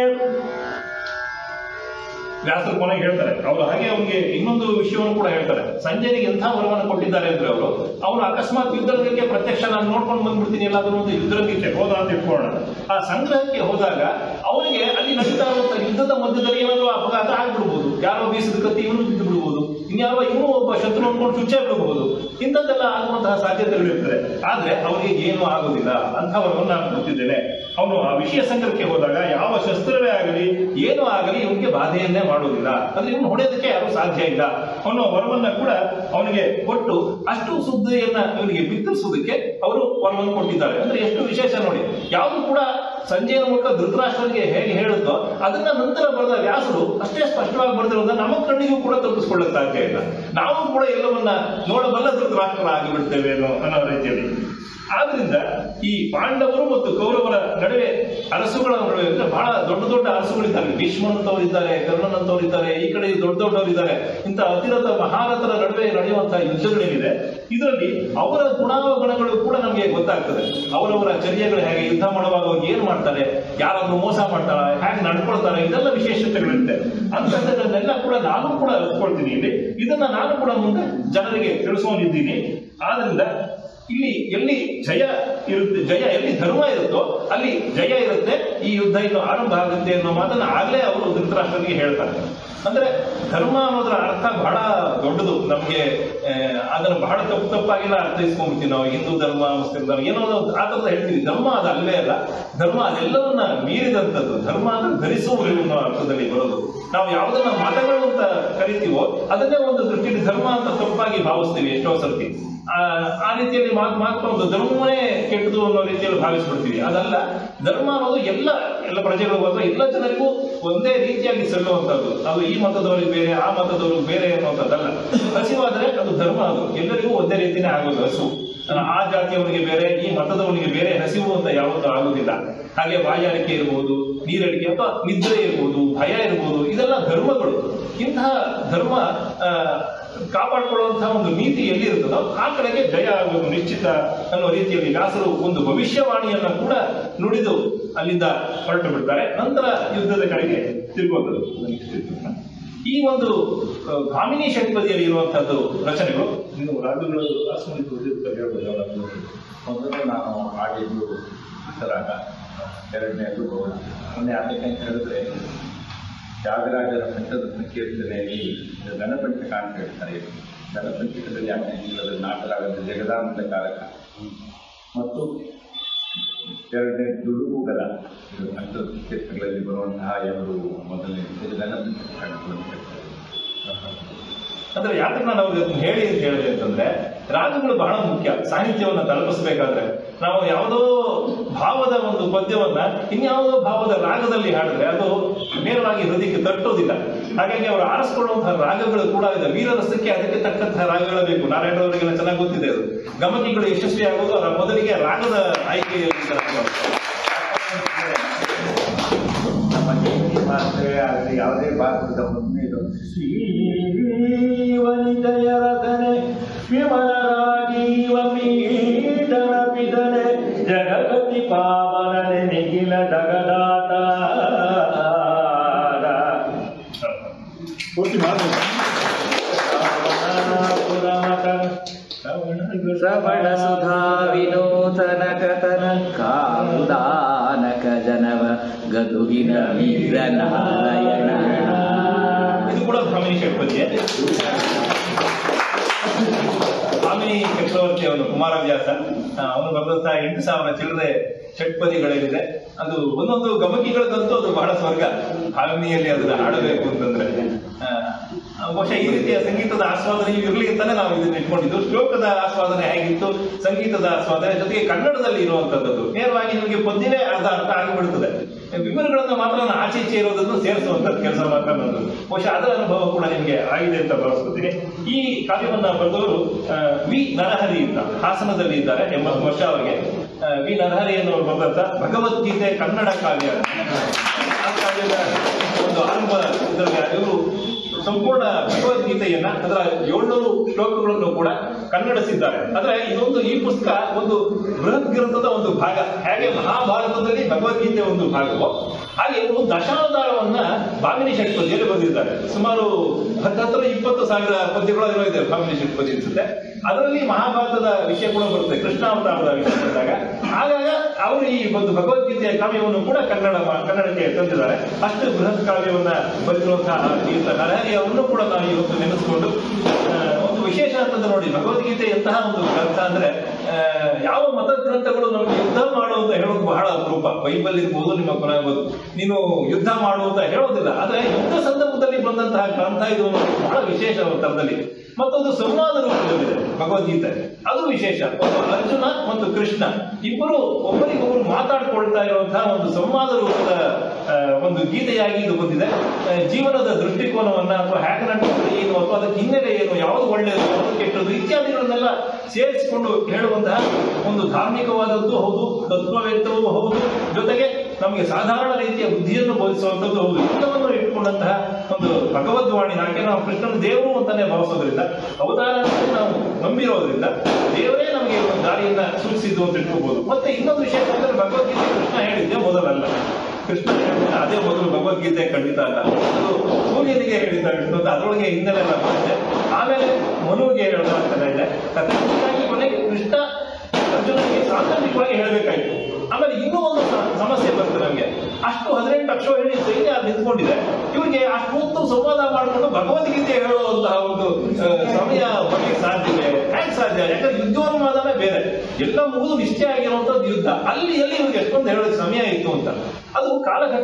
ವ್ಯಾಸರು ಕೊನೆಗೆ ಹೇಳ್ತಾರೆ ಅವರು ಹಾಗೆ ಅವನಿಗೆ ಇನ್ನೊಂದು ವಿಷಯವನ್ನು ಕೂಡ ಹೇಳ್ತಾರೆ ಸಂಜಯನಿಗೆ ಎಂಥ ವರವನ್ನು ಕೊಟ್ಟಿದ್ದಾರೆ ಅಂದ್ರೆ ಅವರು ಅವನು ಅಕಸ್ಮಾತ್ ಯುದ್ಧರಂಗಕ್ಕೆ ಪ್ರತ್ಯಕ್ಷ ನಾನು ನೋಡ್ಕೊಂಡು ಬಂದ್ಬಿಡ್ತೀನಿ ಎಲ್ಲಾದ್ರೂ ಒಂದು ಯುದ್ಧರಂಗಕ್ಕೆ ಹೋದ ಅಂತ ಇಟ್ಕೊಳ್ಳೋಣ ಆ ಸಂಗ್ರಹಕ್ಕೆ ಹೋದಾಗ ಅವನಿಗೆ ಅಲ್ಲಿ ನಡೀತಾ ಇರುವಂತಹ ಯುದ್ಧದ ಮಧ್ಯದಲ್ಲಿ ಏನಾದರೂ ಅಪಘಾತ ಆಗ್ಬಿಡ್ಬೋದು ಯಾರೋ ಬೀಸಿದ ಕತ್ತಿ ಇವನು ಬಿದ್ದು ಬಿಡ್ಬೋದು ಇನ್ಯಾರೋ ಇವನು ಒಬ್ಬ ಶತ್ರು ಅನ್ಕೊಂಡು ಚುಚ್ಚೆ ಬಿಡಬಹುದು ಇಂಥದ್ದೆಲ್ಲ ಆಗುವಂತಹ ಸಾಧ್ಯತೆಗಳು ಇರ್ತದೆ ಆದ್ರೆ ಅವನಿಗೆ ಏನೂ ಆಗುದಿಲ್ಲ ಅಂಥವರನ್ನು ನಾನು ಗೊತ್ತಿದ್ದೇನೆ ಅವನು ಆ ವಿಷಯ ಸಂಗ್ರಹಕ್ಕೆ ಹೋದಾಗ ಯಾವ ಶಸ್ತ್ರವೇ ಆಗಲಿ ಏನೂ ಆಗಲಿ ಇವನಿಗೆ ಬಾಧೆಯನ್ನೇ ಮಾಡುವುದಿಲ್ಲ ಅಂದ್ರೆ ಇವನು ಹೊಡೆಯೋದಕ್ಕೆ ಯಾರು ಸಾಧ್ಯ ಇಲ್ಲ ಅವನು ವರವನ್ನ ಕೂಡ ಅವನಿಗೆ ಕೊಟ್ಟು ಅಷ್ಟು ಸುದ್ದಿಯನ್ನ ಇವನಿಗೆ ಬಿತ್ತರಿಸುವುದಕ್ಕೆ ಅವರು ವರವನ್ನು ಕೊಟ್ಟಿದ್ದಾರೆ ಅಂದ್ರೆ ಎಷ್ಟು ವಿಶೇಷ ನೋಡಿ ಯಾವುದು ಕೂಡ ಸಂಜಯನ ಮೂಲಕ ಧೃತರಾಷ್ಟ್ರನಿಗೆ ಹೇಗೆ ಹೇಳುತ್ತೋ ಅದನ್ನ ನಂತರ ಬರೆದ ವ್ಯಾಸರು ಅಷ್ಟೇ ಸ್ಪಷ್ಟವಾಗಿ ಬರೆದಿರೋದನ್ನ ನಮ್ಮ ಕಣ್ಣಿಗೂ ಕೂಡ ತಪ್ಪಿಸ್ಕೊಳ್ಳಕ್ ಸಾಧ್ಯ ಇಲ್ಲ ನಾವು ಕೂಡ ಎಲ್ಲವನ್ನ ನೋಡಬಲ್ಲ ಧೃತರಾಷ್ಟ್ರರಾಗಿ ಬಿಡ್ತೇವೆ ಅನ್ನೋ ಅನ್ನೋ ರೀತಿಯಲ್ಲಿ ಆದ್ರಿಂದ ಈ ಪಾಂಡವರು ಮತ್ತು ಕೌರವರ ನಡುವೆ ಅರಸುಗಳ ನಡುವೆ ಅಂದ್ರೆ ಬಹಳ ದೊಡ್ಡ ದೊಡ್ಡ ಅರಸುಗಳಿದ್ದಾರೆ ಭೀಷ್ಮನಂತವರಿದ್ದಾರೆ ಕರ್ಣನಂತವರಿದ್ದಾರೆ ಈ ಕಡೆ ದೊಡ್ಡ ದೊಡ್ಡವರಿದ್ದಾರೆ ಇಂಥ ಅತಿರಥ ಮಹಾರಥರ ನಡುವೆ ನಡೆಯುವಂತಹ ಯುದ್ಧಗಳೇನಿದೆ ಇದರಲ್ಲಿ ಅವರ ಗುಣಾವಗುಣಗಳು ಕೂಡ ನಮಗೆ ಗೊತ್ತಾಗ್ತದೆ ಅವರವರ ಚರ್ಯಗಳು ಹೇಗೆ ಯುದ್ಧ ಮಾಡುವಾಗ ಅವ್ರು ಏನ್ ಮಾಡ್ತಾರೆ ಯಾರಾದ್ರೂ ಮೋಸ ಮಾಡ್ತಾರ ಹೇಗೆ ನಡ್ಕೊಳ್ತಾರೆ ಇದೆಲ್ಲ ವಿಶೇಷತೆಗಳಿರುತ್ತೆ ಅಂತಹದ್ದನ್ನೆಲ್ಲ ಕೂಡ ನಾನು ಕೂಡ ಅರ್ತ್ಕೊಳ್ತೀನಿ ಇಲ್ಲಿ ಇದನ್ನ ನಾನು ಕೂಡ ಮುಂದೆ ಜನರಿಗೆ ತಿಳಿಸೋನಿದ್ದೀನಿ ಆದ್ರಿಂದ ಇಲ್ಲಿ ಎಲ್ಲಿ ಜಯ ಇರುತ್ತೆ ಜಯ ಎಲ್ಲಿ ಧರ್ಮ ಇರುತ್ತೋ ಅಲ್ಲಿ ಜಯ ಇರುತ್ತೆ ಈ ಯುದ್ಧ ಇನ್ನು ಆರಂಭ ಆಗುತ್ತೆ ಅನ್ನೋ ಮಾತನ್ನ ಆಗ್ಲೇ ಅವರು ಧೃತರಾಷ್ಟ್ರನಿಗೆ ಹೇಳ್ತಾರೆ ಅಂದ್ರೆ ಧರ್ಮ ಅನ್ನೋದ್ರ ಅರ್ಥ ಬಹಳ ದೊಡ್ಡದು ನಮ್ಗೆ ಆ, ಅದನ್ನ ಬಹಳ ತಪ್ಪು ತಪ್ಪಾಗೆಲ್ಲ ಅರ್ಥೈಸ್ಕೊಂಡ್ಬಿಡ್ತೀವಿ ನಾವು ಹಿಂದೂ ಧರ್ಮ ಮುಸ್ಲಿಂ ಧರ್ಮ ಏನೋ ಒಂದು ಆ ಥರದ ಹೇಳ್ತೀವಿ ಧರ್ಮ ಅದು ಅಲ್ವೇ ಅಲ್ಲ ಧರ್ಮ ಅದೆಲ್ಲವನ್ನ ಮೀರಿದಂಥದ್ದು ಧರ್ಮ ಅಂದ್ರೆ ಧರಿಸುವವರು ಅನ್ನೋ ಅರ್ಥದಲ್ಲಿ ಬರೋದು ನಾವು ಯಾವುದನ್ನ ಮತಗಳು ಅಂತ ಕರಿತೀವೋ ಅದನ್ನೇ ಒಂದು ದೃಷ್ಟಿಯಲ್ಲಿ ಧರ್ಮ ಅಂತ ತಪ್ಪಾಗಿ ಭಾವಿಸ್ತೀವಿ ಎಷ್ಟೋ ಸರ್ತಿ ಆ ಆ ರೀತಿಯಲ್ಲಿ ಮಾತು ಮಾತ್ಕೊಂಡು ಧರ್ಮವೇ ಕೆಟ್ಟದು ಅನ್ನೋ ರೀತಿಯಲ್ಲಿ ಭಾವಿಸ್ಬಿಡ್ತೀವಿ ಅದಲ್ಲ ಧರ್ಮ ಅನ್ನೋದು ಎಲ್ಲ ಎಲ್ಲ ಪ್ರಜೆಗಳು ಅಥವಾ ಎಲ್ಲ ಜನರಿಗೂ ಒಂದೇ ರೀತಿಯಾಗಿ ಸಲ್ಲುವಂಥದ್ದು ಅದು ಈ ಮತದವರಿಗೆ ಬೇರೆ ಆ ಮತದವ್ರಿಗೆ ಬೇರೆ ಅನ್ನುವಂಥದ್ದಲ್ಲ ಹಸಿವಾದ್ರೆ ಅದು ಧರ್ಮ ಅದು ಎಲ್ಲರಿಗೂ ಒಂದೇ ರೀತಿನೇ ಆಗೋದು ಹಸು ಆ ಜಾತಿಯವನಿಗೆ ಬೇರೆ ಈ ಮತದವನಿಗೆ ಬೇರೆ ಹಸಿವು ಅಂತ ಯಾವತ್ತೂ ಆಗೋದಿಲ್ಲ ಹಾಗೆ ಬಾಯಾರಿಕೆ ಇರ್ಬೋದು ನೀರಡಿಕೆ ಅಥವಾ ನಿದ್ರೆ ಇರ್ಬೋದು ಭಯ ಇರ್ಬೋದು ಇದೆಲ್ಲ ಧರ್ಮಗಳು ಇಂತಹ ಧರ್ಮ ಆ, ಕಾಪಾಡ್ಕೊಳ್ಳುವಂತಹ ಒಂದು ನೀತಿ ಎಲ್ಲಿರುತ್ತದೋ ಆ ಕಡೆಗೆ ಜಯ ಆಗುವುದು ನಿಶ್ಚಿತ ಅನ್ನೋ ರೀತಿಯಲ್ಲಿ ವ್ಯಾಸರು ಒಂದು ಭವಿಷ್ಯವಾಣಿಯನ್ನ ಕೂಡ ನುಡಿದು ಅಲ್ಲಿಂದ ಹೊರಟು ಬಿಡ್ತಾರೆ ನಂತರ ಯುದ್ಧದ ಕಡೆಗೆ ತಿರುಗುವಂಥದ್ದು ಈ ಒಂದು ಆ, ಭಾಮಿನಿ ಷಟ್ಪದಿಯಲ್ಲಿ ಇರುವಂತಹದ್ದು ರಚನೆಗಳು ಇನ್ನು ರಾಗಗಳು ಅಸ್ಮರಿತು ಹೇಳ್ಬೋದು ಯಾವ್ದಾದ್ರು?
ಮೊದಲು ನಾನು ಆಡಿದ್ದು ಉತ್ತರಾಗ ಎರಡನೇದು ಗೌಡ ಮೊನ್ನೆ ಅದಕ್ಕೆ ಅಂತ ಹೇಳಿದ್ರೆ ತ್ಯಾಗರಾಜರ ಪಂಚರತ್ನ ಕೀರ್ತನೆಯಲ್ಲಿ ಇದು ಗಣಪಂಚಕ ಅಂತ ಹೇಳ್ತಾರೆ ಗಣಪಂಚಕದಲ್ಲಿ ಯಾಕೆ ಹೇಳಿದ್ರೆ ನಾಟರಾಗದ ಜಗದಾನಂದ ಕಾರಕ ಮತ್ತು ಎರಡನೇ ದುಡುಗುಗಲ ಇದು ಪಂಚರತ್ನ ಕೀರ್ತನೆಗಳಲ್ಲಿ ಬರುವಂತಹ ಎರಡು ಮೊದಲನೇ ಇದು ಗಣಪಂಚಕ ಕಾಣ್ತು ಅಂತ ಹೇಳ್ತಾರೆ
ಅಂದ್ರೆ ಯಾಕೆ ನಾನು ಅವ್ರಿಗೆ ಅದನ್ನ ಹೇಳಿ ಅಂತ ಹೇಳಿದೆ ಅಂತಂದ್ರೆ ರಾಗಗಳು ಬಹಳ ಮುಖ್ಯ ಸಾಹಿತ್ಯವನ್ನ ತಲುಪಿಸಬೇಕಾದ್ರೆ ನಾವು ಯಾವುದೋ ಭಾವದ ಒಂದು ಪದ್ಯವನ್ನ ಇನ್ಯಾವುದೋ ಭಾವದ ರಾಗದಲ್ಲಿ ಹಾಡಿದ್ರೆ ಅದು ನೇರವಾಗಿ ಹೃದಯಕ್ಕೆ ತಟ್ಟೋದಿಲ್ಲ ಹಾಗಾಗಿ ಅವರು ಆರಿಸ್ಕೊಳ್ಳುವಂತಹ ರಾಗಗಳು ಕೂಡ ಇದೆ ವೀರರಸಕ್ಕೆ ಅದಕ್ಕೆ ತಕ್ಕಂತಹ ರಾಗಗಳು ಬೇಕು ನಾರಾಯಣ ಅವರಿಗೆಲ್ಲ ಚೆನ್ನಾಗಿ ಗೊತ್ತಿದೆ ಅದು ಗಮಕಿಗಳು ಯಶಸ್ವಿ ಆಗೋದು ಅವರ ಮೊದಲಿಗೆ ರಾಗದ ಆಯ್ಕೆಯಲ್ಲಿ
ನಮ್ಮ ದೇಶಿ ಭಾಷೆ ಆಗಲಿ ಯಾವುದೇ ಭಾರತದ ಮೊದಲನೇ ಇದು
ಶ್ರೀವಂಜಯ ರತನೆ ವಿಮಲರಾಜೀವ ಪೀಠನ ಪಿದನೆ ಜಗಗತಿ ಪಾವನನೆ ನಿಖಿಲ ಜಗದಾತ
ಪೂರ್ತಿ ಮಾಡ್ಬೋದು
ಶ್ರವಣ ಸುಧಾ ವಿನೂತನ ಕಥನ ಕಾರುದಾನಕ ಜನವ ಗದುಗಿನ ವೀರ ನಾರಾಯಣ
ಇದು ಕೂಡ ಭಾಮಿನಿ ಷಟ್ಪದಿಯೇ ಭಾಮಿನಿ ಚಕ್ರವರ್ತಿ ಅವನು ಕುಮಾರವ್ಯಾಸ ಆ, ಅವನು ಬರೆದಂತಹ ಎಂಟು ಸಾವಿರ ಚಿಲ್ಲರೆ ಷಟ್ಪದಿಗಳೇನಿದೆ ಅದು ಒಂದೊಂದು ಗಮಕಿಗಳದಂತೂ ಅದು ಬಹಳ ಸ್ವರ್ಗ ಭಾಮಿನಿಯಲ್ಲಿ ಅದನ್ನ ಹಾಡಬೇಕು ಅಂತಂದ್ರೆ ಆ, ಬಹುಶಃ ಈ ರೀತಿಯ ಸಂಗೀತದ ಆಸ್ವಾದನೆ ಇರಲಿ ಅಂತಾನೆ ನಾವು ಇದನ್ನ ಇಟ್ಕೊಂಡಿದ್ದು ಶ್ಲೋಕದ ಆಸ್ವಾದನೆ ಹೇಗಿತ್ತು ಸಂಗೀತದ ಆಸ್ವಾದನೆ ಜೊತೆಗೆ ಕನ್ನಡದಲ್ಲಿ ಇರುವಂತದ್ದು ನೇರವಾಗಿ ನಿಮಗೆ ಪದ್ಯನೇ ಅರ್ಧ ಅರ್ಥ ಆಗಿಬಿಡುತ್ತದೆ ವಿವರಗಳನ್ನು ಮಾತ್ರ ನಾನು ಆಚೆ ಈಚೆ ಇರೋದನ್ನು ಸೇರಿಸುವಂತದ್ದು ಕೆಲಸ ಮಾತ್ರ ನನ್ನದು ಬಹುಶಃ ಅದರ ಅನುಭವ ಕೂಡ ನಿಮಗೆ ಆಗಿದೆ ಅಂತ ಭಾವಿಸ್ಕೊತೀನಿ ಈ ಕಾವ್ಯವನ್ನ ಬರೆದವರು ಆ, ವಿ ನರಹರಿ ಅಂತ ಹಾಸನದಲ್ಲಿ ಇದ್ದಾರೆ ಎಂಬತ್ತು ವರ್ಷ ಅವರಿಗೆ ಆ, ವಿ ನರಹರಿ ಎನ್ನುವರು ಬರೆದಂತ ಭಗವದ್ಗೀತೆ ಕನ್ನಡ ಕಾವ್ಯ ಆ ಕಾವ್ಯದ ಒಂದು ಆರಂಭ ಇದರಲ್ಲಿ ಇವರು ಸಂಪೂರ್ಣ ಭಗವದ್ಗೀತೆಯನ್ನ ಅದರ ಏಳ್ನೂರು ಶ್ಲೋಕಗಳನ್ನು ಕೂಡ ಕನ್ನಡಿಸಿದ್ದಾರೆ ಆದ್ರೆ ಇದೊಂದು ಈ ಪುಸ್ತಕ ಒಂದು ಬೃಹತ್ ಗ್ರಂಥದ ಒಂದು ಭಾಗ ಹೇಗೆ ಮಹಾಭಾರತದಲ್ಲಿ ಭಗವದ್ಗೀತೆ ಒಂದು ಭಾಗವೋ ಹಾಗೆ ಒಂದು ದಶಾವತಾರವನ್ನ ಬಾಮಿನಿ ಷಟ್ಪದಿಯಲ್ಲಿ ಬರೆದಿದ್ದಾರೆ ಸುಮಾರು ಹತ್ತತ್ರ ಇಪ್ಪತ್ತು ಸಾವಿರ ಪದ್ಯಗಳು ಏನೋ ಇದೆ ಬಾಮಿನಿ ಷಟ್ಪದಿ ಅನ್ಸುತ್ತೆ ಅದರಲ್ಲಿ ಮಹಾಭಾರತದ ವಿಷಯ ಕೂಡ ಬರುತ್ತೆ ಕೃಷ್ಣಾವತಾರದ ವಿಷಯ ಬಂದಾಗ ಆಗಾಗ ಅವರು ಈ ಒಂದು ಭಗವದ್ಗೀತೆಯ ಕಾವ್ಯವನ್ನು ಕೂಡ ಕನ್ನಡ ಮಾ- ಕನ್ನಡಕ್ಕೆ ತಂದಿದ್ದಾರೆ ಅಷ್ಟು ಬೃಹತ್ ಕಾವ್ಯವನ್ನ ಬರೆದಿರುವಂತಹ ತೀರ್ಥ ನರಹರಿ ಅವರನ್ನು ಕೂಡ ನಾವು ಇವತ್ತು ನೆನೆಸ್ಕೊಂಡು ಆ, ಒಂದು ವಿಶೇಷ ಅಂತಂದ್ರೆ ನೋಡಿ ಭಗವದ್ಗೀತೆ ಎಂತಹ ಒಂದು ಗ್ರಂಥ ಅಂದ್ರೆ ಆ, ಯಾವ ಮತ ಗ್ರಂಥಗಳು ನಮಗೆ ಯುದ್ಧ ಮಾಡು ಅಂತ ಹೇಳೋದು ಬಹಳ ಅಪರೂಪ ಬೈಬಲ್ ಇರ್ಬೋದು ನಿಮ್ಮ ಪುನಃ ಇರ್ಬೋದು ನೀನು ಯುದ್ಧ ಮಾಡು ಅಂತ ಹೇಳೋದಿಲ್ಲ ಆದ್ರೆ ಯುದ್ಧ ಸಂದರ್ಭದಲ್ಲಿ ಬಂದಂತಹ ಗ್ರಂಥ ಇದು ಬಹಳ ವಿಶೇಷ ಥರದಲ್ಲಿ ಮತ್ತೊಂದು ಸಂವಾದ ರೂಪದಲ್ಲಿದೆ ಭಗವದ್ಗೀತೆ ಅದು ವಿಶೇಷ ಒಂದು ಅರ್ಜುನ ಮತ್ತು ಕೃಷ್ಣ ಇಬ್ಬರು ಒಬ್ಬರಿಗೊಬ್ಬರು ಮಾತಾಡ್ಕೊಳ್ತಾ ಇರುವಂತಹ ಒಂದು ಸಂವಾದ ರೂಪದ ಆ, ಒಂದು ಗೀತೆಯಾಗಿ ಇದು ಬಂದಿದೆ ಆ, ಜೀವನದ ದೃಷ್ಟಿಕೋನವನ್ನ ಅಥವಾ ಹ್ಯಾಕ್ ನಡ್ಕೊಂಡ್ರೆ ಏನು ಅಥವಾ ಅದಕ್ಕೆ ಹಿನ್ನೆಲೆ ಏನು ಯಾವುದು ಒಳ್ಳೆಯದು ಯಾವುದು ಕೆಟ್ಟದ್ದು ಇತ್ಯಾದಿಗಳನ್ನೆಲ್ಲ ಸೇರಿಸಿಕೊಂಡು ಹೇಳುವಂತಹ ಒಂದು ಧಾರ್ಮಿಕವಾದದ್ದು ಹೌದು ತತ್ವವೇತ್ತವೂ ಹೌದು ಜೊತೆಗೆ ನಮಗೆ ಸಾಧಾರಣ ರೀತಿಯ ಬುದ್ಧಿಯನ್ನು ಬೋಧಿಸುವಂಥದ್ದು ಹೌದು ಎಲ್ಲವನ್ನು ಇಟ್ಕೊಂಡಂತಹ ಒಂದು ಭಗವದ್ವಾಣಿ ಯಾಕೆ ನಾವು ಕೃಷ್ಣನ ದೇವರು ಅಂತಾನೆ ಭಾವಿಸೋದ್ರಿಂದ ಅವತಾರ ಅಂತ ನಾವು ನಂಬಿರೋದ್ರಿಂದ ದೇವರೇ ನಮಗೆ ಈ ಒಂದು ದಾರಿಯನ್ನ ಸೂಚಿಸಿದ್ದು ಅಂತ ಇಟ್ಕೋಬಹುದು ಮತ್ತೆ ಇನ್ನೊಂದು ವಿಷಯ ಅಂದ್ರೆ ಭಗವದ್ಗೀತೆ ಕೃಷ್ಣ ಹೇಳಿದ್ದೆ ಮೊದಲಲ್ಲ ಕೃಷ್ಣ ಹೇಳಿದ ಅದೇ ಮೊದಲು ಭಗವದ್ಗೀತೆ ಖಂಡಿತ ಅಲ್ಲ ಅದು ಸೂರ್ಯನಿಗೆ ಹೇಳಿದ್ದ ವಿಷ್ಣು ಅಂತ ಅದರೊಳಗೆ ಹಿನ್ನೆಲೆ ಎಲ್ಲ ಬರುತ್ತೆ ಆಮೇಲೆ ಮನುವಿಗೆ ಹೇಳಿದ ಅಂತೆಲ್ಲ ಇದೆ ಕಥೆ ಹೀಗಾಗಿ ಕೊನೆಗೆ ಕೃಷ್ಣ ಅರ್ಜುನನಿಗೆ ಸಾಂದರ್ಭಿಕವಾಗಿ ಹೇಳಬೇಕಾಯ್ತು ಆಮೇಲೆ ಇನ್ನೂ ಒಂದು ಸ- ಸಮಸ್ಯೆ ಬರ್ತದೆ ನಮಗೆ ಅಷ್ಟು ಹದಿನೆಂಟು ಅಕ್ಷರ ಹೇಳಿ ಸೈನ್ಯ ಅಲ್ಲಿ ನಿಂತ್ಕೊಂಡಿದೆ ಇವರಿಗೆ ಅಷ್ಟು ಹೊತ್ತು ಸಂವಾದ ಮಾಡಿಕೊಂಡು ಭಗವದ್ಗೀತೆ ಹೇಳುವಂತಹ ಒಂದು ಆ, ಸಮಯ ಬರ್ಲಿಕ್ಕೆ ಸಾಧ್ಯತೆ ಹ್ಯಾಂಗ್ ಸಾಧ್ಯ ಯಾಕಂದ್ರೆ ಯುದ್ಧೋನ್ಮಾದನೇ ಬೇರೆ ಎಲ್ಲ ಮುಗಿದು ನಿಶ್ಚಯ ಆಗಿರುವಂತದ್ದು ಯುದ್ಧ ಅಲ್ಲಿ ಎಲ್ಲಿ ಇವ್ರಿಗೆ ಎಷ್ಟೊಂದು ಹೇಳೋಕೆ ಸಮಯ ಇತ್ತು ಅಂತ ಅದು ಕಾಲಘಟ್ಟ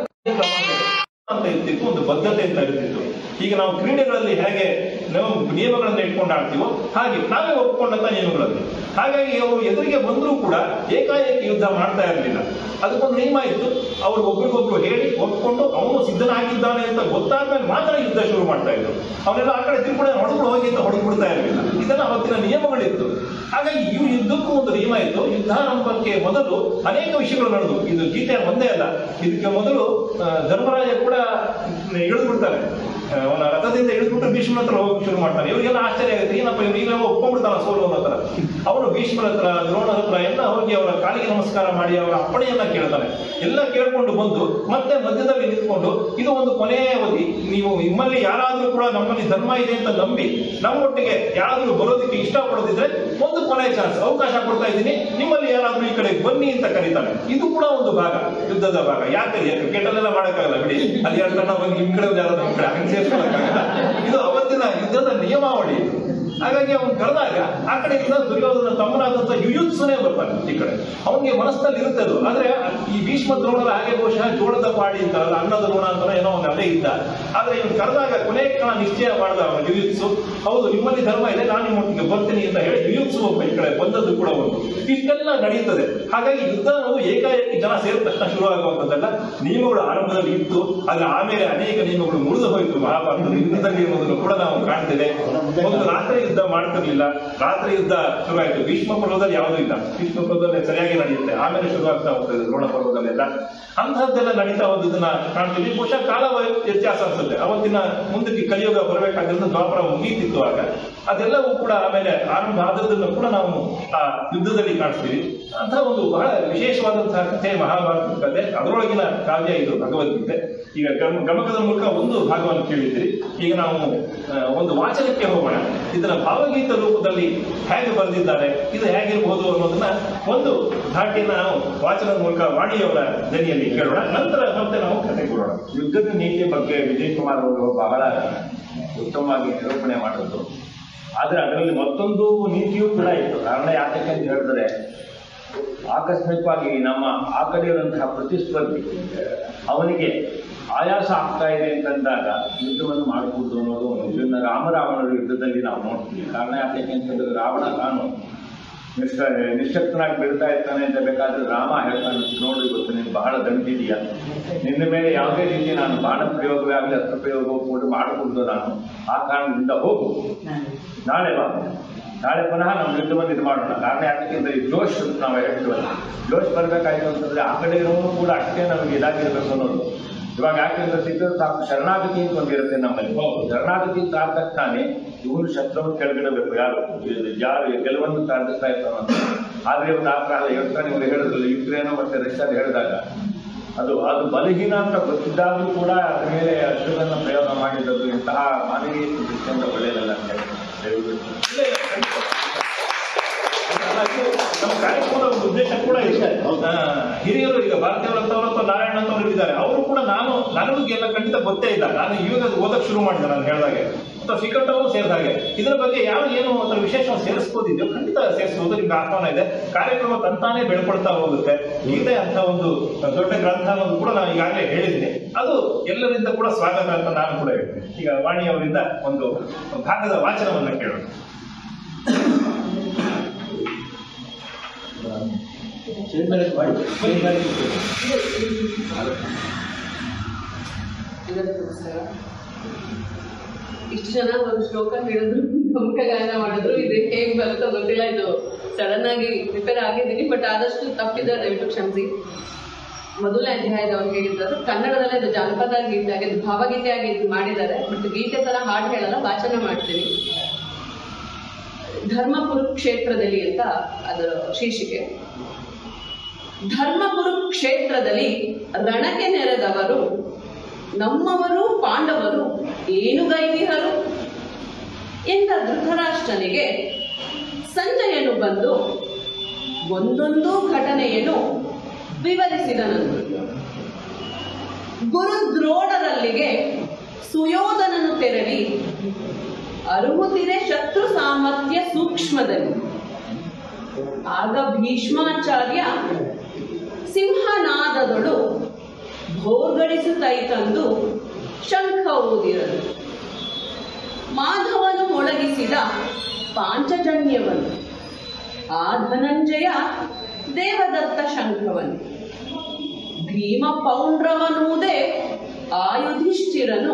ಅಂತ ಇರ್ತಿತ್ತು ಒಂದು ಬದ್ಧತೆ ಅಂತ ಇರ್ತಿತ್ತು ಈಗ ನಾವು ಕ್ರೀಡೆಗಳಲ್ಲಿ ಹೇಗೆ ನಾವು ನಿಯಮಗಳನ್ನ ಇಟ್ಕೊಂಡು ಆಡ್ತೀವೋ ಹಾಗೆ ನಾವೇ ಒಪ್ಕೊಂಡಂತ ನಿಯಮಗಳಲ್ಲಿ ಹಾಗಾಗಿ ಅವರು ಎದುರಿಗೆ ಬಂದರೂ ಕೂಡ ಏಕಾಏಕಿ ಯುದ್ಧ ಮಾಡ್ತಾ ಇರಲಿಲ್ಲ ಅದಕ್ಕೊಂದು ನಿಯಮ ಇತ್ತು ಅವ್ರು ಒಬ್ರಿಗೊಬ್ರು ಹೇಳಿ ಒಪ್ಕೊಂಡು ಅವನು ಸಿದ್ಧನಾಗಿದ್ದಾನೆ ಅಂತ ಗೊತ್ತಾದ್ಮೇಲೆ ಮಾತ್ರ ಯುದ್ಧ ಶುರು ಮಾಡ್ತಾ ಇದ್ರು ಅವನೆಲ್ಲ ಆ ಕಡೆ ತಿರ್ಕೊಂಡು ಹೊಡೆದು ಹೋಗಿ ಅಂತ ಹೊಡೆದು ಬಿಡ್ತಾ ಇರಲಿಲ್ಲ ಇದೆಲ್ಲ ಅವತ್ತಿನ ನಿಯಮಗಳಿತ್ತು ಹಾಗಾಗಿ ಇವು ಯುದ್ಧಕ್ಕೂ ಒಂದು ನಿಯಮ ಇತ್ತು ಯುದ್ಧಾರಂಭಕ್ಕೆ ಮೊದಲು ಅನೇಕ ವಿಷಯಗಳು ನಡೆದು ಇದು ಗೀತೆ ಒಂದೇ ಅಲ್ಲ ಇದಕ್ಕೆ ಮೊದಲು ಆ, ಧರ್ಮರಾಜ ಕೂಡ ಇಳಿದು ಬಿಡ್ತಾನೆ ಆ, ಅವನ ರಥದಿಂದ ಇಳಿದ್ಬಿಟ್ಟು ಭೀಷ್ಮನ ಹತ್ರ ಹೋಗಿ ಶುರು ಮಾಡ್ತಾನೆ ಇವರಿಗೆಲ್ಲ ಆಶ್ಚರ್ಯ ಆಗುತ್ತೆ ಏನಪ್ಪ ಇವ್ನು ಈಗಲೇ ಒಪ್ಕೊಂಡ್ಬಿಡ್ತಾನ ಸೋಲು ಅನ್ನೋ ಹತ್ರ ಅವನು ಭೀಷ್ಮರ ಹತ್ರ ದ್ರೋಣರ ಹತ್ರ ಎಲ್ಲ ಹೋಗಿ ಅವರ ಕಾಲಿಗೆ ನಮಸ್ಕಾರ ಮಾಡಿ ಅವರ ಅಪ್ಪಣೆಯನ್ನ ಕೇಳ್ತಾನೆ ಎಲ್ಲ ಕೇಳ್ಕೊಂಡು ಬಂದು ಮತ್ತೆ ಮಧ್ಯದಲ್ಲಿ ನಿಂತ್ಕೊಂಡು ಇದು ಒಂದು ಕೊನೆಯ ಅವಧಿ ನೀವು ನಿಮ್ಮಲ್ಲಿ ಯಾರಾದ್ರೂ ಕೂಡ ನಮ್ಮಲ್ಲಿ ಧರ್ಮ ಇದೆ ಅಂತ ನಂಬಿ ನಮ್ಮೊಟ್ಟಿಗೆ ಯಾರಾದ್ರೂ ಬರೋದಕ್ಕೆ ಇಷ್ಟಪಡೋದಿದ್ರೆ ಒಂದು ಕೊನೆಯ ಚಾನ್ಸ್ ಅವಕಾಶ ಕೊಡ್ತಾ ಇದ್ದೀನಿ ನಿಮ್ಮಲ್ಲಿ ಯಾರಾದ್ರೂ ಈ ಕಡೆ ಬನ್ನಿ ಅಂತ ಕರೀತಾನೆ ಇದು ಕೂಡ ಒಂದು ಭಾಗ ಯುದ್ಧದ ಭಾಗ ಯಾಕೆ ಕ್ರಿಕೆಟ್ ಅಲ್ಲೆಲ್ಲ ಮಾಡಕ್ಕಾಗಲ್ಲ ಬಿಡಿ ಅಲ್ಲಿ ಎರಡು ತಂಡ ಬಂದು ನಿಮ್ ಕಡೆ ಒಂದು ಯಾರಾದ್ರೂ ನಮ್ ಕಡೆ ಹಂಗೆ ಸೇರ್ಸ್ಕೊಳಕ್ಕಾಗಲ್ಲ ಇದು ಅವತ್ತಿನ ಯುದ್ಧದ ನಿಯಮಾವಳಿ ಇದು. ಹಾಗಾಗಿ ಅವನು ಕರೆದಾಗ ಆ ಕಡೆಯಿಂದ ದುರ್ಯೋಧನ ತಮ್ಮನಾದಂತ ಯುಯುತ್ಸನೇ ಬರ್ತಾನೆ ಈ ಕಡೆ ಅವನಿಗೆ ಮನಸ್ಸಲ್ಲಿ ಇರುತ್ತೆ ಅದು ಆದ್ರೆ ಈ ಭೀಷ್ಮ ದ್ರೋಣರ ಹಾಗೆ ಬಹುಶಃ ಜೋಳದ ಪಾಡಿ ಅಂತಾರಲ್ಲ ಅನ್ನದ ಋಣ ಅಂತ ಏನೋ ಅವನು ಅಲ್ಲೇ ಇದ್ದ ಆದ್ರೆ ಇವನು ಕರೆದಾಗ ಕೊನೆ ಕ್ಷಣ ನಿಶ್ಚಯ ಮಾಡ್ದ ಅವನು ಯುಯುತ್ಸು ಹೌದು ನಿಮ್ಮಲ್ಲಿ ಧರ್ಮ ಇದೆ ನಾನು ನಿಮ್ಮೊಟ್ಟಿಗೆ ಬರ್ತೀನಿ ಅಂತ ಹೇಳಿ ಯುಯುತ್ಸು ಒಬ್ಬ ಈ ಕಡೆ ಬಂದದ್ದು ಕೂಡ ಒಂದು ಇಷ್ಟೆಲ್ಲ ನಡೆಯುತ್ತದೆ ಹಾಗಾಗಿ ಯುದ್ಧ ಅನ್ನೋದು ಏಕಾಏಕಿ ಜನ ಸೇರಿದ ತಕ್ಷಣ ಶುರು ಆಗುವಂತದ್ದಲ್ಲ ನಿಯಮಗಳು ಆರಂಭದಲ್ಲಿ ಇತ್ತು ಆದ್ರೆ ಆಮೇಲೆ ಅನೇಕ ನಿಯಮಗಳು ಮುರಿದು ಹೋಯಿತು ಮಹಾಭಾರತದ ಯುದ್ಧದಲ್ಲಿ ಅನ್ನೋದನ್ನು ಕೂಡ ನಾವು ಕಾಣ್ತೇವೆ ಒಂದು ರಾತ್ರಿ ಯುದ್ಧ ಮಾಡ್ತಿರ್ಲಿಲ್ಲ ರಾತ್ರಿ ಯುದ್ಧ ಶುರುವಾಯಿತು ಭೀಷ್ಮ ಪರ್ವದಲ್ಲಿ ಯಾವುದೂ ಇಲ್ಲ ಭೀಷ್ಮ ಪರ್ವದಲ್ಲಿ ಸರಿಯಾಗಿ ನಡೆಯುತ್ತೆ ಆಮೇಲೆ ಶುರುವಾಗ್ತಾ ಹೋಗ್ತದೆ ದ್ರೋಣ ಪರ್ವದಲ್ಲೆಲ್ಲ ಅಂತಹದ್ದೆಲ್ಲ ನಡೀತಾ ಹೋದದನ್ನ ಕಾಣ್ತೀವಿ ಬಹುಶಃ ಕಾಲ ವೈ- ವ್ಯತ್ಯಾಸ ಅನ್ಸುತ್ತೆ ಅವತ್ತಿನ ಮುಂದಕ್ಕೆ ಕಲಿಯುಗ ಬರಬೇಕಾದ್ರಿಂದ ದ್ವಾಪರ ಮುಗೀತಿತ್ತು ಆಗ ಅದೆಲ್ಲವೂ ಕೂಡ ಆಮೇಲೆ ಆರಂಭ ಆದದ್ದನ್ನು ಕೂಡ ನಾವು ಆ ಯುದ್ಧದಲ್ಲಿ ಕಾಣಿಸ್ತೀವಿ ಅಂತ ಒಂದು ಬಹಳ ವಿಶೇಷವಾದಂತಹ ಕಥೆ ಮಹಾಭಾರತದ ಕಥೆ ಅದರೊಳಗಿನ ಕಾವ್ಯ ಇದು ಭಗವದ್ಗೀತೆ ಈಗ ಗಮ ಗಮಕದ ಮೂಲಕ ಒಂದು ಭಾಗವನ್ನು ಕೇಳಿದ್ದೀರಿ ಈಗ ನಾವು ಆ, ಒಂದು ವಾಚನಕ್ಕೆ ಹೋಗೋಣ ಇದನ್ನ ಭಾವಗೀತ ರೂಪದಲ್ಲಿ ಹೇಗೆ ಬರೆದಿದ್ದಾರೆ ಇದು ಹೇಗಿರ್ಬೋದು ಅನ್ನೋದನ್ನ ಒಂದು ಧಾಟಿಯನ್ನ ನಾವು ವಾಚನದ ಮೂಲಕ ವಾಣಿಯವರ ದನಿಯಲ್ಲಿ ಕೇಳೋಣ ನಂತರ ಮತ್ತೆ ನಾವು ಕತೆ ಕೊಡೋಣ
ಯುದ್ಧದ ನೀತಿ ಬಗ್ಗೆ ವಿಜಯ್ ಕುಮಾರ್ ಅವರು ಬಹಳ ಉತ್ತಮವಾಗಿ ನಿರೂಪಣೆ ಮಾಡಿದ್ರು ಆದ್ರೆ ಅದರಲ್ಲಿ ಮತ್ತೊಂದು ನೀತಿಯೂ ಕೂಡ ಇತ್ತು ಕಾರಣ ಯಾತಕ್ಕೆ ಅಂತ ಹೇಳಿದ್ರೆ ಆಕಸ್ಮಿಕವಾಗಿ ನಮ್ಮ ಆ ಕಡೆಯಿರುವಂತಹ ಪ್ರತಿಸ್ಪರ್ಧಿ ಅವನಿಗೆ ಆಯಾಸ ಆಗ್ತಾ ಇದೆ ಅಂತಂದಾಗ ಯುದ್ಧವನ್ನು ಮಾಡಬಹುದು ಅನ್ನೋದು ಒಂದು ಇದನ್ನ ರಾಮರಾವಣರ ಯುದ್ಧದಲ್ಲಿ ನಾವು ನೋಡ್ತೀವಿ ಕಾರಣ ಯಾತಕ್ಕೆ ಅಂತಂದ್ರೆ ರಾವಣ ತಾನು ನಿಷ್ಠ ನಿಶ್ಶಕ್ತನಾಗಿ ಬೀಳ್ತಾ ಇರ್ತಾನೆ ಅಂತ ಬೇಕಾದ್ರೆ ರಾಮ ಹೇಳ್ತಾನೆ ನೋಡು ಇವತ್ತು ನೀನು ಬಹಳ ದಂಡಿದೀಯ ನಿನ್ನ ಮೇಲೆ ಯಾವುದೇ ರೀತಿ ನಾನು ಬಾಣ ಪ್ರಯೋಗವೇ ಆಗಲಿ ಅಸ್ತ್ರ ಪ್ರಯೋಗವೂ ಕೂಡ ಮಾಡಬಹುದು ನಾನು ಆ ಕಾರಣದಿಂದ ಹೋಗು ನಾಳೆ ಬಾ ನಾಳೆ ಪುನಃ ನಾವು ಯುದ್ಧವನ್ನು ಇದು ಮಾಡೋಣ ಕಾರಣ ಯಾಕಂದ್ರೆ ಈ ಜೋಶ್ ಅಂತ ನಾವು ಹೇಳ್ತೀವಲ್ಲ ಜೋಶ್ ಬರಬೇಕಾಯ್ತು ಅಂತಂದ್ರೆ ಆ ಕಡೆ ಇರೋನು ಕೂಡ ಅಷ್ಟೇ ನಮಗೆ ಇದಾಗಿರ್ಬೇಕು ಅನ್ನೋದು ಇವಾಗ ಯಾಕೆಂದ್ರೆ ಸಿದ್ಧ ಸಾಕು ಶರಣಾಗತಿ ಅಂತ ಒಂದಿರುತ್ತೆ ನಮ್ಮಲ್ಲಿ ಶರಣಾಗತಿ ಅಂತ ಆದ ತಕ್ಷಣ ಇವನು ಶಸ್ತ್ರವನ್ನು ಕೆಳಗಿಡಬೇಕು ಯಾರು ಇದು ಯಾರು ಗೆಲುವನ್ನು ಸಾಧಿಸ್ತಾ ಇರ್ತಾನೋ ಅಂತ. ಆದ್ರೆ ಇವತ್ತು ಆ ಕಾಲ ಹೇಳ್ತಾನೆ ಇವರು ಹೇಳಿದ್ರಲ್ಲ ಯುಕ್ರೇನು ಮತ್ತೆ ರಷ್ಯಾದ ಹೇಳಿದಾಗ ಅದು ಅದು ಬಲಹೀನ ಅಂತ ಗೊತ್ತಿದ್ದಾಗಲೂ ಕೂಡ ಅದ್ರ ಮೇಲೆ ಅಶ್ರುಗಳನ್ನು ಪ್ರಯೋಗ ಮಾಡಿದ್ದು ಇಂತಹ ಮಾನವೀಯ ದೃಷ್ಟಿಯಿಂದ ಒಳ್ಳೆಯದಲ್ಲ ಅಂತ ಹೇಳಿ ದಯವಿಟ್ಟು
ಇಲ್ಲ, ಇಲ್ಲ, ಖಂಡಿತ. ಅಲ್ಲ, ಇದು ನಮ್ಮ ಕಾರ್ಯಕ್ರಮದ ಒಂದು ಉದ್ದೇಶ ಕೂಡ ಇದೆ ಆ, ಹಿರಿಯರು ಈಗ ಭಾರತೀಯರಂತವ್ರು ಅಥವಾ ನಾರಾಯಣ ಅಂತವ್ರು ಇದ್ದಾರೆ ಅವರು ಕೂಡ ನಾನು ನನಗೂ ಎಲ್ಲ ಖಂಡಿತ ಗೊತ್ತೇ ಇಲ್ಲ ನಾನು ಇವಾಗ ಅದು ಓದಕ್ ಶುರು ಮಾಡಿದೆ ನಾನು ಹೇಳಿದಾಗೆ ಅಥವಾ ಶ್ರೀಕಂಠ ಅವರು ಸೇರಿದ ಹಾಗೆ ಇದರ ಬಗ್ಗೆ ಯಾವ ಏನು ಅದರ ವಿಶೇಷವಾಗಿ ಸೇರಿಸ್ಬೋದಿದೆಯೋ ಖಂಡಿತ ಸೇರಿಸ್ಬೋದು ನಿಮ್ಗೆ ಆಹ್ವಾನ ಇದೆ ಕಾರ್ಯಕ್ರಮ ತಂತಾನೇ ಬೆಳ್ಕೊಳ್ತಾ ಹೋಗುತ್ತೆ ಗೀತೆ ಅಂತ ಒಂದು ದೊಡ್ಡ ಗ್ರಂಥ ಅನ್ನೋದು ಕೂಡ ನಾನು ಈಗಾಗಲೇ ಹೇಳಿದ್ದೀನಿ ಅದು ಎಲ್ಲರಿಂದ ಕೂಡ ಸ್ವಾಗತ ಅಂತ ನಾನು ಕೂಡ ಹೇಳ್ತೀನಿ ಈಗ ವಾಣಿಯವರಿಂದ ಒಂದು ಭಾಗದ ವಾಚನವನ್ನು ಕೇಳೋಣ
ಎಲ್ಲರಿಗೂ ನಮಸ್ಕಾರ ಇಷ್ಟು ಜನ ಒಂದು ಶ್ಲೋಕ ಹೇಳಿದ್ರು ಗಮಕ ಗಾಯನ ಮಾಡಿದ್ರು ಇದು ಹೇಗೆ ಬರುತ್ತೋ ಗೊತ್ತಿಲ್ಲ ಇದು ಸಡನ್ ಆಗಿ ಪ್ರಿಪೇರ್ ಆಗಿದ್ದೀನಿ ಬಟ್ ಆದಷ್ಟು ತಪ್ಪಿದೆ ದಯವಿಟ್ಟು ಕ್ಷಮಿಸಿ ಮೊದಲನೇ ಅಧ್ಯಾಯದವ್ರು ಹೇಳಿದ್ರು ಕನ್ನಡದಲ್ಲೇ ಅದು ಜಾನಪದ ಗೀತೆ ಆಗಿ ಅದು ಭಾವಗೀತೆ ಆಗಿ ಇದು ಮಾಡಿದ್ದಾರೆ ಬಟ್ ಗೀತೆ ತರ ಹಾಡು ಹೇಳಲ್ಲ ವಾಚನ ಮಾಡ್ತೀನಿ ಧರ್ಮ ಕುರುಕ್ಷೇತ್ರದಲ್ಲಿ ಅಂತ ಅದರ ಶೀರ್ಷಿಕೆ ಧರ್ಮ ಕುರುಕ್ಷೇತ್ರದಲ್ಲಿ ರಣಕ್ಕೆ ನೆರೆದವರು ನಮ್ಮವರು ಪಾಂಡವರು ಏನು ಗೈವಿಹರು ಎಂದ ಧೃತರಾಷ್ಟ್ರನಿಗೆ ಸಂಜಯನು ಬಂದು ಒಂದೊಂದು ಘಟನೆಯನ್ನು ವಿವರಿಸಿದನಂತೆ ಗುರುದ್ರೋಣರಲ್ಲಿಗೆ ಸುಯೋಧನನು ತೆರಳಿ ಅರುಹುತಿರೆ ಶತ್ರು ಸಾಮರ್ಥ್ಯ ಸೂಕ್ಷ್ಮದಲ್ಲಿ ಆಗ ಭೀಷ್ಮಾಚಾರ್ಯ ಸಿಂಹನಾದದೊಳು ಭೋರ್ಗಡಿಸುತ್ತೈತಂದು ಶಂಖ ಊದಿರಲು ಮಾಧವನು ಮೊಳಗಿಸಿದ ಪಾಂಚಜನ್ಯವನ್ನು ಆ ಧನಂಜಯ ದೇವದತ್ತ ಶಂಖವನ್ನು ಭೀಮ ಪೌಂಡ್ರವನೂದೆ ಆಯುಧಿಷ್ಠಿರನು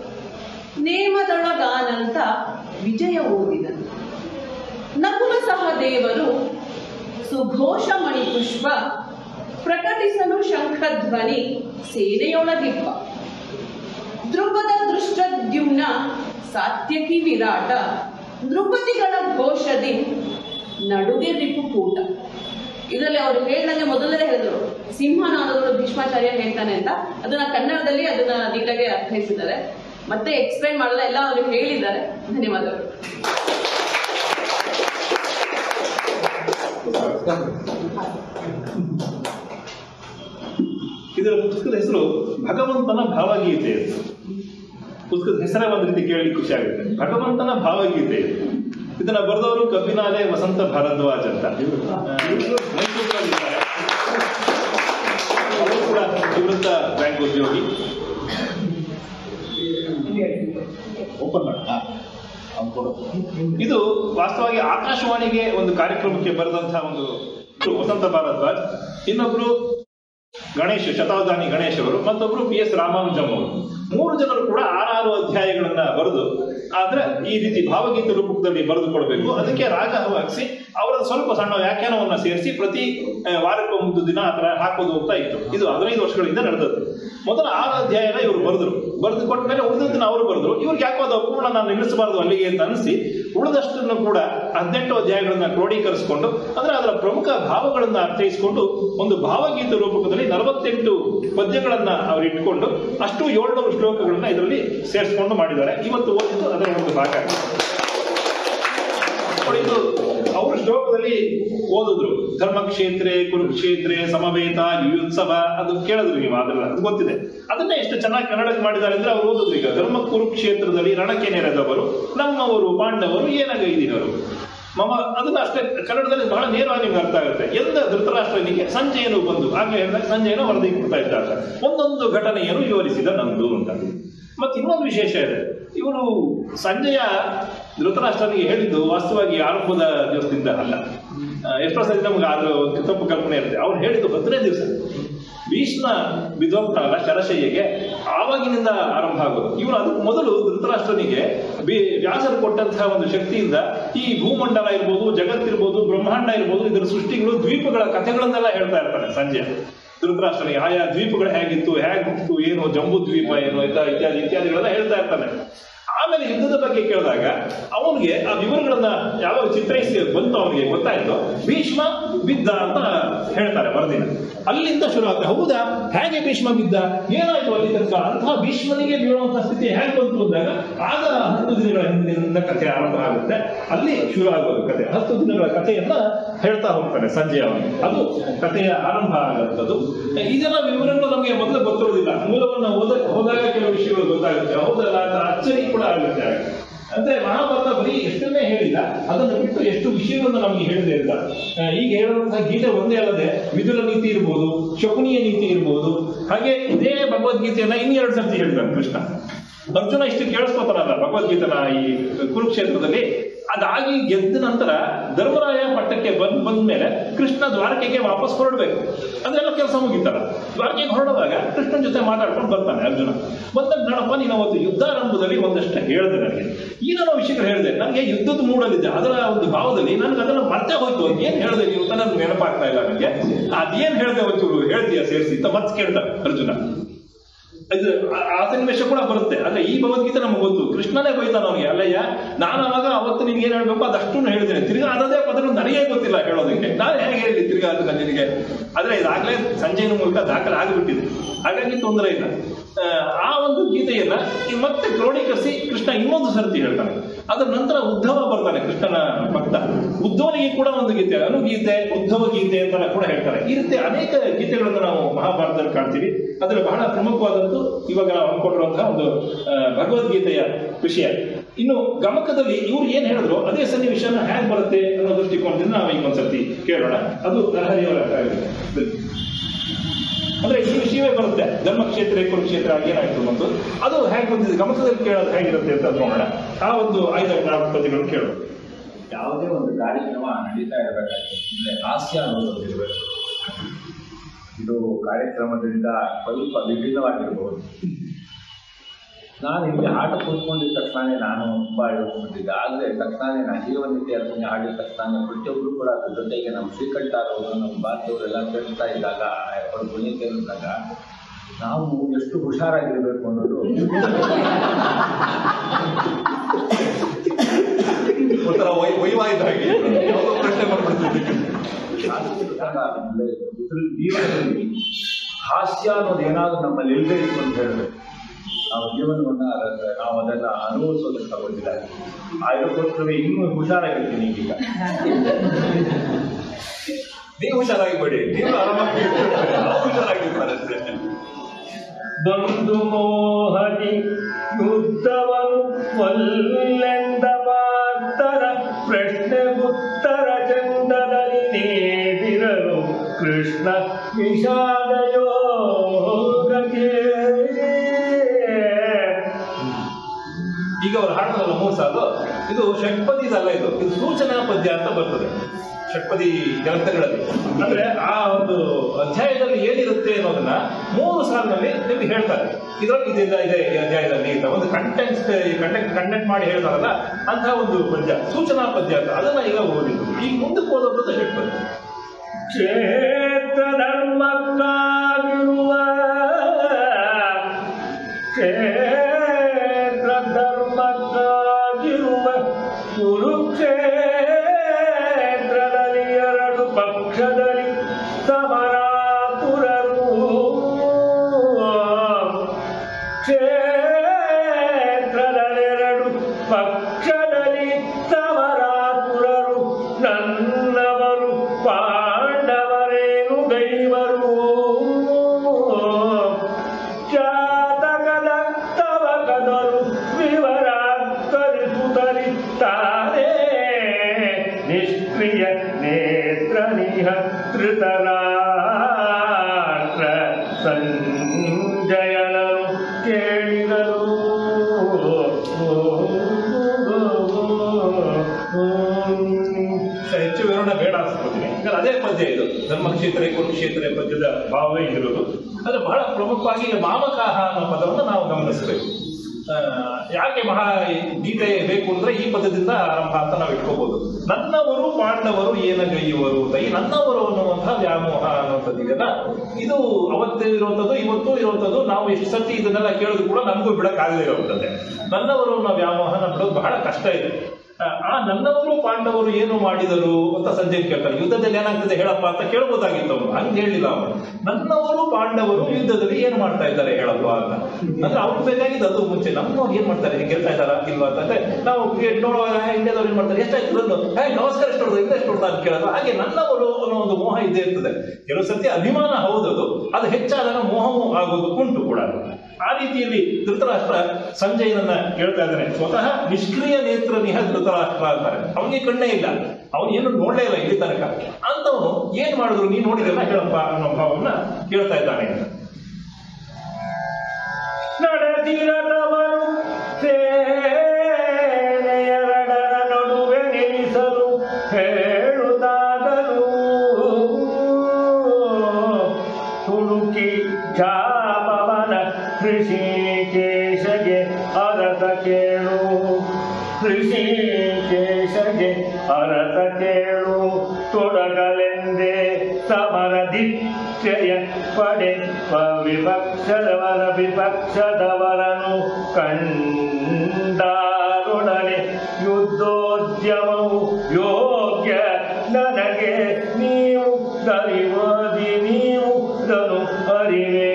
ನೇಮದೊಳಗಾನಂತ ವಿಜಯ ಓದಿದನು ನಕುಲ ಸಹದೇವರು ಸುಘೋಷಮಣಿ ಪುಷ್ಪ ಪ್ರಕಟಿಸಲು ಶಂಖಧ್ವನಿ ಸೇನೆಯೊಳಗಿಪ್ಪ ಧ್ರುಪದ ದೃಷ್ಟದ್ಯುಮ್ನ ಸಾತ್ಯಕಿ ವಿರಾಟ ನೃಪತಿಗಳ ಘೋಷದಿ ನಡುಗೆ ರಿಪುಕೂಟ ಇದರಲ್ಲಿ ಅವರು ಹೇಳ್ದಂಗೆ ಮೊದಲನೇ ಹೇಳಿದ್ರು ಸಿಂಹನಾದಗಳು ಭೀಷ್ಮಾಚಾರ್ಯ ಹೇಳ್ತಾನೆ ಅಂತ ಅದನ್ನ ಕನ್ನಡದಲ್ಲಿ ಅದನ್ನ ನೀಟಾಗಿ ಅರ್ಥೈಸಿದ್ದಾರೆ ಮತ್ತೆ ಎಕ್ಸ್ಪ್ಲೈನ್ ಮಾಡಲ್ಲ ಎಲ್ಲ ಅವರು ಹೇಳಿದ್ದಾರೆ ಧನ್ಯವಾದಗಳು
ಇದರ ಪುಸ್ತಕದ ಹೆಸರು ಭಗವಂತನ ಭಾವಗೀತೆ ಅಂತ. ಪುಸ್ತಕದ ಹೆಸರೇ ಒಂದು ರೀತಿ ಕೇಳಿ ಖುಷಿ ಆಗುತ್ತೆ ಭಗವಂತನ ಭಾವಗೀತೆ ಇದು. ಇದನ್ನ ಬರೆದವರು ಕಬ್ಬಿನಾಲೆ ವಸಂತ ಭಾರದ್ವಾಜ್ ಅಂತ ಆ, ಮೈಸೂರಿನಲ್ಲಿದ್ದಾರೆ ಅವರು ಕೂಡ ನಿವೃತ್ತ ಬ್ಯಾಂಕ್ ಉದ್ಯೋಗಿ ಓಪನ್ ಮಾಡ ಇದು ವಾಸ್ತವವಾಗಿ ಆಕಾಶವಾಣಿಗೆ ಒಂದು ಕಾರ್ಯಕ್ರಮಕ್ಕೆ ಬರೆದಂತಹ ಒಂದು ವಸಂತ ಭಾರದ್ವಾಜ್ ಇನ್ನೊಬ್ರು ಗಣೇಶ್ ಶತಾವಧಾನಿ ಗಣೇಶ್ ಅವರು ಮತ್ತೊಬ್ರು ಪಿ ಎಸ್ ರಾಮಾನುಜಂ ಅವರು ಮೂರು ಜನರು ಕೂಡ ಆರಾರು ಅಧ್ಯಾಯಗಳನ್ನ ಬರೆದು ಆದ್ರೆ ಈ ರೀತಿ ಭಾವಗೀತೆ ರೂಪದಲ್ಲಿ ಬರೆದು ಕೊಡಬೇಕು ಅದಕ್ಕೆ ರಾಗ ಹಾಕಿಸಿ ಅವರ ಸ್ವಲ್ಪ ಸಣ್ಣ ವ್ಯಾಖ್ಯಾನವನ್ನ ಸೇರಿಸಿ ಪ್ರತಿ ಆ, ವಾರಕ್ಕೊಂದು ದಿನ ಆ ಥರ ಹಾಕೋದು ಹೋಗ್ತಾ ಇತ್ತು ಇದು ಹದಿನೈದು ವರ್ಷಗಳಿಂದ ನಡೆದದ್ದು ಮೊದಲ ಆರು ಅಧ್ಯಾಯನ ಇವರು ಬರೆದ್ರು ಬರೆದು ಕೊಟ್ಟ ಮೇಲೆ ಉಳಿದದ್ದನ್ನ ಅವರು ಬರೆದ್ರು ಇವ್ರಿಗೆ ಯಾಕೋ ಅದು ಅಪೂರ್ಣ ನಾನು ನಿಲ್ಲಿಸಬಾರ್ದು ಅಲ್ಲಿಗೆ ಅಂತ ಅನಿಸಿ ಉಳಿದಷ್ಟನ್ನು ಕೂಡ ಹದಿನೆಂಟು ಅಧ್ಯಾಯಗಳನ್ನ ಕ್ರೋಢೀಕರಿಸಿಕೊಂಡು ಅಂದ್ರೆ ಅದರ ಪ್ರಮುಖ ಭಾವಗಳನ್ನ ಅರ್ಥೈಸಿಕೊಂಡು ಒಂದು ಭಾವಗೀತ ರೂಪಕದಲ್ಲಿ ನಲವತ್ತೆಂಟು ಪದ್ಯಗಳನ್ನ ಅವರು ಇಟ್ಕೊಂಡು ಅಷ್ಟು ಏಳ್ನೂರು ಶ್ಲೋಕಗಳನ್ನ ಇದರಲ್ಲಿ ಸೇರಿಸ್ಕೊಂಡು ಮಾಡಿದ್ದಾರೆ ಇವತ್ತು ಓದಿದ್ದು ಅದರ ಒಂದು ಭಾಗ ನೋಡಿ, ಇದು ಅವರು ಶ್ಲೋಕದಲ್ಲಿ ಓದಿದ್ರು ಧರ್ಮಕ್ಷೇತ್ರೆ ಕುರುಕ್ಷೇತ್ರೆ ಸಮವೇತ ಯುಯುತ್ಸವ ಅದು ಕೇಳಿದ್ರು ನೀವು ಅದೆಲ್ಲ ಅದು ಗೊತ್ತಿದೆ ಅದನ್ನ ಎಷ್ಟು ಚೆನ್ನಾಗಿ ಕನ್ನಡಕ್ಕೆ ಮಾಡಿದ್ದಾರೆ ಅಂದ್ರೆ ಅವ್ರು ಓದಿದ್ರು ಈಗ ಧರ್ಮ ಕುರುಕ್ಷೇತ್ರದಲ್ಲಿ ರಣಕ್ಕೆ ನೆರೆದವರು ನಮ್ಮವರು ಪಾಂಡವರು ಏನಾಗಿದ್ದೀವರು ಮಮ ಅದನ್ನ ಅಷ್ಟೇ ಕನ್ನಡದಲ್ಲಿ ಬಹಳ ನೇರವಾಗಿ ನಿಮ್ಗೆ ಅರ್ಥ ಆಗುತ್ತೆ ಎಂದ ಧೃತರಾಷ್ಟ್ರನಿಗೆ ಸಂಜೆಯನ್ನು ಬಂದು ಆಗ್ಲೇ ಹೇಳಿದಾಗ ಸಂಜೆಯನ್ನು ವರದಿ ಕೊಡ್ತಾ ಇದ್ದಾರೆ ಒಂದೊಂದು ಘಟನೆಯನ್ನು ವಿವರಿಸಿದ ನಂದು ಅಂತ ಮತ್ತೆ ಇನ್ನೊಂದು ವಿಶೇಷ ಇದೆ ಇವರು ಸಂಜೆಯ ಧೃತರಾಷ್ಟ್ರನಿಗೆ ಹೇಳಿದ್ದು ವಾಸ್ತವವಾಗಿ ಆರಂಭದ ದಿವಸದಿಂದ ಅಲ್ಲ ಆ, ಎಷ್ಟೋ ಸರಿ ನಮ್ಗೆ ಅದ್ರ ಒಂದು ತಪ್ಪು ಕಲ್ಪನೆ ಇರುತ್ತೆ ಅವ್ರು ಹೇಳಿದ್ದು ಹತ್ತನೇ ದಿವಸ ಭೀಷ್ಮ ಬಿದ್ದೋಗ್ತಾನಲ್ಲ ಶರಶಯ್ಯಗೆ ಆವಾಗಿನಿಂದ ಆರಂಭ ಆಗೋದು ಇವನು ಅದಕ್ಕೆ ಮೊದಲು ಧೃತರಾಷ್ಟ್ರನಿಗೆ ಬಿ- ವ್ಯಾಸರು ಕೊಟ್ಟಂತಹ ಒಂದು ಶಕ್ತಿಯಿಂದ ಈ ಭೂಮಂಡಲ ಇರ್ಬೋದು ಜಗತ್ತಿರ್ಬೋದು ಬ್ರಹ್ಮಾಂಡ ಇರ್ಬೋದು ಇದರ ಸೃಷ್ಟಿಗಳು ದ್ವೀಪಗಳ ಕಥೆಗಳನ್ನೆಲ್ಲ ಹೇಳ್ತಾ ಇರ್ತಾನೆ ಸಂಜೆ ಧೃತರಾಷ್ಟ್ರನಿಗೆ ಆಯಾ ದ್ವೀಪಗಳು ಹೇಗಿತ್ತು ಹೇಗಿತ್ತು ಏನು ಜಂಬೂ ದ್ವೀಪ ಏನು ಇತ್ತ- ಇತ್ಯಾದಿ ಇತ್ಯಾದಿಗಳೆಲ್ಲ ಹೇಳ್ತಾ ಇರ್ತಾನೆ ಆಮೇಲೆ ಯುದ್ಧದ ಬಗ್ಗೆ ಕೇಳಿದಾಗ ಅವನಿಗೆ ಆ ವಿವರಗಳನ್ನ ಯಾವಾಗ ಚಿತ್ರೈಸಿ ಬಂತು ಅವನಿಗೆ ಗೊತ್ತಾಯ್ತು ಭೀಷ್ಮ ಬಿದ್ದ ಅಂತ ಹೇಳ್ತಾರೆ ವರದಿನ ಅಲ್ಲಿಂದ ಶುರು ಆಗುತ್ತೆ ಹೌದಾ ಹೇಗೆ ಭೀಷ್ಮ ಬಿದ್ದ ಏನಾಯ್ತು ಅಲ್ಲಿ ತನಕ ಅಂತಹ ಭೀಷ್ಮನಿಗೆ ಬೀಳುವಂತಹ ಸ್ಥಿತಿ ಹೇಗೆ ಬಂತು ಅಂದಾಗ ಆಗ ಹತ್ತು ದಿನಗಳ ಹಿಂದಿನಿಂದ ಕಥೆ ಆರಂಭ ಆಗುತ್ತೆ ಅಲ್ಲಿ ಶುರು ಆಗೋದು ಕಥೆ ಹತ್ತು ದಿನಗಳ ಕಥೆಯನ್ನ ಹೇಳ್ತಾ ಹೋಗ್ತಾನೆ ಸಂಜೆ ಅವನಿಗೆ ಅದು ಕಥೆಯ ಆರಂಭ ಆಗುತ್ತದು ಇದೆಲ್ಲ ವಿವರಗಳು ನಮಗೆ ಮೊದಲು ಗೊತ್ತಿರೋದಿಲ್ಲ ಮೂಲವನ್ನು ಓದ ಹೋದಾಗ ಕೆಲವು ವಿಷಯಗಳು ಗೊತ್ತಾಗುತ್ತೆ ಹೌದಲ್ಲ ಅಂತ ಅಚ್ಚರಿ ಕೂಡ ಆಗುತ್ತೆ ಆಗ. ಅಂದ್ರೆ ಮಹಾಭಾರತ ಬರೀ ಎಷ್ಟನ್ನೇ ಹೇಳಿಲ್ಲ ಅದನ್ನು ಬಿಟ್ಟು ಎಷ್ಟು ವಿಷಯಗಳನ್ನು ನಮಗೆ ಹೇಳಿದೆ ಅಂತ ಆ, ಈಗ ಹೇಳುವಂತಹ ಗೀತೆ ಒಂದೇ ಅಲ್ಲದೆ ವಿದುರ ನೀತಿ ಇರ್ಬೋದು ಶಕುನಿಯ ನೀತಿ ಇರ್ಬೋದು ಹಾಗೆ ಇದೇ ಭಗವದ್ಗೀತೆಯನ್ನ ಇನ್ನೆರಡು ಸರ್ತಿ ಹೇಳಿದ್ದಾನೆ ಕೃಷ್ಣ ಅರ್ಜುನ ಇಷ್ಟು ಕೇಳಿಸ್ಕೊತಾನಲ್ಲ ಭಗವದ್ಗೀತನ ಈ ಕುರುಕ್ಷೇತ್ರದಲ್ಲಿ ಅದಾಗಿ ಗೆದ್ದ ನಂತರ ಧರ್ಮರಾಯ ಪಟ್ಟಕ್ಕೆ ಬಂದ್ ಬಂದ ಮೇಲೆ ಕೃಷ್ಣ ದ್ವಾರಕೆಗೆ ವಾಪಸ್ ಹೊರಡಬೇಕು ಅದೆಲ್ಲ ಕೆಲಸ ಮುಗಿತಲ್ಲ ದ್ವಾರಕೆಗೆ ಹೊರಡುವಾಗ ಕೃಷ್ಣನ ಜೊತೆ ಮಾತಾಡ್ಕೊಂಡು ಬರ್ತಾನೆ ಅರ್ಜುನ ಬಂದಾಗ ನೋಡಪ್ಪ ನೀನು ಅವತ್ತು ಯುದ್ಧಾರಂಭದಲ್ಲಿ ಒಂದಷ್ಟು ಹೇಳಿದೆ ನನಗೆ ಏನೋ ವಿಷಯಗಳು ಹೇಳಿದೆ ನನಗೆ ಯುದ್ಧದ ಮೂಡಲಿದೆ ಅದರ ಒಂದು ಭಾವದಲ್ಲಿ ನನಗೆ ಅದನ್ನ ಮರ್ತೇ ಹೋಯ್ತು ಅಂತ ಏನ್ ಹೇಳಿದೆ ನೀವು ಅಂತ ನನಗೆ ನೆನಪಾಗ್ತಾ ಇಲ್ಲ ನನಗೆ ಅದೇನ್ ಹೇಳಿದೆ ಒಂಚೂರು ಹೇಳ್ತೀಯ ಸೇರಿಸಿ ಅಂತ ಮತ್ತೆ ಕೇಳ್ದ ಅರ್ಜುನ ಇದು ಆ- ಆ ಸನ್ನಿವೇಶ ಕೂಡ ಬರುತ್ತೆ ಅಂದ್ರೆ ಈ ಭಗವದ್ಗೀತೆ ನಮ್ಗೆ ಗೊತ್ತು ಕೃಷ್ಣನೇ ಬೈತಾನ ಅವನಿಗೆ ಅಲ್ಲಯ್ಯ ನಾನು ಅವಾಗ ಅವತ್ತು ನಿನ್ಗೆ ಏನ್ ಹೇಳ್ಬೇಕು ಅದಷ್ಟು ಹೇಳಿದ್ದೇನೆ ತಿರ್ಗಾ ಅದದೇ ಪದಗಳು ನನಗೆ ಗೊತ್ತಿಲ್ಲ ಹೇಳೋದಕ್ಕೆ ನಾನು ಹೇಗೆ ಹೇಳಿ ತಿರ್ಗಾ ಅದನ್ನ ನಿನಗೆ ಆದ್ರೆ ಇದಾಗಲೇ ಸಂಜೆಯ ಮೂಲಕ ದಾಖಲೆ ಆಗಿಬಿಟ್ಟಿದೆ ಹಾಗಾಗಿ ತೊಂದರೆ ಇಲ್ಲ ಆ, ಆ ಒಂದು ಗೀತೆಯನ್ನ ಈ ಮತ್ತೆ ಕ್ರೋಢೀಕರಿಸಿ ಕೃಷ್ಣ ಇನ್ನೊಂದು ಸರ್ತಿ ಹೇಳ್ತಾನೆ ಅದರ ನಂತರ ಉದ್ಧವ ಬರ್ತಾನೆ ಕೃಷ್ಣನ ಭಕ್ತ ಉದ್ಧವನಿಗೆ ಕೂಡ ಒಂದು ಗೀತೆ ಅನುಗೀತೆ ಉದ್ಧವ ಗೀತೆ ಅಂತ ಕೂಡ ಹೇಳ್ತಾರೆ ಈ ರೀತಿ ಅನೇಕ ಗೀತೆಗಳನ್ನು ನಾವು ಮಹಾಭಾರತದಲ್ಲಿ ಕಾಣ್ತೀವಿ ಅದರ ಬಹಳ ಪ್ರಮುಖವಾದದ್ದು ಇವಾಗ ನಾವು ಅಂದ್ಕೊಂಡಿರುವಂತಹ ಒಂದು ಆ, ಭಗವದ್ಗೀತೆಯ ವಿಷಯ ಇನ್ನು ಗಮಕದಲ್ಲಿ ಇವ್ರು ಏನ್ ಹೇಳಿದ್ರು ಅದೇ ಸನ್ನಿವೇಶನ ಹೇಗೆ ಬರುತ್ತೆ ಅನ್ನೋ ದೃಷ್ಟಿಕೋನದಿಂದ ನಾವು ಈಗ ಒಂದ್ಸರ್ತಿ ಕೇಳೋಣ ಅದು ನರಹರಿಯವರ ಕಾರ್ಯಕ್ರಮ. ಅಂದ್ರೆ ಈ ವಿಷಯವೇ ಬರುತ್ತೆ ಧರ್ಮಕ್ಷೇತ್ರ ಕುರುಕ್ಷೇತ್ರ ಏನಾಯ್ತು ಮತ್ತು ಅದು ಹೇಗೆ ಬಂದಿದೆ ಗಮಕದಲ್ಲಿ ಕೇಳೋದು ಹೇಗಿರುತ್ತೆ ಅಂತ ನೋಡೋಣ ಆ ಒಂದು ಐದು ನಾಲ್ಕು ಪದ್ಯಗಳನ್ನು ಕೇಳೋಣ
ಯಾವುದೇ ಒಂದು ಕಾರ್ಯಕ್ರಮ ನಡೀತಾ ಇರಬೇಕಾದ್ರೆ ಅಂದ್ರೆ ಹಾಸ್ಯ ಅನ್ನೋದು ಇರಬೇಕು ಇದು ಕಾರ್ಯಕ್ರಮದಿಂದ ಸ್ವಲ್ಪ ವಿಭಿನ್ನವಾಗಿರ್ಬೋದು ನಾನು ಇಲ್ಲಿ ಆಟ ಕೂತ್ಕೊಂಡಿದ್ದ ತಕ್ಷಣ ನಾನು ತುಂಬ ಹೇಳ್ಕೊಂಡಿದ್ದೆ ಆದರೆ ತಕ್ಷಣ ನಾನು ಜೀವನಿದ್ದೆ ಅದನ್ನ ಆಡಿದ ತಕ್ಷಣ ಪ್ರತಿಯೊಬ್ಬರು ಕೂಡ ಅದ್ರ ಜೊತೆಗೆ ನಮ್ಮ ಶ್ರೀಕಂಠ ಅವರು ನಮ್ಮ ಬಾಕಿಯವರೆಲ್ಲ ಕೇಳ್ತಾ ಇದ್ದಾಗ ಅವ್ರ ಧ್ವನಿ ಕೇಳಿದಾಗ ನಾವು ಎಷ್ಟು ಹುಷಾರಾಗಿರ್ಬೇಕು ಅನ್ನೋದು
ಒಂಥರ ವೈ ವೈವಾಹಿತಾಗಿ ಯಾವುದೋ ಪ್ರಶ್ನೆ ಮಾಡ್ಬಿಡ್ತಿದ್ದೆ
ಆಮೇಲೆ ಇದ್ರಲ್ಲಿ ಜೀವನದಲ್ಲಿ ಹಾಸ್ಯ ಅನ್ನೋದು ಏನಾದ್ರು ನಮ್ಮಲ್ಲಿ ಇಲ್ಲದೆ ಇತ್ತು ಅಂತ ಹೇಳಿದ್ರೆ ನಾವು ಜೀವನವನ್ನ ಅದನ್ನ- ನಾವು ಅದನ್ನ ಅನುಭವಿಸೋದಕ್ಕೆ ಆಗೋದಿಲ್ಲ ಆ ಇದಕ್ಕೋಸ್ಕರವೇ ಇನ್ನೂ ಹುಷಾರಾಗಿರ್ತೀನಿ ಈಗ
ನೀವು ಹುಷಾರಾಗಿಬೇಡಿ ನೀವು ಆರಾಮಾಗಿ ನಾವು ಹುಷಾರಾಗಿರ್ತಾರೆ ಅಷ್ಟೇ
ಬಂದು ಮೋಹನಿ ಯುದ್ಧವನು ಒಲ್ಲೆಂದ ಮಾತರ ಪ್ರಶ್ನೆ ಉತ್ತರ ಚಂದದಲ್ಲಿ ನೀಡಿರಲು ಕೃಷ್ಣ ವಿಷಾದ ಯೋಗಕ್ಕೆ
ಈಗ ಅವ್ರು ಹಾಡೋದಲ್ಲ ಮೂರು ಸಾಲು ಇದು ಷಟ್ಪದಿದಲ್ಲ ಇದು ಇದು ಸೂಚನಾ ಪದ್ಯ ಅಂತ ಬರ್ತದೆ ಷಟ್ಪದಿ ಗ್ರಂಥಗಳಲ್ಲಿ ಅಂದ್ರೆ ಆ ಒಂದು ಅಧ್ಯಾಯದಲ್ಲಿ ಏನಿರುತ್ತೆ ಅನ್ನೋದನ್ನ ಮೂರು ಸಾಲಿನಲ್ಲಿ ನಿಮ್ಗೆ ಹೇಳ್ತಾರೆ ಇದರಲ್ಲಿ ಇದೆ ಇದೆ ಈ ಅಧ್ಯಾಯದಲ್ಲಿ ಅಂತ ಒಂದು ಕಂಟೆಂಟ್ ಕಂಟೆಂಟ್ ಕಂಟೆಂಟ್ ಮಾಡಿ ಹೇಳ್ತಾರಲ್ಲ ಅಂತ ಒಂದು ಪದ್ಯ ಸೂಚನಾ ಪದ್ಯ ಅಂತ ಅದನ್ನ ಈಗ ಓದಿದ್ದು ಈಗ ಮುಂದಕ್ಕೆ ಓದೋದು ಷಟ್ಪದಿ
ಕ್ಷೇತ್ರ ಧರ್ಮಕ್ಕಾಗಿರುವ ಕುರುಕ್ಷೇತ್ರದಲ್ಲಿ ಎರಡು ಪಕ್ಷದಲ್ಲಿ ಸಮರಾತುರರು ಕ್ಷೇತ್ರದಲ್ಲೆರಡು ಪಕ್ಷದಲ್ಲಿ ಸಮರಾತುರರು ನನ್ನವರು ಪಾಂಡವರೇನು ದೈವರು ಜಾತಕದ ತವಕದರು ವಿವರಾತ್ತರಿಸುತ್ತರಿ ತಾನೇ ನಿಷ್ಕ್ರಿಯ ನೇತ್ರ ನಿಹೃತರಾಷ್ಟ್ರ ಸಂಜಯನನು ಕೇಳಿದರು
ಹೆಚ್ಚು ವಿವರಣೆ ಬೇಡ ಅನ್ಸ್ಕೊತೀನಿ ಯಾಕಂದ್ರೆ ಅದೇ ಪದ್ಯ ಇದು ಧರ್ಮಕ್ಷೇತ್ರ ಕುರುಕ್ಷೇತ್ರ ಪದ್ಯದ ಭಾವವೇ ಇದಿರೋದು ಆದರೆ ಬಹಳ ಪ್ರಮುಖವಾಗಿ ಇಲ್ಲಿ ಮಾಮಕಾಹ ಅನ್ನೋ ಪದವನ್ನು ನಾವು ಗಮನಿಸಬೇಕು ಆ, ಯಾಕೆ ಮಹಾ ಗೀತೆ ಬೇಕು ಅಂದ್ರೆ ಈ ಪದದಿಂದ ಆರಂಭ ಅಂತ ನಾವು ಇಟ್ಕೋಬಹುದು ನನ್ನವರು ಪಾಂಡವರು ಏನಗೈಯುವರು ಅಂತ ಈ ನನ್ನವರು ಅನ್ನುವಂತಹ ವ್ಯಾಮೋಹ ಅನ್ನುವಂಥದ್ದು ಇದೆಯಲ್ಲ ಇದು ಅವತ್ತು ಇರುವಂಥದ್ದು ಇವತ್ತು ಇರುವಂಥದ್ದು ನಾವು ಎಷ್ಟು ಸರ್ತಿ ಇದನ್ನೆಲ್ಲ ಕೇಳಿದ್ರು ಕೂಡ ನನಗೂ ಬಿಡಕ್ಕಾಗದೇ ಇರುವಂಥದ್ದೇ ನನ್ನವರು ಅನ್ನೋ ವ್ಯಾಮೋಹನ ಬಿಡೋದು ಬಹಳ ಕಷ್ಟ ಇದೆ ಆ, ಆ ನನ್ನವರು ಪಾಂಡವರು ಏನು ಮಾಡಿದರು ಅಂತ ಸಂಜಯ್ ಕೇಳ್ತಾರೆ ಯುದ್ಧದಲ್ಲಿ ಏನಾಗ್ತದೆ ಹೇಳಪ್ಪ ಅಂತ ಕೇಳ್ಬೋದಾಗಿತ್ತು ಅವನು ಹಂಗೆ ಹೇಳಿಲ್ಲ ಅವನು ನನ್ನವರು ಪಾಂಡವರು ಯುದ್ಧದಲ್ಲಿ ಏನು ಮಾಡ್ತಾ ಇದ್ದಾರೆ ಹೇಳಪ್ಪ ಅಂತ ಅಂದ್ರೆ ಅವ್ರಿಗೆ ಬೇಕಾಗಿದ್ದು ಅದು ಮುಂಚೆ ನಮ್ಮವ್ರು ಏನ್ ಮಾಡ್ತಾರೆ ಹೀಗೆ ಗೆಲ್ತಾ ಇದಾರ ಇಲ್ವಾ ಅಂತಂದ್ರೆ ನಾವು ಕ್ರಿಕೆಟ್ ನೋಡುವಾಗ ಇಂಡಿಯಾದವ್ರು ಏನ್ ಮಾಡ್ತಾರೆ ಎಷ್ಟಾಯ್ತು ರನ್ನು ಹೇ ನಮಸ್ಕಾರ ಎಷ್ಟು ಹೊಡೆದು ಇಲ್ಲ ಎಷ್ಟು ಹೊಡೆದ ಅಂತ ಕೇಳೋದು ಹಾಗೆ ನನ್ನವರು ಅನ್ನೋ ಒಂದು ಮೋಹ ಇದ್ದೇ ಇರ್ತದೆ ಕೆಲವು ಸತಿ ಅಭಿಮಾನ ಹೌದದು ಅದು ಹೆಚ್ಚಾದಾಗ ಮೋಹವೂ ಆಗೋದು ಉಂಟು ಕೂಡ ಆ ರೀತಿಯಲ್ಲಿ ಧೃತರಾಷ್ಟ್ರ ಸಂಜಯನನ್ನ ಹೇಳ್ತಾ ಇದ್ದಾನೆ ಸ್ವತಃ ನಿಷ್ಕ್ರಿಯ ನೇತ್ರ ನಿಹ ಧೃತರಾಷ್ಟ್ರ ಅಂತಾರೆ ಅವನಿಗೆ ಕಣ್ಣೇ ಇಲ್ಲ ಅವನು ಏನು ನೋಡ್ಲೇ ಇಲ್ಲ ಇಲ್ಲಿ ತನಕ ಅಂತವನು ಏನ್ ಮಾಡಿದ್ರು ನೀನ್ ನೋಡಿರಲ್ಲ ಹೇಳಪ್ಪ ಅನ್ನೋ ಭಾವನ್ನ ಹೇಳ್ತಾ ಇದ್ದಾನೆ ಅಂತ
ನಡೆದಿರದವರು ಸೇನೆಯರಡರ ನಡುವೆ ನಿಲ್ಲಿಸಲು ಹೇಳುತ್ತಾದರು ತುಳುಕಿ ಜಾಪವನ ಋಷಿಕೇಶಗೆ ಅರಸ ಕೇಳು ಋಷಿಕೇಶಗೆ ಅರಸ ಕೇಳು ತೊಡಗಲೆಂದೇ ಸಮರದಿಚ್ಛಯ ಪಡೆ ವಿಪಕ್ಷದವರ ವಿಪಕ್ಷದವರನು ಕಂಡಾರೊಡನೆ ಯುದ್ಧೋದ್ಯಮವು ಯೋಗ್ಯ ನನಗೆ ನೀವು ದರಿವದಿ ನೀವು ದನು ಅರಿವೇ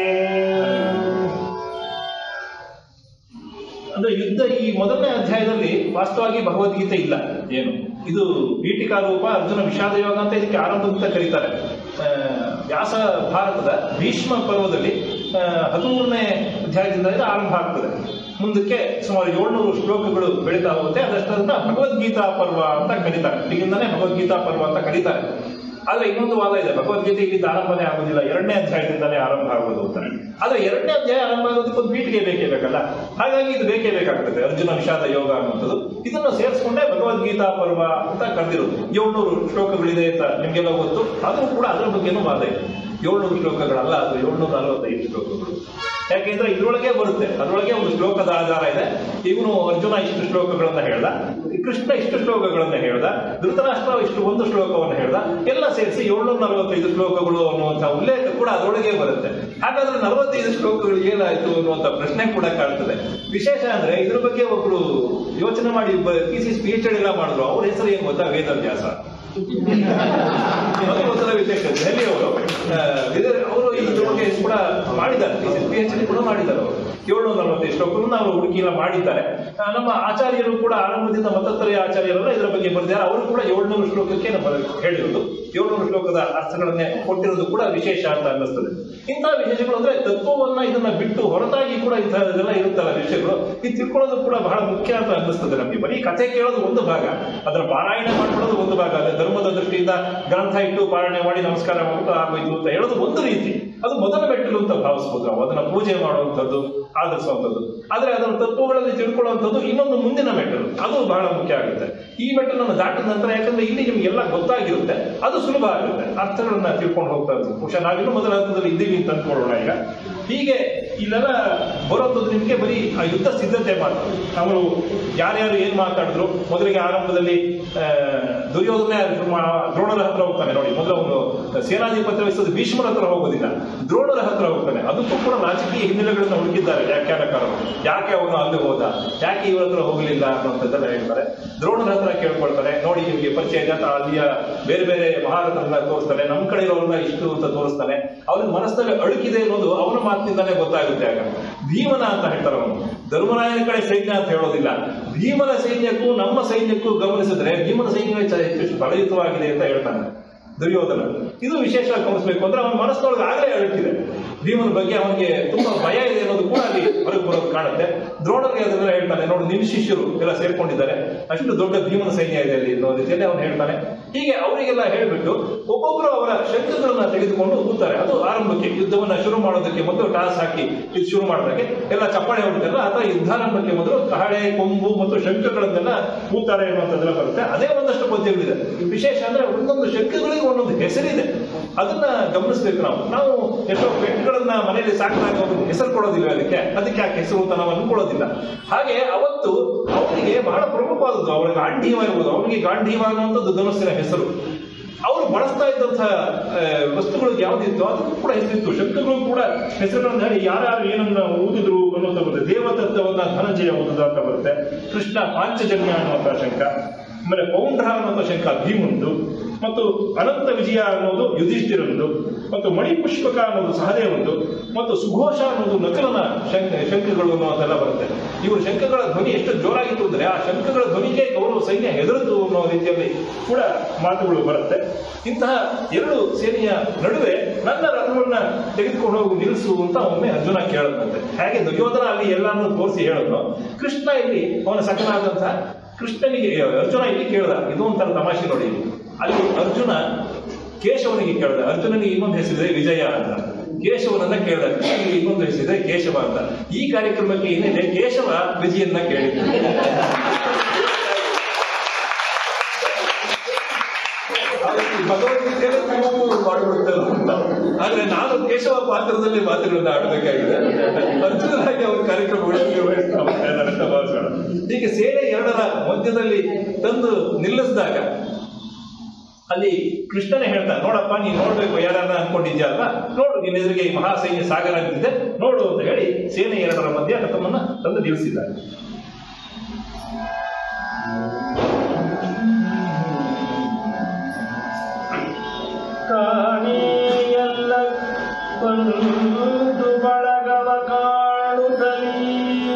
ಅಂದ್ರೆ ಯುದ್ಧ ಈ ಮೊದಲನೇ ಅಧ್ಯಾಯದಲ್ಲಿ ವಾಸ್ತವವಾಗಿ ಭಗವದ್ಗೀತೆ ಇಲ್ಲ ಏನು ಇದು ಪೀಠಿಕಾ ರೂಪ ಅರ್ಜುನ ವಿಷಾದ ಯೋಗ ಅಂತ ಇದಕ್ಕೆ ಆರಂಭ ಅಂತ ಕರೀತಾರೆ ಆ, ವ್ಯಾಸ ಭಾರತದ ಭೀಷ್ಮ ಪರ್ವದಲ್ಲಿ ಆ, ಹದಿಮೂರನೇ ಅಧ್ಯಾಯದಿಂದ ಇದು ಆರಂಭ ಆಗ್ತದೆ ಮುಂದಕ್ಕೆ ಸುಮಾರು ಏಳ್ನೂರು ಶ್ಲೋಕಗಳು ಬೆಳೀತಾ ಹೋಗುತ್ತೆ ಅದಷ್ಟನ್ನ ಭಗವದ್ಗೀತಾ ಪರ್ವ ಅಂತ ಕರೀತಾರೆ ಇಲ್ಲಿಂದನೇ ಭಗವದ್ಗೀತಾ ಪರ್ವ ಅಂತ ಕರೀತಾರೆ ಆದ್ರೆ ಇನ್ನೊಂದು ವಾದ ಇದೆ ಭಗವದ್ಗೀತೆ ಇಲ್ಲಿಂದ ಆರಂಭನೇ ಆಗೋದಿಲ್ಲ ಎರಡನೇ ಅಧ್ಯಾಯದಿಂದಲೇ ಆರಂಭ ಆಗೋದು ಅಂತ ಆದ್ರೆ ಎರಡನೇ ಅಧ್ಯಾಯ ಆರಂಭ ಆಗೋದಕ್ಕೆ ಒಂದು ಪೀಠಿಗೆ ಬೇಕೇ ಬೇಕಲ್ಲ ಹಾಗಾಗಿ ಇದು ಬೇಕೇ ಬೇಕಾಗ್ತದೆ ಅರ್ಜುನ ವಿಷಾದ ಯೋಗ ಅನ್ನುವಂಥದ್ದು ಇದನ್ನು ಸೇರಿಸ್ಕೊಂಡೇ ಭಗವದ್ಗೀತಾ ಪರ್ವ ಅಂತ ಕರೆದಿರೋದು ಏಳ್ನೂರು ಶ್ಲೋಕಗಳಿದೆ ಅಂತ ನಿಮ್ಗೆಲ್ಲ ಗೊತ್ತು ಆದರೂ ಕೂಡ ಅದರ ಬಗ್ಗೆನೂ ವಾದ ಇದೆ ಏಳ್ನೂರು ಶ್ಲೋಕಗಳಲ್ಲ ಅದು ಏಳ್ನೂರ ನಲವತ್ತೈದು ಶ್ಲೋಕಗಳು ಯಾಕೆಂದ್ರೆ ಇದ್ರೊಳಗೆ ಬರುತ್ತೆ ಅದರೊಳಗೆ ಒಂದು ಶ್ಲೋಕದ ಆಧಾರ ಇದೆ ಇವನು ಅರ್ಜುನ ಇಷ್ಟು ಶ್ಲೋಕಗಳನ್ನ ಹೇಳ್ದ ಕೃಷ್ಣ ಇಷ್ಟು ಶ್ಲೋಕಗಳನ್ನ ಹೇಳ್ದ ಧೃತರಾಷ್ಟ್ರ ಇಷ್ಟು ಒಂದು ಶ್ಲೋಕವನ್ನು ಹೇಳ್ದ ಎಲ್ಲ ಸೇರಿಸಿ ಏಳ್ನೂರ ನಲವತ್ತೈದು ಶ್ಲೋಕಗಳು ಅನ್ನುವಂಥ ಉಲ್ಲೇಖ ಕೂಡ ಅದರೊಳಗೆ ಬರುತ್ತೆ ಹಾಗಾದ್ರೆ ನಲವತ್ತೈದು ಶ್ಲೋಕಗಳು ಏನಾಯ್ತು ಅನ್ನುವಂಥ ಪ್ರಶ್ನೆ ಕೂಡ ಕಾಡ್ತದೆ ವಿಶೇಷ ಅಂದ್ರೆ ಇದ್ರ ಬಗ್ಗೆ ಒಬ್ರು ಯೋಚನೆ ಮಾಡಿ ಥೀಸಿಸ್ ಪಿ ಎಚ್ ಡಿ ಎಲ್ಲ ಮಾಡಿದ್ರು ಅವ್ರ ಹೆಸರು ಏನು ಗೊತ್ತಾ ವೇದವ್ಯಾಸ ಅದು ಒಂಥರ ವಿಶೇಷ ದೆಹಲಿಯವರು ಆ, ವಿದ- ಅವರು ಇದ್ರ ಬಗ್ಗೆ ಕೂಡ ಮಾಡಿದ್ದಾರೆ ಪಿ ಎಚ್ ಡಿ ಕೂಡ ಮಾಡಿದ್ದಾರೆ ಅವರು ಏಳ್ನೂರ ನಲವತ್ತೈದು ಶ್ಲೋಕಗಳನ್ನು ಅವರು ಹುಡುಕಿ ಎಲ್ಲ ಮಾಡಿದ್ದಾರೆ ಆ, ನಮ್ಮ ಆಚಾರ್ಯರು ಕೂಡ ಆರಂಭದಿಂದ ಮತ್ತತ್ತರೆಯ ಆಚಾರ್ಯರೆಲ್ಲ ಇದರ ಬಗ್ಗೆ ಬರೆದಿದ್ದಾರೆ ಅವರು ಕೂಡ ಏಳ್ನೂರು ಶ್ಲೋಕಕ್ಕೆ ನಮ್ಮ ಹೇಳಿರೋದು ಏಳ್ನೂರು ಶ್ಲೋಕದ ಅರ್ಥಗಳನ್ನೇ ಕೊಟ್ಟಿರೋದು ಕೂಡ ವಿಶೇಷ ಅಂತ ಅನ್ನಿಸ್ತದೆ ಇಂತಹ ವಿಶೇಷಗಳು ಅಂದ್ರೆ ತತ್ವವನ್ನ ಇದನ್ನ ಬಿಟ್ಟು ಹೊರತಾಗಿ ಕೂಡ ಇಂಥದ್ದೆಲ್ಲ ಇರುತ್ತಲ್ಲ ವಿಷಯಗಳು ಇದು ತಿಳ್ಕೊಳ್ಳೋದು ಕೂಡ ಬಹಳ ಮುಖ್ಯ ಅಂತ ಅನ್ನಿಸ್ತದೆ ನಮಗೆ ಬರೀ ಕಥೆ ಕೇಳೋದು ಒಂದು ಭಾಗ ಅದರ ಪಾರಾಯಣ ಮಾಡ್ಕೊಳ್ಳೋದು ಒಂದು ಭಾಗ ಅದೇ ಧರ್ಮದ ದೃಷ್ಟಿಯಿಂದ ಗ್ರಂಥ ಇಟ್ಟು ಪಾರಾಯಣ ಮಾಡಿ ನಮಸ್ಕಾರ ಮಾಡ್ಬಿಟ್ಟು ಆಗೋಯ್ತು ಅಂತ ಹೇಳೋದು ಒಂದು ರೀತಿ ಅದು ಮೊದಲ ಮೆಟ್ಟಲು ಅಂತ ಭಾವಿಸ್ಬೋದು ನಾವು ಅದನ್ನ ಪೂಜೆ ಮಾಡುವಂಥದ್ದು ಆಧರಿಸುವಂಥದ್ದು ಆದ್ರೆ ಅದರ ತತ್ವಗಳಲ್ಲಿ ತಿಳ್ಕೊಳ್ಳುವಂಥದ್ದು ಇನ್ನೊಂದು ಮುಂದಿನ ಮೆಟ್ಟಲು ಅದು ಬಹಳ ಮುಖ್ಯ ಆಗುತ್ತೆ ಈ ಮೆಟ್ಟಲನ್ನು ದಾಟಿದ ನಂತರ ಯಾಕಂದ್ರೆ ಇಲ್ಲಿ ನಿಮ್ಗೆಲ್ಲ ಗೊತ್ತಾಗಿರುತ್ತೆ ಅದು ಸುಲಭ ಆಗುತ್ತೆ ಅರ್ಥಗಳನ್ನ ತಿಳ್ಕೊಂಡು ಹೋಗ್ತಾ ಇರ್ತದೆ ಬಹುಶಃ ನಾವಿನ್ನು ಮೊದಲ ಹಂತದಲ್ಲಿ ಇದ್ದೀವಿ ಅಂತ ಅಂದ್ಕೊಳ್ಳೋಣ ಈಗ ಹೀಗೆ ಇಲ್ಲೆಲ್ಲ ಬರೋಂಥದ್ದು ನಿಮಗೆ ಬರೀ ಆ ಯುದ್ಧ ಸಿದ್ಧತೆ ಮಾತ್ರ ಅವರು ಯಾರ್ಯಾರು ಏನ್ ಮಾತಾಡಿದ್ರು ಮೊದಲಿಗೆ ಆರಂಭದಲ್ಲಿ ಆ, ದುರ್ಯೋಧನ ದ್ರೋಣರ ಹತ್ರ ಹೋಗ್ತಾನೆ ನೋಡಿ ಮೊದಲು ಅವನು ಸೇನಾಧಿಪತ್ಯ ವಹಿಸೋದು ಭೀಷ್ಮರ ಹತ್ರ ಹೋಗೋದಿಲ್ಲ ದ್ರೋಣರ ಹತ್ರ ಹೋಗ್ತಾನೆ ಅದಕ್ಕೂ ಕೂಡ ರಾಜಕೀಯ ಹಿನ್ನೆಲೆಗಳನ್ನ ಹುಡುಕಿದ್ದಾರೆ ವ್ಯಾಖ್ಯಾನಕಾರರು ಯಾಕೆ ಅವನು ಅಲ್ಲಿ ಹೋದ ಯಾಕೆ ಇವ್ರ ಹತ್ರ ಹೋಗಲಿಲ್ಲ ಅನ್ನೋಂಥದ್ದನ್ನ ಹೇಳ್ತಾರೆ ದ್ರೋಣರ ಹತ್ರ ಕೇಳ್ಕೊಳ್ತಾನೆ ನೋಡಿ ನಿಮ್ಗೆ ಪರಿಚಯ ಇದೆ ಅಂತ ಅಲ್ಲಿಯ ಬೇರೆ ಬೇರೆ ಮಹಾರಥರನ್ನ ತೋರಿಸ್ತಾನೆ ನಮ್ಮ ಕಡೆ ಇರೋರನ್ನ ಇಷ್ಟು ಅಂತ ತೋರಿಸ್ತಾನೆ ಅವ್ರ ಮನಸ್ಸಿನಲ್ಲಿ ಅಳುಕಿದೆ ಅನ್ನೋದು ಅವನ ಮಾತಿನಿಂದಾನೇ ಗೊತ್ತಾಗುತ್ತೆ ಆಗ ಭೀಮನ ಅಂತ ಹೇಳ್ತಾರೆ ಅವನು ಧರ್ಮರಾಯನ ಕಡೆ ಸೈನ್ಯ ಅಂತ ಹೇಳೋದಿಲ್ಲ ಭೀಮನ ಸೈನ್ಯಕ್ಕೂ ನಮ್ಮ ಸೈನ್ಯಕ್ಕೂ ಗಮನಿಸಿದ್ರೆ ಭೀಮನ ಸೈನ್ಯವೇ ಚ- ಹೆಚ್ಚು ಬಲಯುತವಾಗಿದೆ ಅಂತ ಹೇಳ್ತಾನೆ ದುರ್ಯೋಧನ ಇದು ವಿಶೇಷವಾಗಿ ಗಮನಿಸಬೇಕು ಅಂದ್ರೆ ಅವನ ಮನಸ್ಸಿನೊಳಗೆ ಆಗಲೇ ಅಳುಕಿದೆ ಭೀಮನ ಬಗ್ಗೆ ಅವನಿಗೆ ತುಂಬಾ ಭಯ ಇದೆ ಅನ್ನೋದು ಕೂಡ ಅಲ್ಲಿ ಹೊರಗೆ ಬರೋದು ಕಾಣುತ್ತೆ ದ್ರೋಣರಿಗೆ ಅದನ್ನೆಲ್ಲ ಹೇಳ್ತಾನೆ ನೋಡಿ ನಿಮ್ ಶಿಷ್ಯರು ಎಲ್ಲ ಸೇರ್ಕೊಂಡಿದ್ದಾರೆ ಅಷ್ಟು ದೊಡ್ಡ ಭೀಮನ ಸೈನ್ಯ ಇದೆ ಅಲ್ಲಿ ಅನ್ನೋ ರೀತಿಯಲ್ಲಿ ಅವನು ಹೇಳ್ತಾನೆ ಹೀಗೆ ಅವರಿಗೆಲ್ಲ ಹೇಳ್ಬಿಟ್ಟು ಒಬ್ಬೊಬ್ರು ಅವರ ಶಂಕಗಳನ್ನ ತೆಗೆದುಕೊಂಡು ಕೂತಾರೆ ಅದು ಆರಂಭಕ್ಕೆ ಯುದ್ಧವನ್ನ ಶುರು ಮಾಡೋದಕ್ಕೆ ಮೊದಲು ಟಾಸ್ ಹಾಕಿ ಇದು ಶುರು ಮಾಡಿದಾಗೆ ಎಲ್ಲ ಚಪ್ಪಾಳೆ ಹೊಡಿತಾರಲ್ಲ ಅಥವಾ ಯುದ್ಧಾರಂಭಕ್ಕೆ ಮೊದಲು ಕಹಳೆ ಕೊಂಬು ಮತ್ತು ಶಂಖಗಳನ್ನೆಲ್ಲ ಕೂತಾರೆ ಅನ್ನುವಂಥದ್ದೆಲ್ಲ ಬರುತ್ತೆ ಅದೇ ಒಂದಷ್ಟು ಪದ್ಯಗಳಿದೆ ವಿಶೇಷ ಅಂದ್ರೆ ಒಂದೊಂದು ಶಂಖಗಳಿಗೆ ಒಂದೊಂದು ಹೆಸರಿದೆ ಅದನ್ನ ಗಮನಿಸ್ಬೇಕು ನಾವು ನಾವು ಎಷ್ಟೋ ಪೆಟ್ಗಳನ್ನ ಮನೆಯಲ್ಲಿ ಸಾಕಿದಾಗ ಅವ್ರಿಗೆ ಹೆಸರು ಕೊಡೋದಿಲ್ಲ ಅದಕ್ಕೆ ಅದಕ್ಕೆ ಯಾಕೆ ಹೆಸರು ಅಂತ ನಾವು ಅನ್ಕೊಳ್ಳೋದಿಲ್ಲ ಹಾಗೆ ಅವತ್ತು ಅವರಿಗೆ ಬಹಳ ಪ್ರಮುಖವಾದದ್ದು ಅವರ ಗಾಂಧೀವ ಇರ್ಬೋದು ಅವನಿಗೆ ಗಾಂಧೀವ ಅನ್ನುವಂಥದ್ದು ಧನುಸ್ಸಿನ ಹೆಸರು ಅವರು ಬಳಸ್ತಾ ಇದ್ದಂತಹ ಆ, ವಸ್ತುಗಳು ಯಾವ್ದಿತ್ತು ಅದಕ್ಕೂ ಕೂಡ ಹೆಸರಿತ್ತು ಶಬ್ದಗಳು ಕೂಡ ಹೆಸರುಗಳನ್ನು ಹೇಳಿ ಯಾರ್ಯಾರು ಏನನ್ನ ಓದಿದ್ರು ಅನ್ನೋದು ಬರುತ್ತೆ ದೇವತತ್ವವನ್ನ ಧನಂಜಯ ಓದುದ ಅಂತ ಬರುತ್ತೆ ಕೃಷ್ಣ ಪಾಂಚಜನ್ಯ ಅನ್ನುವಂಥ ಶಂಕ ಆಮೇಲೆ ಪೌಂಡ್ರ ಅನ್ನುವಂಥ ಶಂಕ ಭೀಮಂದು ಮತ್ತು ಅನಂತ ವಿಜಯ ಅನ್ನೋದು ಯುಧಿಷ್ಠಿರಂದು ಮತ್ತು ಮಣಿಪುಷ್ಪಕ ಅನ್ನೋದು ಸಹದೇವಂದು ಮತ್ತು ಸುಘೋಷ ಅನ್ನೋದು ನಕಲನ ಶಂಕ ಶಂಕಗಳು ಅನ್ನೋದೆಲ್ಲ ಬರುತ್ತೆ ಇವರು ಶಂಕಗಳ ಧ್ವನಿ ಎಷ್ಟು ಜೋರಾಗಿತ್ತು ಅಂದ್ರೆ ಆ ಶಂಕಗಳ ಧ್ವನಿಗೆ ಗೌರವ ಸೈನ್ಯ ಹೆದರಿತು ಅನ್ನೋ ರೀತಿಯಲ್ಲಿ ಕೂಡ ಮಾತುಗಳು ಬರುತ್ತೆ ಇಂತಹ ಎರಡು ಸೇನೆಯ ನಡುವೆ ನನ್ನ ರಥವನ್ನ ತೆಗೆದುಕೊಂಡು ಹೋಗಿ ನಿಲ್ಲಿಸು ಅಂತ ಒಮ್ಮೆ ಅರ್ಜುನ ಕೇಳದಂತೆ ಹಾಗೆ ದುರ್ಯೋಧನ ಅಲ್ಲಿ ಎಲ್ಲಾನು ತೋರಿಸಿ ಹೇಳಿದ್ನು ಕೃಷ್ಣ ಇಲ್ಲಿ ಅವನ ಸಖನಾದಂತಹ ಕೃಷ್ಣನಿಗೆ ಅರ್ಜುನ ಇಲ್ಲಿ ಕೇಳ್ದ ಇದು ಒಂಥರ ತಮಾಷೆ ನೋಡಿ ಇಲ್ಲಿ. ಅಲ್ಲಿ ಅರ್ಜುನ ಕೇಶವನಿಗೆ ಕೇಳ್ದ ಅರ್ಜುನನಿಗೆ ಇನ್ನೊಂದು ಹೆಸರಿದೆ ವಿಜಯ ಅಂತ ಕೇಶವನನ್ನ ಕೇಳ್ದ ಕೃಷ್ಣನಿಗೆ ಇನ್ನೊಂದು ಹೆಸರಿದೆ ಕೇಶವ ಅಂತ ಈ ಕಾರ್ಯಕ್ರಮಕ್ಕೆ ಏನಿದೆ ಕೇಶವ ವಿಜಯನ್ನ ಕೇಳಿದ್ದ ಭಗವದ್ಗೀತೆಯಲ್ಲಿ ನೀವು ಮಾಡಿಬಿಡ್ತಾರೆ ಅಂತ ಆದ್ರೆ ನಾನು ಕೇಶವ ಪಾತ್ರದಲ್ಲಿ ಮಾತುಗಳನ್ನ ಆಡಬೇಕಾಗಿದೆ ಅರ್ಜುನನಾಗಿ ಅವ್ರ ಕಾರ್ಯಕ್ರಮಗಳನ್ನು ನಿರ್ವಹಿಸ್ತಾ ಹೋಗ್ತಾ ಇದ್ದಾರೆ ಅಂತ ಭಾವಿಸೋಣ ಹೀಗೆ ಸೇನೆ ಎರಡರ ಮಧ್ಯದಲ್ಲಿ ತಂದು ನಿಲ್ಲಿಸಿದಾಗ ಅಲ್ಲಿ ಕೃಷ್ಣನೇ ಹೇಳ್ತಾನೆ ನೋಡಪ್ಪ ನೀನ್ ನೋಡ್ಬೇಕು ಯಾರನ್ನ ಅನ್ಕೊಂಡಿದ್ಯಾ ಅಲ್ವಾ ನೋಡು ನಿನ್ನ ಎದುರಿಗೆ ಈ ಮಹಾಸೈನ್ಯ ಸಾಗರ ನಿಂತಿದೆ ನೋಡು ಅಂತ ಹೇಳಿ ಸೇನೆ ಎರಡರ ಮಧ್ಯೆ ರಥವನ್ನ ತಂದು ನಿಲ್ಲಿಸಿದ್ದಾರೆ
ಕಾಣಿಯಲ್ಲ ಒಂದು ಬಳಗವ ಕಾಣುತ್ತಲೀ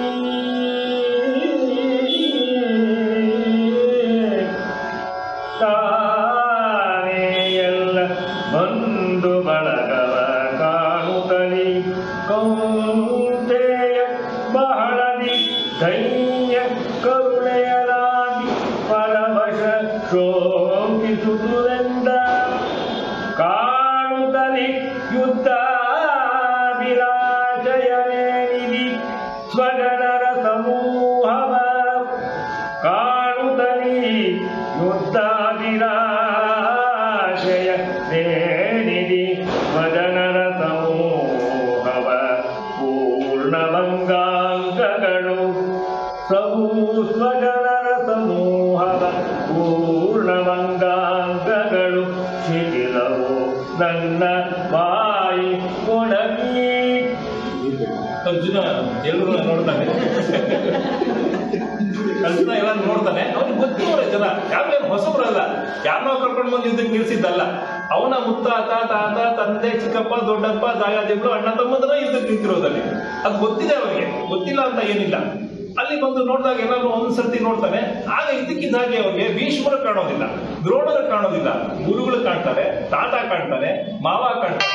ತಾನೆಯಲ್ಲ ಒಂದು ಬಳಗವ ಕಾಣುತ್ತಲೀ ಕೌಂತೆಯ ಬಹಳದಿ ಧೈರ್ಯ ಕರುಣೆಯಲಾಗಿ ಪರವಶ ಶೋಕಿಸುತ್ತುವೆಂದ ಕಾಣುತ್ತಲಿ ಯುದ್ಧಾಭಿಲಾಷಯನೇನಿದಿ ಸ್ವಜನರ ಸಮೂಹವ ಕಾಣುತ್ತಲಿ ಯುದ್ಧಾಭಿಲಾಷಯ ನೇನಿದಿ ಸ್ವಜನರ ಸಮೂಹವ ಪೂರ್ಣವಂಗಾಂಗಗಳು ಸಬೂ ಸ್ವಜನರ ಸಮೂಹದ ಪೂರ್ಣವಂಗಾಂಗಗಳು ಶಿಥಿಲವು ನನ್ನ ಬಾಯಿ ಕೊಡಗಿ
ಅರ್ಜುನ ಎಲ್ಲರನ್ನ ನೋಡ್ತಾನೆ ಅರ್ಜುನ ಎಲ್ಲ ನೋಡ್ತಾನೆ ಅವನಿಗೆ ಗೊತ್ತಿರೋರೆ ಜನ ಯಾವೇನು ಹೊಸಬರಲ್ಲ ಯಾರನ್ನೋ ಕರ್ಕೊಂಡು ಬಂದು ಯುದ್ಧಕ್ಕೆ ನಿಲ್ಸಿದ್ದಲ್ಲ ಅವನ ಮುತ್ತಾತ ತಾತ ತಂದೆ ಚಿಕ್ಕಪ್ಪ ದೊಡ್ಡಪ್ಪ ದಾಯಾದಿಗಳು ಅಣ್ಣ ತಮ್ಮಂದ್ರ ಯುದ್ಧಕ್ಕೆ ನಿಂತಿರೋದಲ್ಲಿ ಅದು ಗೊತ್ತಿದೆ ಅವನಿಗೆ ಗೊತ್ತಿಲ್ಲ ಅಂತ ಏನಿಲ್ಲ ಅಲ್ಲಿ ಬಂದು ನೋಡಿದಾಗ ಎಲ್ಲರೂ ಒಂದ್ ಸರ್ತಿ ನೋಡ್ತಾನೆ ಆಗ ಇದಕ್ಕಿದ್ದ ಹಾಗೆ ಅವನಿಗೆ ಭೀಷ್ಮರು ಕಾಣೋದಿಲ್ಲ ದ್ರೋಣರು ಕಾಣೋದಿಲ್ಲ ಗುರುಗಳು ಕಾಣ್ತಾರೆ ತಾತ ಕಾಣ್ತಾನೆ ಮಾವ ಕಾಣ್ತಾನೆ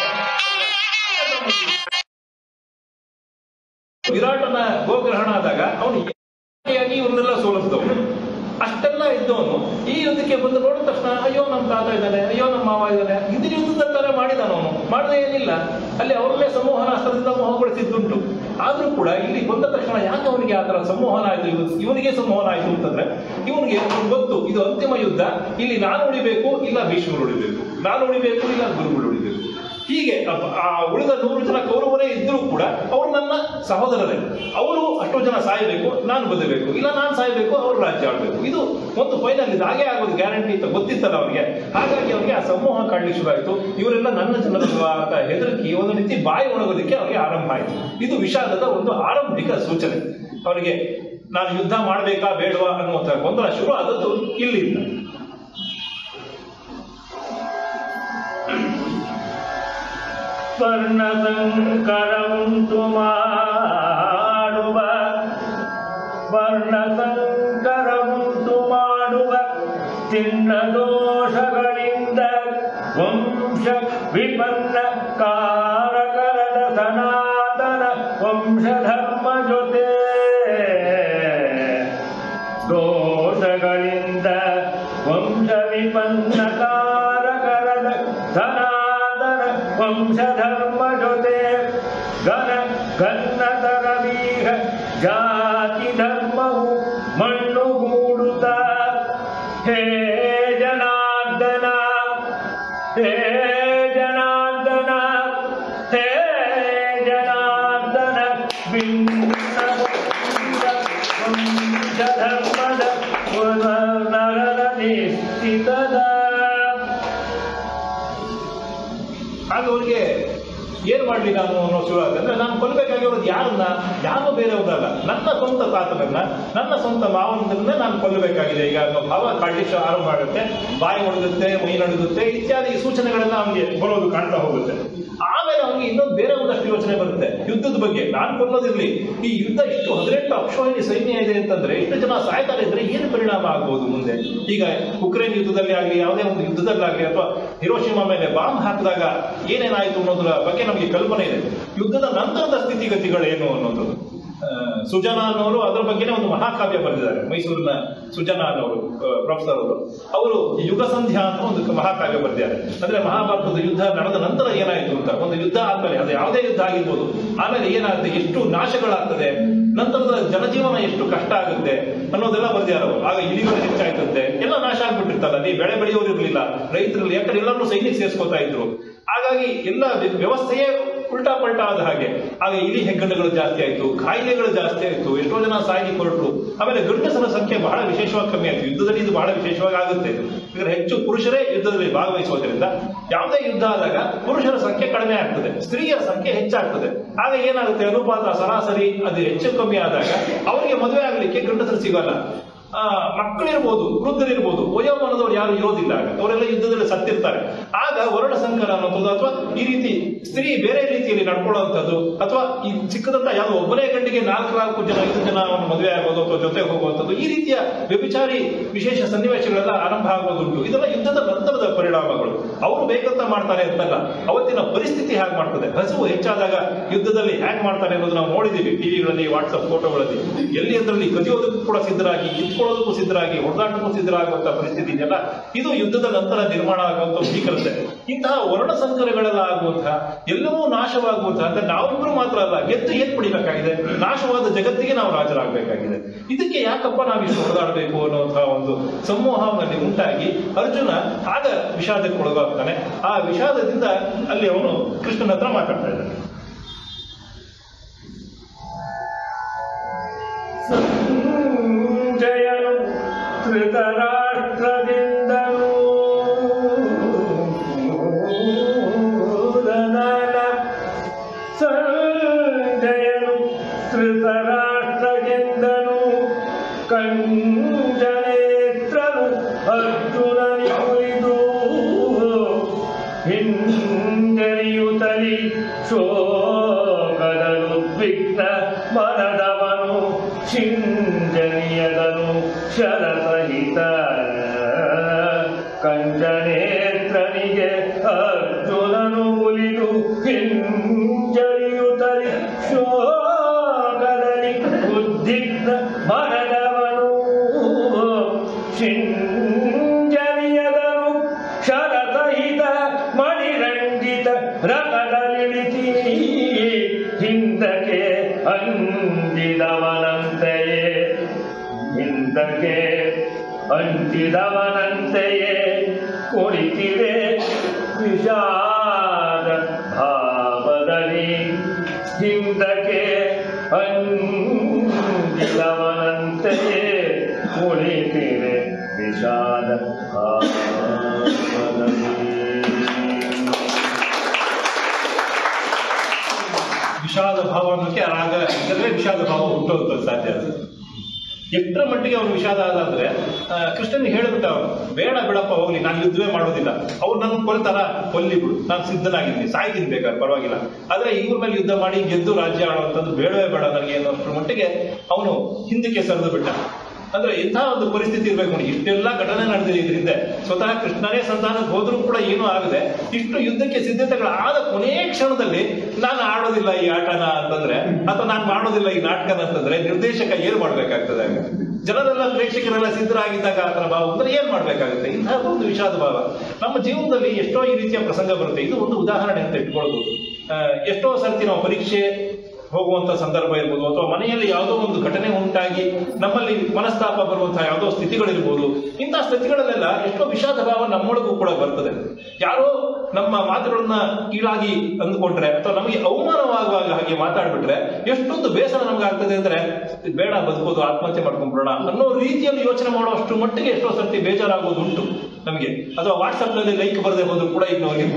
ವಿರಾಟನ ಗೋಗ್ರಹಣ ಆದಾಗ ಅವನು ಯಾಗಿ ಇವ್ರನ್ನೆಲ್ಲ ಸೋಲಿಸಿದವನು ಅಷ್ಟೆಲ್ಲ ಇದ್ದವನು ಈ ಯುದ್ಧಕ್ಕೆ ಬಂದು ನೋಡಿದ ತಕ್ಷಣ ಅಯ್ಯೋ ನಮ್ಮ ತಾತ ಇದ್ದಾನೆ ಅಯ್ಯೋ ನಮ್ಮ ಮಾವ ಇದ್ದಾನೆ ಇದ್ರ ಯುದ್ಧದ ತರ ಮಾಡಿದಾನ ಅವನು ಮಾಡದೆ ಏನಿಲ್ಲ ಅಲ್ಲಿ ಅವ್ರನ್ನೇ ಸಂಮೋಹನ ಅಸ್ತ್ರದಿಂದ ಮೋಹಗೊಳಿಸಿದ್ದುಂಟು ಆದ್ರೂ ಕೂಡ ಇಲ್ಲಿ ಬಂದ ತಕ್ಷಣ ಯಾಕೆ ಅವನಿಗೆ ಆ ತರ ಸಂಮೋಹನ ಆಯ್ತು ಇವ- ಇವನಿಗೆ ಸಂಮೋಹನ ಆಯ್ತು ಅಂತಂದ್ರೆ ಇವನಿಗೆ ಗೊತ್ತು ಇದು ಅಂತಿಮ ಯುದ್ಧ ಇಲ್ಲಿ ನಾನು ಉಳಿಬೇಕು ಇಲ್ಲ ಭೀಷ್ಮರು ಉಳಿಬೇಕು ನಾನು ಉಳಿಬೇಕು ಇಲ್ಲ ಗುರುಗಳು ಉಳಿಬೇಕು ಹೀಗೆ ಅಪ್ಪ- ಆ ಉಳಿದ ನೂರು ಜನ ಕೌರವರೇ ಇದ್ರೂ ಕೂಡ ಅವರು ನನ್ನ ಸಹೋದರರೇ ಅವರು ಅಷ್ಟು ಜನ ಸಾಯಬೇಕು ನಾನು ಬದಬೇಕು ಇಲ್ಲ ನಾನು ಸಾಯಬೇಕು ಅವರು ರಾಜ್ಯ ಆಳ್ಬೇಕು ಇದು ಒಂದು ಫೈನಲ್ ಇದು ಹಾಗೆ ಆಗೋದು ಗ್ಯಾರಂಟಿ ಅಂತ ಗೊತ್ತಿತ್ತಲ್ಲ ಅವರಿಗೆ ಹಾಗಾಗಿ ಅವರಿಗೆ ಆ ಸಮೂಹ ಕಾಡ್ಲಿಕ್ಕೆ ಶುರು ಆಯ್ತು ಇವರೆಲ್ಲ ನನ್ನ ಜನರಲ್ವಾ ಅಂತ ಹೆದರಿಕೆ ಒಂದು ರೀತಿ ಬಾಯಿ ಒಣಗೋದಕ್ಕೆ ಅವರಿಗೆ ಆರಂಭ ಆಯಿತು ಇದು ವಿಷಾದದ ಒಂದು ಆರಂಭಿಕ ಸೂಚನೆ ಅವರಿಗೆ ನಾನು ಯುದ್ಧ ಮಾಡಬೇಕಾ ಬೇಡವಾ ಅನ್ನುವಂಥ ಗೊಂದಲ ಶುರು ಆದದ್ದು ಇಲ್ಲಿಂದ
ವರ್ಣಸಂಕರವುಂಟು ಮಾಡುವ ವರ್ಣಸಂಕರವುಂಟು ಮಾಡುವ ಚಿನ್ನ ದೋಷಗಳಿಂದ ವಂಶ ವಿಪನ್ನ ಕಾರಕರದ ಸನಾತನ ವಂಶಧರ್ಮ ಜೊತೆ ದೋಷಗಳಿಂದ ವಂಶ ವಿಪನ್ನ ಕಾರಕರದ ಸನಾತನ ವಂಶಧರ್ಮ ಜೊತೆ ಗನ ಗನ್ನತರ ವೀರ ಜಾತಿ ಧರ್ಮವು ಮಣ್ಣುಗೂಡುತ್ತ ಹೇ ಜನಾರ್ದನ ಹೇ ಜನಾರ್ದನ ಹೇ ಜನಾರ್ದನ ಭಿನ್ನ ವಂಶಧರ್ಮದ ಪುನರ್ನರನ ನಿಶ್ಚಿತದ
ಆಗ ಅವರಿಗೆ ಏನ್ ಮಾಡ್ಲಿ ನಾನು ಅನ್ನೋ ಶುರು ಆಗುತ್ತೆ ಅಂದ್ರೆ ನಾನು ಕೊಲ್ಲಬೇಕಾಗಿರೋದು ಯಾರನ್ನ ಯಾರು ಬೇರೆಯವ್ರಲ್ಲ ನನ್ನ ಸ್ವಂತ ತಾತನನ್ನ ನನ್ನ ಸ್ವಂತ ಮಾವನದನ್ನೇ ನಾನು ಕೊಲ್ಲಬೇಕಾಗಿದೆ ಈಗ ಅನ್ನೋ ಭಾವ ಕಾಡ್ಲಿಕ್ಕೆ ಆರಂಭ ಆಗುತ್ತೆ ಬಾಯಿ ಒಣಗುತ್ತೆ ಮೈ ನಡುಗುತ್ತೆ ಇತ್ಯಾದಿ ಸೂಚನೆಗಳೆಲ್ಲ ಅವನಿಗೆ ಬರೋದು ಕಾಣ್ತಾ ಹೋಗುತ್ತೆ ಆಮೇಲೆ ಅವನಿಗೆ ಇನ್ನೊಂದು ಬೇರೆ ಒಂದಷ್ಟು ಯೋಚನೆ ಬರುತ್ತೆ ಯುದ್ಧದ ಬಗ್ಗೆ ನಾನು ಕೊಲ್ಲೋದಿರ್ಲಿ ಈ ಯುದ್ಧ ಇಷ್ಟು ಹದಿನೆಂಟು ಅಕ್ಷೋಹಿಣಿ ಸೈನ್ಯ ಇದೆ ಅಂತಂದ್ರೆ ಇಷ್ಟು ಜನ ಸಾಯ್ತಾರೆ ಇದ್ರೆ ಏನು ಪರಿಣಾಮ ಆಗ್ಬೋದು ಮುಂದೆ ಈಗ ಉಕ್ರೇನ್ ಯುದ್ಧದಲ್ಲಿ ಆಗಲಿ ಯಾವುದೇ ಒಂದು ಯುದ್ಧದಲ್ಲಾಗಲಿ ಅಥವಾ ಹಿರೋಶಿಮಾ ಮೇಲೆ ಬಾಂಬ್ ಹಾಕಿದಾಗ ಏನೇನಾಯ್ತು ಅನ್ನೋದ್ರ ಬಗ್ಗೆ ನಮಗೆ ಕಲ್ಪನೆ ಇದೆ ಯುದ್ಧದ ನಂತರದ ಸ್ಥಿತಿಗತಿಗಳು ಏನು ಅನ್ನೋದು ಆ, ಸುಜನ ಅನ್ನೋರು ಅದರ ಬಗ್ಗೆನೇ ಒಂದು ಮಹಾಕಾವ್ಯ ಬರೆದಿದ್ದಾರೆ ಮೈಸೂರಿನ ಸುಜನ ಅನ್ನೋರು ಪ್ರೊಫೆಸರ್ ಅವರು ಅವರು ಯುಗ ಸಂಧ್ಯಾ ಅಂತ ಒಂದು ಮಹಾಕಾವ್ಯ ಬರೆದಿದ್ದಾರೆ ಅಂದ್ರೆ ಮಹಾಭಾರತದ ಯುದ್ಧ ನಡೆದ ನಂತರ ಏನಾಯ್ತು ಅಂತ ಒಂದು ಯುದ್ಧ ಆದ್ಮೇಲೆ ಅದು ಯಾವುದೇ ಯುದ್ಧ ಆಗಿರ್ಬೋದು ಆಮೇಲೆ ಏನಾಗುತ್ತೆ ಎಷ್ಟು ನಾಶಗಳಾಗ್ತದೆ ನಂತರದ ಜನಜೀವನ ಎಷ್ಟು ಕಷ್ಟ ಆಗುತ್ತೆ ಅನ್ನೋದೆಲ್ಲ ಬರ್ದಿದ್ದಾರೆ ಅವರು ಆಗ ಇಲಿಗಳು ಹೆಚ್ಚಾಯ್ತಂತೆ ಎಲ್ಲ ನಾಶ ಆಗ್ಬಿಟ್ಟಿರ್ತಲ್ಲ ನೀ ಬೆಳೆ ಬೆಳೆಯೋರು ಇರ್ಲಿಲ್ಲ ರೈತರಲ್ಲಿ ಯಾಕಂದ್ರೆ ಎಲ್ಲರೂ ಸೈನಿಕ ಸೇರಿಸ್ಕೊತಾ ಇದ್ರು ಹಾಗಾಗಿ ಎಲ್ಲ ವ್ಯ- ವ್ಯವಸ್ಥೆಯೇ ಉಲ್ಟಾ ಪಲ್ಟಾ ಆದ ಹಾಗೆ ಆಗ ಇಲಿ ಹೆಗ್ಗಣಗಳು ಜಾಸ್ತಿ ಆಯ್ತು ಕಾಯಿಲೆಗಳು ಜಾಸ್ತಿ ಆಯ್ತು ಎಷ್ಟೋ ಜನ ಸಾಗಿ ಹೊರಟರು ಆಮೇಲೆ ಗಂಡಸರ ಸಂಖ್ಯೆ ಬಹಳ ವಿಶೇಷವಾಗಿ ಕಮ್ಮಿ ಆಯ್ತು ಯುದ್ಧದಲ್ಲಿ ಇದು ಬಹಳ ವಿಶೇಷವಾಗಿ ಆಗುತ್ತೆ ಯಾಕಂದ್ರೆ ಹೆಚ್ಚು ಪುರುಷರೇ ಯುದ್ಧದಲ್ಲಿ ಭಾಗವಹಿಸೋದ್ರಿಂದ ಯಾವುದೇ ಯುದ್ಧ ಆದಾಗ ಪುರುಷರ ಸಂಖ್ಯೆ ಕಡಿಮೆ ಆಗ್ತದೆ ಸ್ತ್ರೀಯರ ಸಂಖ್ಯೆ ಹೆಚ್ಚಾಗ್ತದೆ ಆಗ ಏನಾಗುತ್ತೆ ಅನುಪಾತ ಸರಾಸರಿ ಅದು ಹೆಚ್ಚು ಕಮ್ಮಿ ಆದಾಗ ಅವರಿಗೆ ಮದುವೆ ಆಗಲಿಕ್ಕೆ ಗಂಡಸರು ಸಿಗಲ್ಲ ಆ, ಮಕ್ಕಳಿರ್ಬೋದು ವೃದ್ಧರಿರ್ಬೋದು ವಯೋಮಾನದವ್ರು ಯಾರು ಇರೋದಿಲ್ಲ ಆಗ ಅವರೆಲ್ಲ ಯುದ್ಧದಲ್ಲಿ ಸತ್ತಿರ್ತಾರೆ ಆಗ ವರ್ಣ ಸಂಕರ ಅನ್ನೋದು ಅಥವಾ ಈ ರೀತಿ ಸ್ತ್ರೀ ಬೇರೆ ರೀತಿಯಲ್ಲಿ ನಡ್ಕೊಳ್ಳುವಂಥದ್ದು ಅಥವಾ ಈ ಚಿಕ್ಕದಂತ ಯಾವುದೋ ಒಬ್ಬನೇ ಗಂಡಿಗೆ ನಾಲ್ಕು ನಾಲ್ಕು ಜನ ಐದು ಜನ ಅವನು ಮದುವೆ ಆಗೋದು ಅಥವಾ ಜೊತೆ ಹೋಗುವಂಥದ್ದು ಈ ರೀತಿಯ ವ್ಯಭಿಚಾರಿ ವಿಶೇಷ ಸನ್ನಿವೇಶಗಳೆಲ್ಲ ಆರಂಭ ಆಗೋದುಂಟು ಇದೆಲ್ಲ ಯುದ್ಧದ ನಂತರದ ಪರಿಣಾಮಗಳು ಅವರು ಬೇಕಂತ ಮಾಡ್ತಾರೆ ಅಂತಲ್ಲ ಅವತ್ತಿನ ಪರಿಸ್ಥಿತಿ ಹೇಗೆ ಮಾಡ್ತದೆ ಹಸಿವು ಹೆಚ್ಚಾದಾಗ ಯುದ್ಧದಲ್ಲಿ ಹೇಗೆ ಮಾಡ್ತಾರೆ ಅನ್ನೋದು ನಾವು ನೋಡಿದ್ದೀವಿ ಟಿವಿಗಳಲ್ಲಿ ವಾಟ್ಸಪ್ ಫೋಟೋಗಳಲ್ಲಿ ಎಲ್ಲಿ ಅದರಲ್ಲಿ ಕದಿಯೋದಕ್ಕೂ ಕೂಡ ಸಿದ್ಧರಾಗಿ ಕಿತ್ಕೊಳ್ಳೋದಕ್ಕೂ ಸಿದ್ಧರಾಗಿ ಹೊಡೆದಾಟಕ್ಕೂ ಸಿದ್ಧರಾಗುವಂತಹ ಪರಿಸ್ಥಿತಿ ಇದೆಯಲ್ಲ ಇದು ಯುದ್ಧದ ನಂತರ ನಿರ್ಮಾಣ ಆಗುವಂತ ಭೀಕರತೆ ಇಂತಹ ವರ್ಣ ಸಂಕರಗಳೆಲ್ಲ ಆಗುವಂತಹ ಎಲ್ಲವೂ ನಾಶವಾಗುವಂತಹ ಅಂದ್ರೆ ನಾವಿಬ್ರು ಮಾತ್ರ ಅಲ್ಲ ಗೆದ್ದು ಏನ್ ಪಡಿಬೇಕಾಗಿದೆ ನಾಶವಾದ ಜಗತ್ತಿಗೆ ನಾವು ರಾಜರಾಗಬೇಕಾಗಿದೆ ಇದಕ್ಕೆ ಯಾಕಪ್ಪ ನಾವು ಇಷ್ಟು ಹೊಡೆದಾಡಬೇಕು ಅನ್ನುವಂತಹ ಒಂದು ಸಮೂಹವನ್ನಲ್ಲಿ ಉಂಟಾಗಿ ಅರ್ಜುನ ಆಗ ವಿಷಾದಕ್ಕೆ ಒಳಗಾಗ್ತಾನೆ ಆ ವಿಷಾದದಿಂದ ಅಲ್ಲಿ ಅವನು ಕೃಷ್ಣನ ಹತ್ರ ಮಾತಾಡ್ತಾ ಇದ್ದಾನೆ
ಸಂಜಯನು ಧೃತರಾಷ್ಟ್ರದಿಂದಲೂ ದನನ ಸಂಜಯನು ಧೃತರಾಷ್ಟ್ರದಿಂದಲೂ ಕಂಜನೇತ್ರನು ಅರ್ಜುನನಿಗುಳಿದು ಹಿಂಜರಿಯುತ್ತಲಿ ಶೋಕದನುದ್ವಿಗ್ನ ಮನದವನು ಚಿಂಜನಿಯದನು ಶರಸಹಿತ ಕಂಜನೇತ್ರನಿಗೆ ಅರ್ಜುನನು ಉಲಿದು ಹಿಂಜರಿಯುತ್ತಲಿ ಶೋಕದಲ್ಲಿ ಉದ್ವಿಗ್ನ ಮನದವನು ಚಿಂಜನಿಯದನು ಶರಸಹಿತ ಮಣಿರಂಜಿತ ರಥದಲ್ಲಿಳಿಸಿ ಹಿಂದಕ್ಕೆ ಅಂಜಿದವನಂತೆಯೇ ಹಿಂದಕ್ಕೆ ಅಂಜಿದವನಂತೆಯೇ ಕುಳಿತಿದೆ ವಿಷಾದ ಹಿಂದಕ್ಕೆ ಅಂಜಿದವನಂತೆಯೇ ಕುಳಿತಿರೆ ವಿಷಾದ ಭಾವದಲ್ಲಿ.
ವಿಷಾದ ಭಾವ ಅನ್ನೋಕ್ಕೆ ಆ ರಾಗ ಇದ್ದರೆ ವಿಷಾದ ಭಾವ ಹುಟ್ಟೋದು ಸಾಧ್ಯ ಅದು ಎಷ್ಟರ ಮಟ್ಟಿಗೆ ಅವನು ವಿಷಾದ ಆದ ಅಂದ್ರೆ ಆ, ಕೃಷ್ಣನಿಗೆ ಹೇಳ್ಬಿಟ್ಟ ಅವನು ಬೇಡ ಬಿಡಪ್ಪ ಹೋಗ್ಲಿ ನಾನು ಯುದ್ಧವೇ ಮಾಡೋದಿಲ್ಲ ಅವ್ರು ನನ್ನ ಕೊಲ್ತಾರ ಕೊಲ್ಲಿ ಬಿಡು ನಾನು ಸಿದ್ಧನಾಗಿದ್ದೀನಿ ಸಾಯ್ತೀನಿ ಬೇಕಾದ್ರೆ ಪರವಾಗಿಲ್ಲ ಆದ್ರೆ ಇವ್ರ ಮೇಲೆ ಯುದ್ಧ ಮಾಡಿ ಗೆದ್ದು ರಾಜ್ಯ ಆಡುವಂಥದ್ದು ಬೇಡವೇ ಬೇಡ ನನಗೆ ಅನ್ನೋಷ್ಟ್ರ ಮಟ್ಟಿಗೆ ಅವನು ಹಿಂದಕ್ಕೆ ಸರಿದು ಬಿಟ್ಟ ಅಂದ್ರೆ ಎಂಥ ಒಂದು ಪರಿಸ್ಥಿತಿ ಇರ್ಬೇಕು ನೋಡಿ ಇಷ್ಟೆಲ್ಲ ಘಟನೆ ನಡೆದಿದೆ ಇದರಿಂದ ಸ್ವತಃ ಕೃಷ್ಣನೇ ಸಂತಾನಕ್ಕೆ ಹೋದ್ರೂ ಕೂಡ ಏನೂ ಆಗದೆ ಇಷ್ಟು ಯುದ್ಧಕ್ಕೆ ಸಿದ್ಧತೆಗಳಾದ ಕೊನೆಯ ಕ್ಷಣದಲ್ಲಿ ನಾನು ಆಡೋದಿಲ್ಲ ಈ ಆಟನ ಅಂತಂದ್ರೆ ಅಥವಾ ನಾನು ಮಾಡೋದಿಲ್ಲ ಈ ನಾಟಕನ ಅಂತಂದ್ರೆ ನಿರ್ದೇಶಕ ಏನ್ ಮಾಡ್ಬೇಕಾಗ್ತದೆ ಆಗ ಜನರೆಲ್ಲ ಪ್ರೇಕ್ಷಕರೆಲ್ಲ ಸಿದ್ಧರಾಗಿದ್ದಾಗ ಆ ಥರ ಭಾವ ಅಂದ್ರೆ ಏನ್ ಮಾಡ್ಬೇಕಾಗುತ್ತೆ ಇಂತಹ ಒಂದು ವಿಷಾದ ಭಾವ ನಮ್ಮ ಜೀವನದಲ್ಲಿ ಎಷ್ಟೋ ಈ ರೀತಿಯ ಪ್ರಸಂಗ ಬರುತ್ತೆ ಇದು ಒಂದು ಉದಾಹರಣೆ ಅಂತ ಇಟ್ಕೊಳ್ಬಹುದು ಆ, ಎಷ್ಟೋ ಸರ್ತಿ ನಾವು ಪರೀಕ್ಷೆ ಹೋಗುವಂತ ಸಂದರ್ಭ ಇರ್ಬೋದು ಅಥವಾ ಮನೆಯಲ್ಲಿ ಯಾವುದೋ ಒಂದು ಘಟನೆ ಉಂಟಾಗಿ ನಮ್ಮಲ್ಲಿ ಮನಸ್ತಾಪ ಬರುವಂತಹ ಯಾವುದೋ ಸ್ಥಿತಿಗಳಿರ್ಬೋದು ಇಂತಹ ಸ್ಥಿತಿಗಳಲ್ಲೆಲ್ಲ ಎಷ್ಟೋ ವಿಷಾದ ಭಾವ ನಮ್ಮೊಳಗೂ ಕೂಡ ಬರ್ತದೆ ಯಾರೋ ನಮ್ಮ ಮಾತುಗಳನ್ನ ಕೀಳಾಗಿ ಅಂದ್ಕೊಂಡ್ರೆ ಅಥವಾ ನಮಗೆ ಅವಮಾನವಾಗುವಾಗ ಹಾಗೆ ಮಾತಾಡ್ಬಿಟ್ರೆ ಎಷ್ಟೊಂದು ಬೇಸರ ನಮ್ಗೆ ಆಗ್ತದೆ ಅಂದ್ರೆ ಬೇಡ ಬದುಕೋದು ಆತ್ಮಹತ್ಯೆ ಮಾಡ್ಕೊಂಡ್ಬಿಡೋಣ ಅನ್ನೋ ರೀತಿಯಲ್ಲಿ ಯೋಚನೆ ಮಾಡುವಷ್ಟು ಮಟ್ಟಿಗೆ ಎಷ್ಟೋ ಸರ್ತಿ ಬೇಜಾರಾಗೋದು ಉಂಟು ನಮಗೆ ಅಥವಾ ವಾಟ್ಸಪ್ ನಲ್ಲಿ ಲೈಕ್ ಬರದೆ ಹೋದ್ರು ಕೂಡ ಈಗ ನಮಗೆ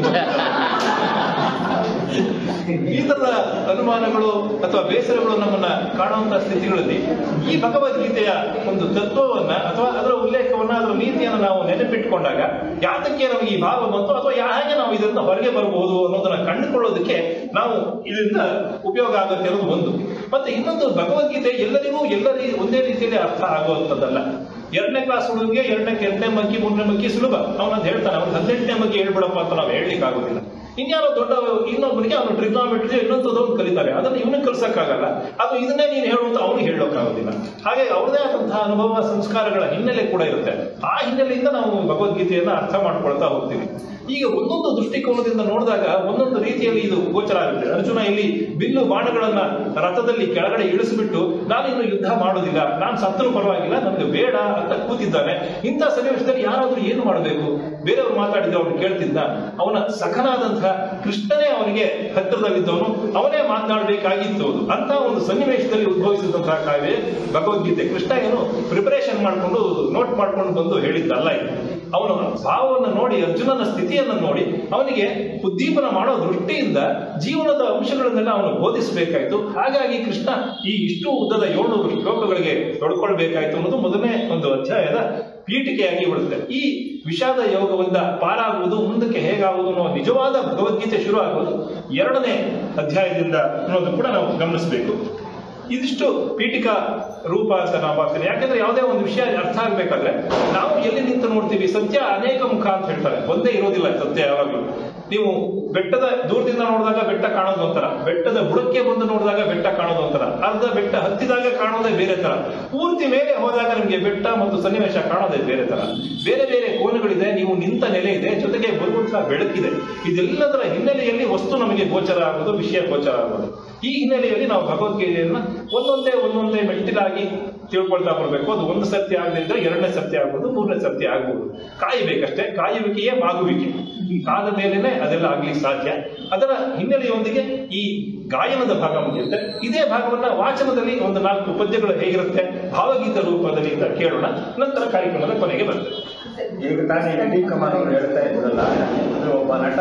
ಈ ತರದ ಅನುಮಾನಗಳು ಅಥವಾ ಬೇಸರಗಳು ನಮ್ಮನ್ನ ಕಾಣುವಂತ ಸ್ಥಿತಿಗಳಲ್ಲಿ ಈ ಭಗವದ್ಗೀತೆಯ ಒಂದು ತತ್ವವನ್ನ ಅಥವಾ ಅದರ ಉಲ್ಲೇಖವನ್ನ ಅದರ ನೀತಿಯನ್ನು ನಾವು ನೆನಪಿಟ್ಕೊಂಡಾಗ ಯಾತಕ್ಕೆ ನಮಗೆ ಈ ಭಾವ ಬಂತು ಅಥವಾ ಯಾ- ಹೇಗೆ ನಾವು ಇದರಿಂದ ಹೊರಗೆ ಬರಬಹುದು ಅನ್ನೋದನ್ನ ಕಂಡುಕೊಳ್ಳೋದಕ್ಕೆ ನಾವು ಇದರಿಂದ ಉಪಯೋಗ ಆಗುತ್ತೆ ಅನ್ನೋದು ಒಂದು ಮತ್ತೆ ಇನ್ನೊಂದು ಭಗವದ್ಗೀತೆ ಎಲ್ಲರಿಗೂ ಎಲ್ಲರಿ ಒಂದೇ ರೀತಿಯಲ್ಲಿ ಅರ್ಥ ಆಗುವಂಥದ್ದಲ್ಲ ಎರಡನೇ ಕ್ಲಾಸ್ ಹುಡುಗಿಗೆ ಎರಡನೇ ಎರಡನೇ ಮಗ್ಗಿ ಮೂರನೇ ಮಗ್ಗಿ ಸುಲಭ ಅವನಂತ ಹೇಳ್ತಾನೆ ಅವ್ನು ಹದಿನೆಂಟನೇ ಮಗ್ಗಿ ಹೇಳ್ಬಿಡಪ್ಪ ಅಂತ ನಾವು ಹೇಳಲಿಕ್ಕೆ ಆಗೋದಿಲ್ಲ ಇನ್ಯಾರೋ ದೊಡ್ಡ ಇನ್ನೊಬ್ಬನಿಗೆ ಅವನು ಟ್ರಿಗ್ನಾಮೆಟ್ರಿ ಇನ್ನೊಂದೊಂದು ಕಲಿತಾರೆ ಅದನ್ನು ಇವನಿಗೆ ಕಲ್ಸಕ್ಕಾಗಲ್ಲ ಅದು ಇದನ್ನೇ ನೀನು ಹೇಳುವಂತ ಅವನಿಗೆ ಹೇಳೋಕ್ಕಾಗೋದಿಲ್ಲ ಹಾಗೆ ಅವ್ರದೇ ಆದಂತಹ ಅನುಭವ ಸಂಸ್ಕಾರಗಳ ಹಿನ್ನೆಲೆ ಕೂಡ ಇರುತ್ತೆ ಆ ಹಿನ್ನೆಲೆಯಿಂದ ನಾವು ಭಗವದ್ಗೀತೆಯನ್ನ ಅರ್ಥ ಮಾಡ್ಕೊಳ್ತಾ ಹೋಗ್ತೀವಿ ಈಗ ಒಂದೊಂದು ದೃಷ್ಟಿಕೋನದಿಂದ ನೋಡಿದಾಗ ಒಂದೊಂದು ರೀತಿಯಲ್ಲಿ ಇದು ಗೋಚರ ಆಗುತ್ತೆ ಅರ್ಜುನ ಇಲ್ಲಿ ಬಿಲ್ಲು ಬಾಣಗಳನ್ನ ರಥದಲ್ಲಿ ಕೆಳಗಡೆ ಇಳಿಸ್ಬಿಟ್ಟು ನಾನು ಇನ್ನು ಯುದ್ಧ ಮಾಡೋದಿಲ್ಲ ನಾನು ಸತ್ತರೂ ಪರವಾಗಿಲ್ಲ ನನಗೆ ಬೇಡ ಅಂತ ಕೂತಿದ್ದಾನೆ ಇಂಥ ಸನ್ನಿವೇಶದಲ್ಲಿ ಯಾರಾದ್ರೂ ಏನು ಮಾಡಬೇಕು ಬೇರೆಯವರು ಮಾತಾಡಿದ್ರೆ ಅವನು ಕೇಳ್ತಿದ್ದ ಅವನ ಸಖನಾದಂತಹ ಕೃಷ್ಣನೇ ಅವನಿಗೆ ಹತ್ತಿರದಲ್ಲಿದ್ದವನು ಅವನೇ ಮಾತನಾಡಬೇಕಾಗಿತ್ತು ಅದು ಅಂತ ಒಂದು ಸನ್ನಿವೇಶದಲ್ಲಿ ಉದ್ಭವಿಸಿದಂತಹ ಕಾವ್ಯ ಭಗವದ್ಗೀತೆ ಕೃಷ್ಣ ಏನು ಪ್ರಿಪರೇಷನ್ ಮಾಡಿಕೊಂಡು ನೋಟ್ ಮಾಡ್ಕೊಂಡು ಬಂದು ಹೇಳಿದ್ದಲ್ಲ ಇದು ಅವನು ಭಾವವನ್ನು ನೋಡಿ ಅರ್ಜುನನ ಸ್ಥಿತಿಯನ್ನು ನೋಡಿ ಅವನಿಗೆ ಉದ್ದೀಪನ ಮಾಡೋ ದೃಷ್ಟಿಯಿಂದ ಜೀವನದ ಅಂಶಗಳನ್ನೆಲ್ಲ ಅವನು ಬೋಧಿಸಬೇಕಾಯ್ತು ಹಾಗಾಗಿ ಕೃಷ್ಣ ಈ ಇಷ್ಟು ಉದ್ದದ ಏಳ್ನೂರು ಶ್ಲೋಕಗಳಿಗೆ ತೊಡ್ಕೊಳ್ಬೇಕಾಯ್ತು ಅನ್ನೋದು ಮೊದಲನೇ ಒಂದು ಅಧ್ಯಾಯದ ಪೀಠಿಕೆಯಾಗಿ ಬಿಡುತ್ತೆ ಈ ವಿಷಾದ ಯೋಗದಿಂದ ಪಾರಾಗುವುದು ಮುಂದಕ್ಕೆ ಹೇಗಾಗುವುದು ಅನ್ನೋ ನಿಜವಾದ ಭಗವದ್ಗೀತೆ ಶುರು ಆಗುವುದು ಎರಡನೇ ಅಧ್ಯಾಯದಿಂದ ಅನ್ನೋದು ಕೂಡ ನಾವು ಗಮನಿಸಬೇಕು ಇದಿಷ್ಟು ಪೀಠಿಕಾ ರೂಪ ಅಂತ ನಾವು ಭಾವಿಸ್ತೀವಿ ಯಾಕಂದ್ರೆ ಯಾವುದೇ ಒಂದು ವಿಷಯ ಅರ್ಥ ಆಗ್ಬೇಕಾದ್ರೆ ನಾವು ಎಲ್ಲಿ ನಿಂತು ನೋಡ್ತೀವಿ ಸತ್ಯ ಅನೇಕ ಮುಖ ಅಂತ ಹೇಳ್ತಾರೆ ಒಂದೇ ಇರೋದಿಲ್ಲ ಸತ್ಯ ಯಾವಾಗಲೂ ನೀವು ಬೆಟ್ಟದ ದೂರದಿಂದ ನೋಡಿದಾಗ ಬೆಟ್ಟ ಕಾಣೋದು ಒಂಥರ ಬೆಟ್ಟದ ಬುಡಕ್ಕೆ ಬಂದು ನೋಡಿದಾಗ ಬೆಟ್ಟ ಕಾಣೋದು ಒಂಥರ ಅರ್ಧ ಬೆಟ್ಟ ಹತ್ತಿದಾಗ ಕಾಣೋದೇ ಬೇರೆ ತರ ಪೂರ್ತಿ ಮೇಲೆ ಹೋದಾಗ ನಿಮಗೆ ಬೆಟ್ಟ ಮತ್ತು ಸನ್ನಿವೇಶ ಕಾಣೋದೇ ಬೇರೆ ತರ ಬೇರೆ ಬೇರೆ ಕೋನಗಳಿದೆ ನೀವು ನಿಂತ ನೆಲೆ ಇದೆ ಜೊತೆಗೆ ಬರುವಂತಹ ಬೆಳಕಿದೆ ಇದೆಲ್ಲದರ ಹಿನ್ನೆಲೆಯಲ್ಲಿ ವಸ್ತು ನಮಗೆ ಗೋಚರ ಆಗೋದು ವಿಷಯ ಗೋಚರ ಆಗೋದು ಈ ಹಿನ್ನೆಲೆಯಲ್ಲಿ ನಾವು ಭಗವದ್ಗೀತೆಯನ್ನ ಒಂದೊಂದೇ ಒಂದೊಂದೇ ಮೆಟ್ಟಿಲಾಗಿ ತಿಳ್ಕೊಳ್ತಾ ಬರಬೇಕು ಅದು ಒಂದು ಸತ್ಯ ಆಗದಿದ್ರೆ ಎರಡನೇ ಸತ್ಯ ಆಗ್ಬೋದು ಮೂರನೇ ಸತ್ಯ ಆಗ್ಬೋದು ಕಾಯಬೇಕಷ್ಟೇ ಕಾಯುವಿಕೆಯೇ ಬಾಗುವಿಕೆ ಕಾದ ಮೇಲೇನೆ ಅದೆಲ್ಲ ಆಗ್ಲಿಕ್ಕೆ ಸಾಧ್ಯ ಅದರ ಹಿನ್ನೆಲೆಯೊಂದಿಗೆ ಈ ಗಾಯನದ ಭಾಗ ಮುಗಿಯುತ್ತೆ ಇದೇ ಭಾಗವನ್ನ ವಾಚನದಲ್ಲಿ ಒಂದು ನಾಲ್ಕು ಪದ್ಯಗಳು ಹೇಗಿರುತ್ತೆ ಭಾವಗೀತ ರೂಪದಲ್ಲಿ ಅಂತ ಕೇಳೋಣ ನಂತರ ಕಾರ್ಯಕ್ರಮದ ಕೊನೆಗೆ ಬರ್ತದೆ
ಈಗ ತಾನೇ ಡಿ ಕುಮಾರ್ ಅವರು ಹೇಳ್ತಾ ಇದ್ರಲ್ಲ ಅಂದ್ರೆ ಒಬ್ಬ ನಟ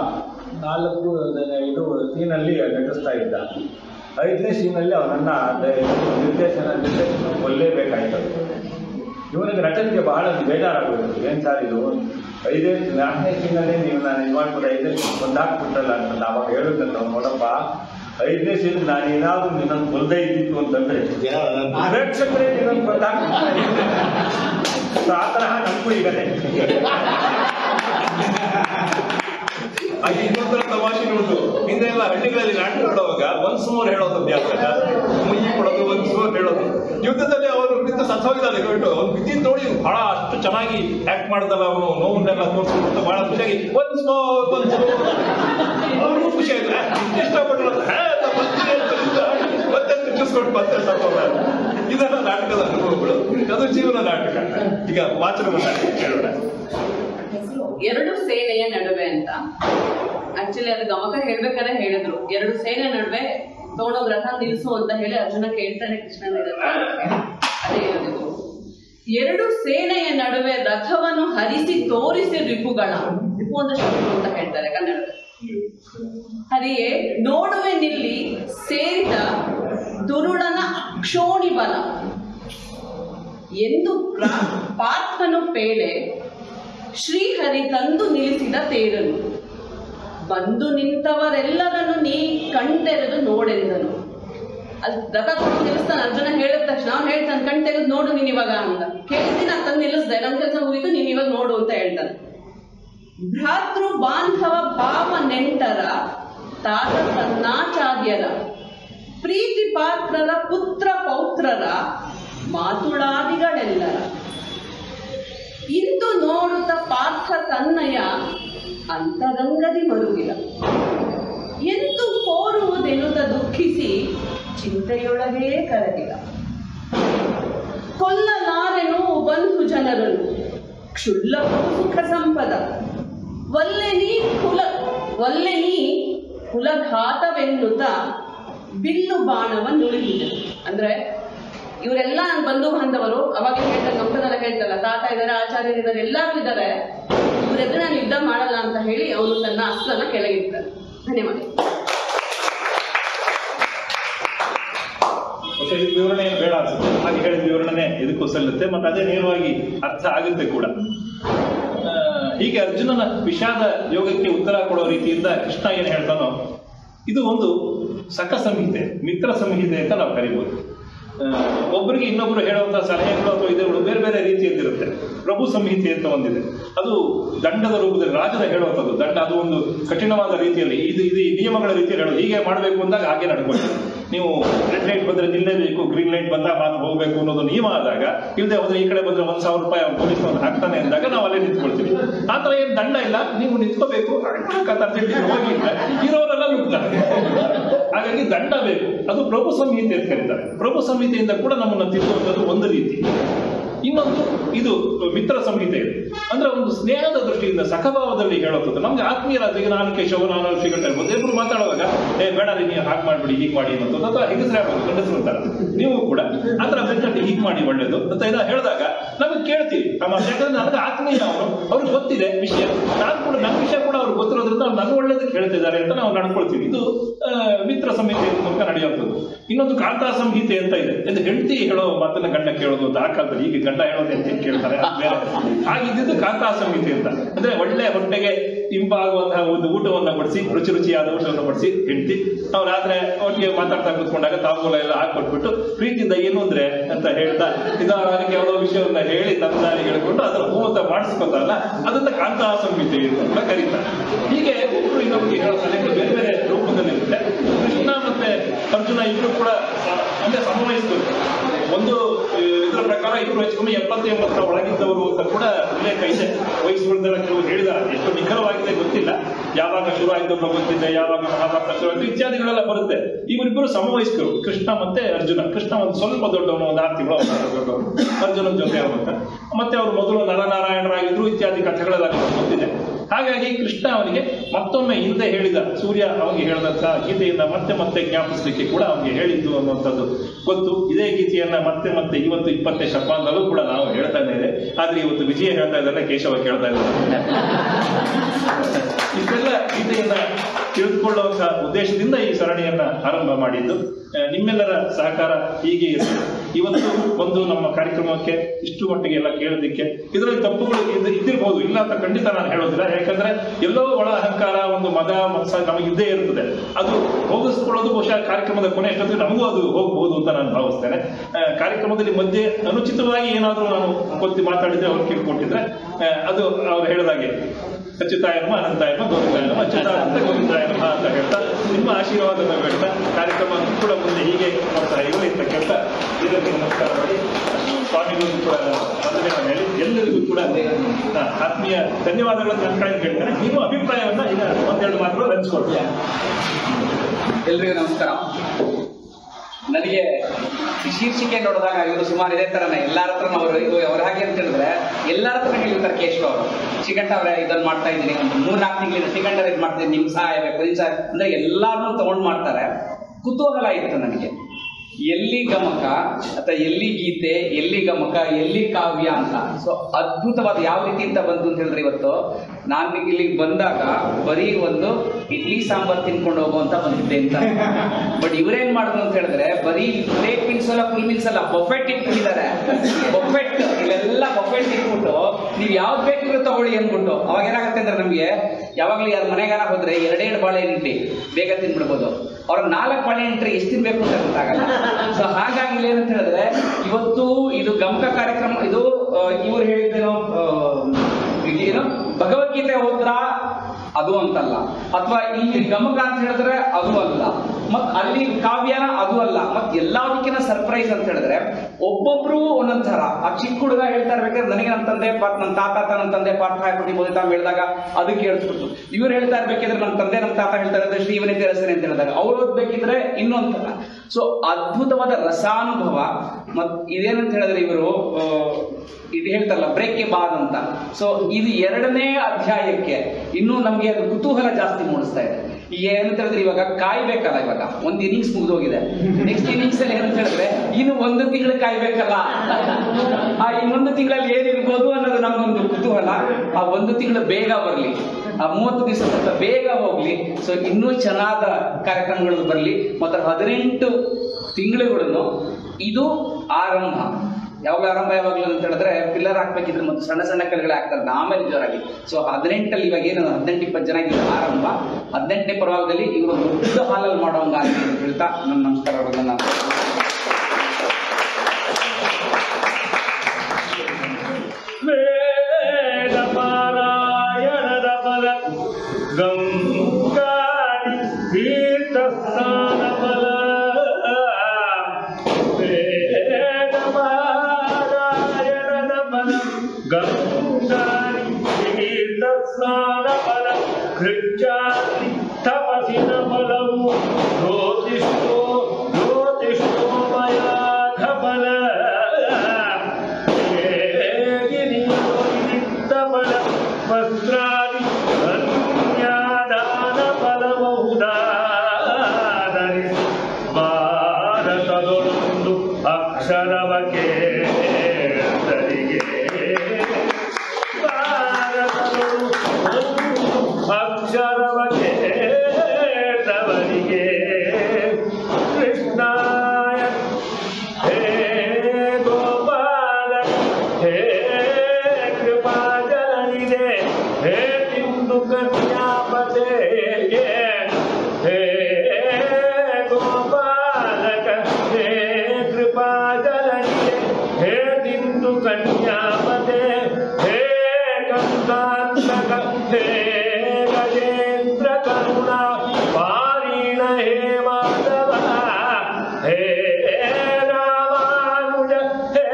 ನಾಲ್ಕು ಇದು ಸೀನಲ್ಲಿ ನಟಿಸ್ತಾ ಇದ್ದ ಐದನೇ ಸೀನಲ್ಲಿ ಅವನನ್ನ ದ- ನಿರ್ದೇಶನ ನಿರ್ದೇಶನ ಕೊಲ್ಲೇಬೇಕಾಯ್ತು ಇವನಿಗೆ ನಟನಿಗೆ ಬಹಳ ಬೇಜಾರಾಗೋದು ಏನ್ ಸರ್ ಇದು ಐದೇ ನಾಲ್ಕನೇ ಸೀನಲ್ಲಿ ನೀವು ನಾನು ಇದು ಮಾಡ್ಬಿಟ್ಟು ಐದನೇ ಸೀನ್ ಕೊಂದಾಕ್ಬಿಟ್ರಲ್ಲ ಅಂತ ಅವಾಗ ಹೇಳಿದ್ನಂತ ಅವ್ನು ನೋಡಪ್ಪ ಐದನೇ ಸೀನ್ ನಾನು ಏನಾದ್ರು ನಿನ್ನನ್ನು ಕೊಲ್ದೇ ಇದ್ದಿತ್ತು ಅಂತಂದ್ರೆ ಪ್ರೇಕ್ಷಕರೇ ನಿನ್ನನ್ನು ಕೊಂದಾಕ್ಬಿಡ್ತಾರೆ ಸೊ ಆ ತರಹ ನಮಗೂ ಈಗಲೇ
ಹಾಗೆ ಇನ್ನೊಂದರ ತಮಾಷೆ ನೋಡ್ತು ಹಿಂದೆ ಎಲ್ಲ ಹಳ್ಳಿಗಳಲ್ಲಿ ನಾಟಕ ಮಾಡುವಾಗ ಒನ್ಸ್ ಮೋರ್ ಹೇಳೋದು ಅಭ್ಯಾಸ ಮುಯ್ಯಿ ಕೊಡೋದು ಒನ್ಸ್ ಮೋರ್ ಹೇಳೋದು ಯುದ್ಧದಲ್ಲಿ ಅವನು ಬಿದ್ದು ಸತ್ತೋಗಿದ್ದಾನೆ ಬಿಟ್ಟು ಅವ್ನು ಬಿದ್ದಿದ್ದು ನೋಡಿ ಬಹಳ ಅಷ್ಟು ಚೆನ್ನಾಗಿ ಆಕ್ಟ್ ಮಾಡಿದಲ್ಲ ಅವನು ನೋವನ್ನೆಲ್ಲ ತೋರಿಸ್ಬಿಟ್ಟು ಬಹಳ ಖುಷಿಯಾಗಿ ಒನ್ಸ್ ಮೋರ್ ಒನ್ಸ್ ಮೋರ್ ಅವ್ರಿಗೂ ಖುಷಿ ಆಯ್ತು ಇಷ್ಟಪಟ್ಟು ಹಾ, ಅಂತ ಮತ್ತೆ ಅಂತ ಮತ್ತೆ ತಿರ್ಗಿಸ್ಕೊಂಡು ಮತ್ತೆ ಸತ್ತೋದ ಇದೆಲ್ಲ ನಾಟಕದ ಅನುಭವಗಳು ಅದು ಜೀವನ ನಾಟಕ ಈಗ ವಾಚನ ನಾಟಕ ಕೇಳೋಣ
ಎರಡು ಸೇನೆಯ ನಡುವೆ ಅಂತ ಆಕ್ಚುಲಿ ಅದು ಗಮಕ ಹೇಳ್ಬೇಕಾದ್ರೆ ಹೇಳಿದ್ರು ಎರಡು ಸೇನೆ ನಡುವೆ ತಗೊಂಡೋಗ್ ರಥ ನಿಲ್ಸು ಅಂತ ಹೇಳಿ ಅರ್ಜುನ ಕೇಳ್ತಾನೆ ಕೃಷ್ಣನ ಹತ್ರ. ಅದೇ ಹೇಳಿದ್ದು ಎರಡು ಸೇನೆಯ ನಡುವೆ ರಥವನ್ನು ಹರಿಸಿ ತೋರಿಸಿ ರಿಪುಗಳ ರಿಪು ಅಂದ್ರೆ ಶತ್ರು ಅಂತ ಹೇಳ್ತಾರೆ ಕನ್ನಡದಲ್ಲಿ ಹರಿಯೇ ನೋಡುವೆ ನಿಲ್ಲಿ ಸೇರಿದ ದುರುಳನ ಅಕ್ಷೋಣಿ ಬಲ ಎಂದು ಪ್ರಾ- ಪಾರ್ಥನು ಪೇಳೆ ಶ್ರೀಹರಿ ತಂದು ನಿಲ್ಲಿಸಿದ ತೇರನು ಬಂದು ನಿಂತವರೆಲ್ಲರನ್ನು ನೀ ಕಣ್ತೆರೆದು ನೋಡೆಂದನು ಅಲ್ಲಿ ರಥ ಕೊಟ್ಟು ನಿಲ್ಲಿಸ್ತಾನೆ ಅರ್ಜುನ ಹೇಳಿದ ತಕ್ಷಣ ಅವ್ನು ಹೇಳ್ತಾನೆ ಕಣ್ ತೆಗೆದು ನೋಡು ನೀನ್ ಇವಾಗ ಅಂತ ಕೇಳಿದ್ದೀನಿ ನಾನು ತಂದು ನಿಲ್ಲಿಸ್ದೆ ನಮ್ ಕೆಲಸ ಮುಗೀತು ನೀನ್ ಇವಾಗ ನೋಡು ಅಂತ ಹೇಳ್ತಾನೆ ಭ್ರಾತೃ ಬಾಂಧವ ಭಾವ ನೆಂಟರ ತಾತ ತನ್ನಾಚಾರ್ಯರ ಪ್ರೀತಿ ಪಾತ್ರರ ಪುತ್ರ ಪೌತ್ರರ ಮಾತುಳಾದಿಗಳೆಲ್ಲರ ಇಂದು ನೋಡುತ್ತ ಪಾರ್ಥ ತನ್ನಯ ಅಂತರಂಗದಿ ಮರುಗಿದ ಎಂದು ಕೋರುವುದೆನುತ ದುಃಖಿಸಿ ಚಿಂತೆಯೊಳಗೇ ಕರಗಿದ ಕೊಲ್ಲಲಾರೆನು ಬಂಧು ಜನರನ್ನು ಕ್ಷುಲ್ಲಕವು ಸುಖ ಸಂಪದ ವಲ್ಲೆನಿ ಕುಲ ವಲ್ಲೆನಿ ಕುಲಘಾತವೆನ್ನುತ್ತ ಬಿಲ್ಲು ಬಾಣವ ನುಳಿದಿದೆ ಅಂದ್ರೆ ಇವರೆಲ್ಲ ನನ್ನ ಬಂಧು ಬಾಂಧವರು ಅವಾಗ ಹೇಳ್ತಾರೆ ಗಮನದಲ್ಲ ಹೇಳ್ತಲ್ಲ ತಾತ ಇದಾರೆ ಆಚಾರ್ಯರಿದ್ದಾರೆ ಎಲ್ಲರೂ ಇದ್ದಾರೆ ಇವರೆದುರು ನಾನು ಯುದ್ಧ ಮಾಡಲ್ಲ ಅಂತ ಹೇಳಿ ಅವನು ತನ್ನ ಅಸ್ತ್ರನ ಕೆಳಗಿಡ್ತಾನೆ ಧನ್ಯವಾದ
ಮತ್ತೆ ಇದು ವಿವರಣೆ ಏನು ಬೇಡ ಅನ್ಸುತ್ತೆ ಹಾಗೆ ಹೇಳಿದ ವಿವರಣೆ ಇದಕ್ಕೂ ಸಲ್ಲುತ್ತೆ ಮತ್ತೆ ಅದೇ ನೇರವಾಗಿ ಅರ್ಥ ಆಗುತ್ತೆ ಕೂಡ ಆ, ಹೀಗೆ ಅರ್ಜುನನ ವಿಷಾದ ಯೋಗಕ್ಕೆ ಉತ್ತರ ಕೊಡೋ ರೀತಿಯಿಂದ ಕೃಷ್ಣ ಏನು ಹೇಳ್ತಾನೋ ಇದು ಒಂದು ಸಖ ಸಂಹಿತೆ ಮಿತ್ರ ಸಂಹಿತೆ ಅಂತ ನಾವು ಕರಿಬೋದು ಆ, ಒಬ್ಬರಿಗೆ ಇನ್ನೊಬ್ರು ಹೇಳುವಂತಹ ಸಲಹೆಗಳು ಅಥವಾ ಇದೆಗಳು ಬೇರೆ ಬೇರೆ ರೀತಿಯಲ್ಲಿರುತ್ತೆ ಪ್ರಭು ಸಂಹಿತೆ ಅಂತ ಒಂದಿದೆ ಅದು ದಂಡದ ರೂಪದಲ್ಲಿ ರಾಜನ ಹೇಳುವಂಥದ್ದು ದಂಡ ಅದು ಒಂದು ಕಠಿಣವಾದ ರೀತಿಯಲ್ಲಿ ಇದು ಇದು ಈ ನಿಯಮಗಳ ರೀತಿಯಲ್ಲಿ ಹೇಳೋದು ಹೀಗೆ ಮಾಡಬೇಕು ಅಂದಾಗ ಹಾಗೆ ನಡ್ಕೊಳ್ಳಿ ನೀವು ರೆಡ್ ಲೈಟ್ ಬಂದ್ರೆ ನಿಲ್ಲೇಬೇಕು ಗ್ರೀನ್ ಲೈಟ್ ಬಂದಾಗ ಮಾತ್ರ ಹೋಗಬೇಕು ಅನ್ನೋದು ನಿಯಮ ಆದಾಗ ಇಲ್ಲದೆ ಹೋದ್ರೆ ಈ ಕಡೆ ಬಂದ್ರೆ ಒಂದ್ ಸಾವಿರ ರೂಪಾಯಿ ಅವ್ನು ಪೊಲೀಸ್ ಅವ್ನು ಹಾಕ್ತಾನೆ ಅಂದಾಗ ನಾವು ಅಲ್ಲೇ ನಿಂತ್ಕೊಳ್ತೀವಿ ಆ ಥರ ಏನು ದಂಡ ಇಲ್ಲ ನೀವು ನಿಂತ್ಕೋಬೇಕು ಅರ್ಜೆಂಟ್ ಹೋಗಿ ಅಂದ್ರೆ ಇರೋರೆಲ್ಲ ನುಗ್ತಾರೆ ಹಾಗಾಗಿ ದಂಡ ಬೇಕು ಅದು ಪ್ರಭು ಸಂಹಿತೆ ಅಂತ ಕರೀತಾರೆ ಪ್ರಭು ಸಂಹಿತೆಯಿಂದ ಕೂಡ ನಮ್ಮನ್ನು ತಿದ್ದುವಂಥದ್ದು ಒಂದು ರೀತಿ ಇನ್ನೊಂದು ಇದು ಮಿತ್ರ ಸಂಹಿತೆ ಇದೆ ಅಂದ್ರೆ ಒಂದು ಸ್ನೇಹದ ದೃಷ್ಟಿಯಿಂದ ಸಖಭಾವದಲ್ಲಿ ಹೇಳುವಂಥದ್ದು ನಮ್ಗೆ ಆತ್ಮೀಯರಾದ ಈಗ ನಾನು ಕೇಶವ ನಾನು ಶ್ರೀಕಂಠ ಇರ್ಬೋದು ಇಬ್ಬರು ಮಾತಾಡುವಾಗ ಏ ಬೇಡ ರೀ ನೀವು ಹಾಗೆ ಮಾಡ್ಬಿಡಿ ಹೀಗೆ ಮಾಡಿ ಅನ್ನೋದು ಅಥವಾ ಹೆಂಗಸ್ರೆ ಆಗ್ಬೋದು ಗಂಡಸರು ಅಂತಾರೆ ನೀವು ಕೂಡ ಆ ಥರ ಬೆಂಕಟ್ಟಿ ಹೀಗೆ ಮಾಡಿ ಒಳ್ಳೇದು ಅಂತ ಇದನ್ನ ಹೇಳಿದಾಗ ನಮಗೆ ಕೇಳ್ತೀವಿ ನಮ್ಮ ಯಾಕಂದ್ರೆ ನನಗೆ ಆತ್ಮೀಯ ಅವರು ಅವ್ರಿಗೆ ಗೊತ್ತಿದೆ ವಿಷಯ ನಾನು ಕೂಡ ನನ್ನ ವಿಷಯ ಕೂಡ ಅವ್ರಿಗೆ ಗೊತ್ತಿರೋದ್ರಿಂದ ಅವ್ರು ನನ್ನ ಒಳ್ಳೇದಕ್ಕೆ ಹೇಳ್ತಿದ್ದಾರೆ ಅಂತ ನಾವು ನಡ್ಕೊಳ್ತೀವಿ ಇದು ಆ, ಮಿತ್ರ ಸಂಹಿತೆ ಮೂಲಕ ನಡೆಯುವಂಥದ್ದು ಇನ್ನೊಂದು ಕಾಂತಾ ಸಂಹಿತೆ ಅಂತ ಇದೆ ಇದು ಹೆಂಡತಿ ಹೇಳೋ ಮಾತನ್ನ ಗಂಡ ಕೇಳೋದು ಅಂತ ಆ ಕಾಲದಲ್ಲಿ ಈಗ ಗಂಡ ಹೇಳೋದು ಅಂತ ಕೇಳ್ತಾರೆ ಅದು ಬೇರೆ ಆಗಿದ್ದು ಕಾಂತಾ ಸಂಹಿತೆ ಅಂತ ಅಂದ್ರೆ ಒಳ್ಳೆ ಹೊಟ್ಟೆಗೆ ಇಂಪಾಗುವಂತಹ ಒಂದು ಊಟವನ್ನ ಬಡಿಸಿ ರುಚಿ ರುಚಿಯಾದ ಊಟವನ್ನು ಬಡಿಸಿ ಹೆಂಡತಿ ಅವ್ರು ಆದ್ರೆ ಒಟ್ಟಿಗೆ ಮಾತಾಡ್ತಾ ಕೂತ್ಕೊಂಡಾಗ ತಾಂಬೂಲ ಎಲ್ಲ ಹಾಕೊಟ್ಬಿಟ್ಟು ಪ್ರೀತಿಯಿಂದ ಏನು ಅಂದ್ರೆ ಅಂತ ಹೇಳ್ತಾ ನಿಧಾನಕ್ಕೆ ಯಾವುದೋ ವಿಷಯವನ್ನ ಹೇಳಿ ತನ್ನ ದಾರಿ ಹೇಳ್ಕೊಂಡು ಅದರ ಹೂವತ್ತ ಮಾಡಿಸ್ಕೊತಾರಲ್ಲ ಅದನ್ನ ಕಾಂತಾ ಸಂಹಿತೆ ಅಂತ ಕೂಡ ಕರೀತಾರೆ ಹೀಗೆ ಒಬ್ರು ಇನ್ನೊಬ್ರಿಗೆ ಹೇಳೋ ಸಲಹೆಗಳು ಬೇರೆ ಬೇರೆ ರೂಪದಲ್ಲಿರುತ್ತೆ ಕೃಷ್ಣ ಮತ್ತೆ ಅರ್ಜುನ ಇಬ್ರು ಕೂಡ ಸ- ಅಂದ್ರೆ ಸಮವಹಿಸ್ತಾರೆ ಒಂದು ಆ, ಇದರ ಪ್ರಕಾರ ಇಬ್ರು ಹೆಚ್ಚು ಕಮ್ಮಿ ಎಪ್ಪತ್ತು ಎಂಬತ್ತರ ಒಳಗಿದ್ದವರು ಅಂತ ಕೂಡ ಉಲ್ಲೇಖ ಇದೆ ವಯಸ್ಸುಗಳನ್ನೆಲ್ಲ ಕೆಲವು ಹೇಳಿದಾರೆ ಎಷ್ಟು ನಿಖರವಾಗಿದೆ ಗೊತ್ತಿಲ್ಲ ಯಾವಾಗ ಶುರು ಆಯ್ತು ಭಗವದ್ಗೀತೆ ಯಾವಾಗ ಮಹಾಭಾರತ ಶುರು ಆಯ್ತು ಇತ್ಯಾದಿಗಳೆಲ್ಲ ಬರುತ್ತೆ ಇವರಿಬ್ಬರು ಸಮವಯಸ್ಕರು ಕೃಷ್ಣ ಮತ್ತೆ ಅರ್ಜುನ ಕೃಷ್ಣ ಒಂದು ಸ್ವಲ್ಪ ದೊಡ್ಡವನು ಒಂದು ಆರು ತಿಂಗಳು ಒಂದು ದೊಡ್ಡವನು ಅರ್ಜುನನ ಜೊತೆ ಅವತ್ತ ಮತ್ತೆ ಅವರು ಮೊದಲು ನರನಾರಾಯಣರಾಗಿದ್ರು ಇತ್ಯಾದಿ ಕಥೆಗಳೆಲ್ಲ ನಮಗೆ ಗೊತ್ತಿದೆ ಹಾಗಾಗಿ ಕೃಷ್ಣ ಅವನಿಗೆ ಮತ್ತೊಮ್ಮೆ ಹಿಂದೆ ಹೇಳಿದ ಸೂರ್ಯ ಅವನಿಗೆ ಹೇಳಿದಂತಹ ಗೀತೆಯನ್ನ ಮತ್ತೆ ಮತ್ತೆ ಜ್ಞಾಪಿಸಲಿಕ್ಕೆ ಕೂಡ ಅವನಿಗೆ ಹೇಳಿದ್ದು ಅನ್ನುವಂಥದ್ದು ಗೊತ್ತು ಇದೇ ಗೀತೆಯನ್ನ ಮತ್ತೆ ಮತ್ತೆ ಇವತ್ತು ಇಪ್ಪತ್ತನೇ ಶತಮಾನದಲ್ಲೂ ಕೂಡ ನಾವು ಹೇಳ್ತಾನೆ ಇದೆ ಆದ್ರೆ ಇವತ್ತು ವಿಜಯ ಹೇಳ್ತಾ ಇದ್ದಾನೆ ಕೇಶವ ಕೇಳ್ತಾ ಇದ್ದಾನೆ ಇಷ್ಟೆಲ್ಲ ಗೀತೆಯನ್ನ ತಿಳಿದುಕೊಳ್ಳುವಂತಹ ಉದ್ದೇಶದಿಂದ ಈ ಸರಣಿಯನ್ನ ಆರಂಭ ಮಾಡಿದ್ದು ಆ, ನಿಮ್ಮೆಲ್ಲರ ಸಹಕಾರ ಹೀಗೆ ಇರುತ್ತೆ ಇವತ್ತು ಒಂದು ನಮ್ಮ ಕಾರ್ಯಕ್ರಮಕ್ಕೆ ಇಷ್ಟು ಮಟ್ಟಿಗೆ ಎಲ್ಲ ಕೇಳೋದಿಕ್ಕೆ ಇದರಲ್ಲಿ ತಪ್ಪುಗಳು ಇದ್ದ- ಇದ್ದಿರ್ಬೋದು ಇಲ್ಲ ಅಂತ ಖಂಡಿತ ನಾನು ಹೇಳೋದಿಲ್ಲ ಯಾಕಂದ್ರೆ ಎಲ್ಲೋ ಒಳ ಅಹಂಕಾರ ಒಂದು ಮದ ಮತ್ಸ ನಮಗೆ ಇದ್ದೇ ಇರ್ತದೆ ಅದು ಹೋಗಿಸ್ಕೊಳ್ಳೋದು ಬಹುಶಃ ಕಾರ್ಯಕ್ರಮದ ಕೊನೆ ಅಷ್ಟೊತ್ತಿಗೆ ನಮಗೂ ಅದು ಹೋಗಬಹುದು ಅಂತ ನಾನು ಭಾವಿಸ್ತೇನೆ ಆ, ಕಾರ್ಯಕ್ರಮದಲ್ಲಿ ಮಧ್ಯೆ ಅನುಚಿತವಾಗಿ ಏನಾದರೂ ನಾನು ಕೊತ್ತಿ ಮಾತಾಡಿದ್ರೆ ಅವ್ರು ಕೇಳ್ಕೊಟ್ಟಿದ್ರೆ ಆ, ಅದು ಅವ್ರು ಹೇಳಿದಾಗೆ ಅಚ್ಯುತಾಯನಮ ಅನಂತಾಯಮ ಗೋವಿಂದಾಯನಮ ಅಚ್ಯುತಾನಂತ ಗೋವಿಂದಾಯನಮ ಅಂತ ಹೇಳ್ತಾ ನಿಮ್ಮ ಆಶೀರ್ವಾದದ ಬೇಡ್ತಾ ಕಾರ್ಯಕ್ರಮ ಕೂಡ ಮುಂದೆ ಹೀಗೆ ಮಾಡ್ತಾ ಇರಲಿ ಅಂತ ಕೇಳ್ತಾ ಇದಕ್ಕೆ ನಮಸ್ಕಾರ ಮಾಡಿ ಸ್ವಾಮಿಗಳಿಗೂ ಕೂಡ ವಂದನೆ ಹೇಳಿ ಎಲ್ಲರಿಗೂ ಕೂಡ ಆ, ಆತ್ಮೀಯ ಧನ್ಯವಾದಗಳನ್ನು ನನ್ನ ಕಡೆ ಕೇಳ್ತಾರೆ ನೀವು ಅಭಿಪ್ರಾಯವನ್ನ ಈಗ ಒಂದೆರಡು ಮಾತು ಹಂಚ್ಕೊಳ್ತೀವಿ
ಎಲ್ರಿಗೂ ನಮಸ್ಕಾರ ನನಗೆ ಈ ಶೀರ್ಷಿಕೆ ನೋಡಿದಾಗ ಇವರು ಸುಮಾರು ಇದೇ ತರನೇ ಎಲ್ಲಾರ ಹತ್ರ ಅವರು ಇದು ಅವ್ರ ಹಾಗೆ ಅಂತ ಹೇಳಿದ್ರೆ ಎಲ್ಲಾರ ಹತ್ರ ಹೇಳಿರ್ತಾರೆ ಕೇಶವ ಅವರು ಶ್ರೀಕಂಠ ಅವರೇ ಇದನ್ನ ಮಾಡ್ತಾ ಇದ್ದೀನಿ ಒಂದು ಮೂರ್ ನಾಲ್ಕು ತಿಂಗಳಿಂದ ಶ್ರೀಕಂಠ ಇದು ಮಾಡ್ತೀನಿ ನಿಮ್ ಸಹಾಯ ಬೇಕು ನಿಮ್ ಸಹಾಯ ಅಂದ್ರೆ ಎಲ್ಲಾರನ್ನೂ ತಗೊಂಡ್ ಮಾಡ್ತಾರೆ ಕುತೂಹಲ ಇತ್ತು ನನಗೆ ಎಲ್ಲಿ ಗಮಕ ಅಥವಾ ಎಲ್ಲಿ ಗೀತೆ ಎಲ್ಲಿ ಗಮಕ ಎಲ್ಲಿ ಕಾವ್ಯ ಅಂತ ಸೊ ಅದ್ಭುತವಾದ ಯಾವ ರೀತಿ ಅಂತ ಬಂತು ಅಂತ ಹೇಳಿದ್ರೆ ಇವತ್ತು ನಾನು ಇಲ್ಲಿಗೆ ಬಂದಾಗ ಬರೀ ಒಂದು ಇಡ್ಲಿ ಸಾಂಬಾರ್ ತಿನ್ಕೊಂಡು ಹೋಗೋ ಅಂತ ಬಂದಿದ್ದೆ ಅಂತ ಬಟ್ ಇವ್ರೇನ್ ಮಾಡಿದ್ರು ಅಂತ ಹೇಳಿದ್ರೆ ಬರೀ ಪ್ಲೇಟ್ ಮೀನ್ಸ್ ಅಲ್ಲ ಫುಲ್ ಮೀನ್ಸ್ ಅಲ್ಲ ಬೊಫೆಟ್ ಇಟ್ಬಿಟ್ಟಿದ್ದಾರೆ ಬೊಫೆಟ್ ಇಲ್ಲೆಲ್ಲ ಬೊಫೆಟ್ ಇಟ್ಬಿಟ್ಟು ನೀವು ಯಾವ್ದು ಬೇಕಿದ್ರು ತಗೊಳ್ಳಿ ಅಂದ್ಬಿಟ್ಟು ಅವಾಗ ಏನಾಗುತ್ತೆ ಅಂದ್ರೆ ನಮಗೆ ಯಾವಾಗ್ಲೂ ಯಾರ ಮನೆಗಾರ ಹೋದ್ರೆ ಎರಡೆರಡು ಬಾಳೆ ಇಟ್ಟಿ ಬೇಗ ತಿನ್ಬಿಡ್ಬೋದು ಅವ್ರ ನಾಲ್ಕು ಬಾಳೆ ಇಟ್ರೆ ಎಷ್ಟು ತಿನ್ಬೇಕು ಅಂತ ಗೊತ್ತಾಗಲ್ಲ ಸೊ ಹಾಗಾಗಿ ಇಲ್ಲಿ ಏನಂತ ಹೇಳಿದ್ರೆ ಇವತ್ತು ಇದು ಗಮಕ ಕಾರ್ಯಕ್ರಮ ಇದು ಆ, ಇವ್ರು ಹೇಳಿದ್ದೇನೋ ಆ, ಏನು ಭಗವದ್ಗೀತೆ ಹೋದ್ರ ಅದು ಅಂತಲ್ಲ ಅಥವಾ ಇಲ್ಲಿ ಗಮಕ ಅಂತ ಹೇಳಿದ್ರೆ ಅದು ಅಲ್ಲ ಮತ್ ಅಲ್ಲಿ ಕಾವ್ಯನ ಅದು ಅಲ್ಲ ಮತ್ ಎಲ್ಲದಕ್ಕಿಂತ ಸರ್ಪ್ರೈಸ್ ಅಂತ ಹೇಳಿದ್ರೆ ಒಬ್ಬೊಬ್ರು ಒಂದೊಂದ್ ಥರ ಆ ಚಿಕ್ಕ ಹುಡುಗ ಹೇಳ್ತಾ ಇರ್ಬೇಕಾದ್ರೆ ನನಗೆ ನನ್ನ ತಂದೆ ಪಾಠ ನನ್ನ ತಾತ ನನ್ನ ತಂದೆ ಪಾಠ ಹಾಕ್ಬಿಟ್ಟು ತಾವು ಹೇಳಿದಾಗ ಅದಕ್ಕೆ ಕೇಳಿಸ್ಬಿಟ್ಟು ಇವ್ರು ಹೇಳ್ತಾ ಇರ್ಬೇಕಿದ್ರೆ ನನ್ನ ತಂದೆ ನಮ್ಮ ತಾತ ಹೇಳ್ತಾ ಇರೋದು ಶ್ರೀವನಿ ತೆರಸನೆ ಅಂತ ಹೇಳಿದಾಗ ಅವ್ರು ಓದ್ಬೇಕಿದ್ರೆ ಇನ್ನೊಂದ್ ಥರ ಸೊ ಅದ್ಭುತವಾದ ರಸಾನುಭವ ಮತ್ ಇದೇನಂತ ಹೇಳಿದ್ರೆ ಇವರು ಇದು ಹೇಳ್ತಾರಲ್ಲ ಬ್ರೇಕ್ ಎ ಬಾದ್ ಅಂತ ಸೊ ಇದು ಎರಡನೇ ಅಧ್ಯಾಯಕ್ಕೆ ಇನ್ನೂ ನಮ್ಗೆ ಅದು ಕುತೂಹಲ ಜಾಸ್ತಿ ಮೂಡಿಸ್ತಾ ಇದೆ ಈಗ ಏನಂತ ಹೇಳಿದ್ರೆ ಇವಾಗ ಕಾಯ್ಬೇಕಲ್ಲ ಇವಾಗ ಒಂದ್ ಇನ್ನಿಂಗ್ಸ್ ಮುಗಿದೋಗಿದೆ ನೆಕ್ಸ್ಟ್ ಇನ್ನಿಂಗ್ಸ್ ಅಲ್ಲಿ ಏನಂತ ಹೇಳಿದ್ರೆ ಇನ್ನು ಒಂದು ತಿಂಗಳು ಕಾಯ್ಬೇಕಲ್ಲ ಆ ಇನ್ನೊಂದು ತಿಂಗಳಲ್ಲಿ ಏನಿರ್ಬೋದು ಅನ್ನೋದು ನಮ್ಗೊಂದು ಕುತೂಹಲ ಆ ಒಂದು ತಿಂಗಳು ಬೇಗ ಬರ್ಲಿ ಆ ಮೂವತ್ತು ದಿವಸ ಸ್ವಲ್ಪ ಬೇಗ ಹೋಗ್ಲಿ ಸೊ ಇನ್ನೂ ಚೆನ್ನಾದ ಕಾರ್ಯಕ್ರಮಗಳು ಬರಲಿ ಮತ್ತು ಹದಿನೆಂಟು ತಿಂಗಳುಗಳನ್ನು ಇದು ಆರಂಭ ಯಾವಾಗಲೂ ಆರಂಭ ಯಾವಾಗಲೂ ಅಂತ ಹೇಳಿದ್ರೆ ಪಿಲ್ಲರ್ ಹಾಕ್ಬೇಕಿದ್ರೆ ಮತ್ತು ಸಣ್ಣ ಸಣ್ಣ ಕಲ್ಗಳೇ ಹಾಕ್ತಾರೆ ಆಮೇಲೆ ಜೋರಾಗಿ ಸೊ ಹದಿನೆಂಟಲ್ಲಿ ಇವಾಗ ಏನು ಹದಿನೆಂಟು ಇಪ್ಪತ್ತು ಜನ ಇದು ಆರಂಭ ಹದಿನೆಂಟನೇ ಪರವಾಗಿ ಇವರು ದೊಡ್ಡ ಹಾಲಲ್ಲಿ ಮಾಡುವಂಗಾಗಲಿ ಅಂತ ಹೇಳ್ತಾ ನನ್ನ ನಮಸ್ಕಾರಗಳನ್ನು ನಾನು
ವೇದಪಾರಾಯಣದ ಫಲ ಗಂಗಾಡಿ ತೀರ್ಥಸ್ನಾನ ಫಲ ವೇದಪಾರಾಯಣದ ಫಲ ಗಂಗಾಡಿ ತೀರ್ಥಸ್ನಾನ ಫಲ ಕೃಚ್ಚಾತಿ ತಪಸಿನ ಫಲವು ಜ್ಯೋತಿಷ್ಠೋ ಜ್ಯೋತಿಷ್ಠೋಮಯಾಘ ಫಲ ಗಿರಿಯೋಗಿತ್ತಬಲ ವಸ್ತ್ರಾದಿ ಕನ್ಯಾದಾನ ಫಲಬಹುದಾದರಿ ಭಾರತದೊಳೊಂದು ಅಕ್ಷರವ ಕೇಳಿಗೆ ಭಾರತದೊಳು ಒಂದು ಅಕ್ಷರವ ಕೇಳವರಿಗೆ ಕೃಷ್ಣಾಯ ಹೇ ಗೋಪಾಲ ಹೇ ಕೃಪಾ ಜನನಿದೆ ಹೇ ತಿಂದು ಕನ್ಯಾಪತೆ ಹೇ ಗೋಪಾಲಕ ಹೇ ಕೃಪಾ ಜನನಿದೆ ಹೇ ತಿಂದು ಕನ್ಯಾಪತೆ ಹೇ ಕಂದಾಂತಕ ಹೇ ಗಜೇಂದ್ರ ಕರುಣಾ ಪಾರೀಣ ಹೇ ಮಾಧವ ಹೇ ರಾಮಾನುಜ ಹೇ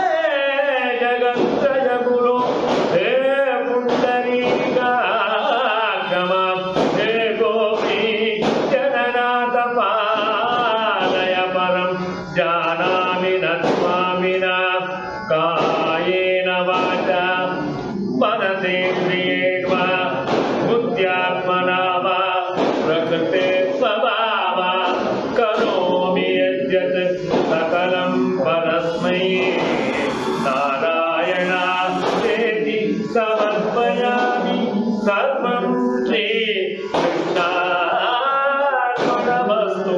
ಜಗತ್ರಯ ಗುರು ಹೇ ಪುಂಡರೀಕ ಕ್ಷಮ ಹೇ ಗೋಪಿ ಜನನಾಥ ಪಾಲಯ ಪರಂ ಜಾನಾಮಿ ನ ಸ್ವಾಮಿನ ಕಾಯೇನ ವಾಚ मनसेन्द्रियेर्वा बुद्ध्यात्मना वा प्रकृते स्वभाव करोमि यद्यत् सकलं परस्मै नारायणादेति समर्पयामि सर्वं श्रीकृष्णार्पणमस्तु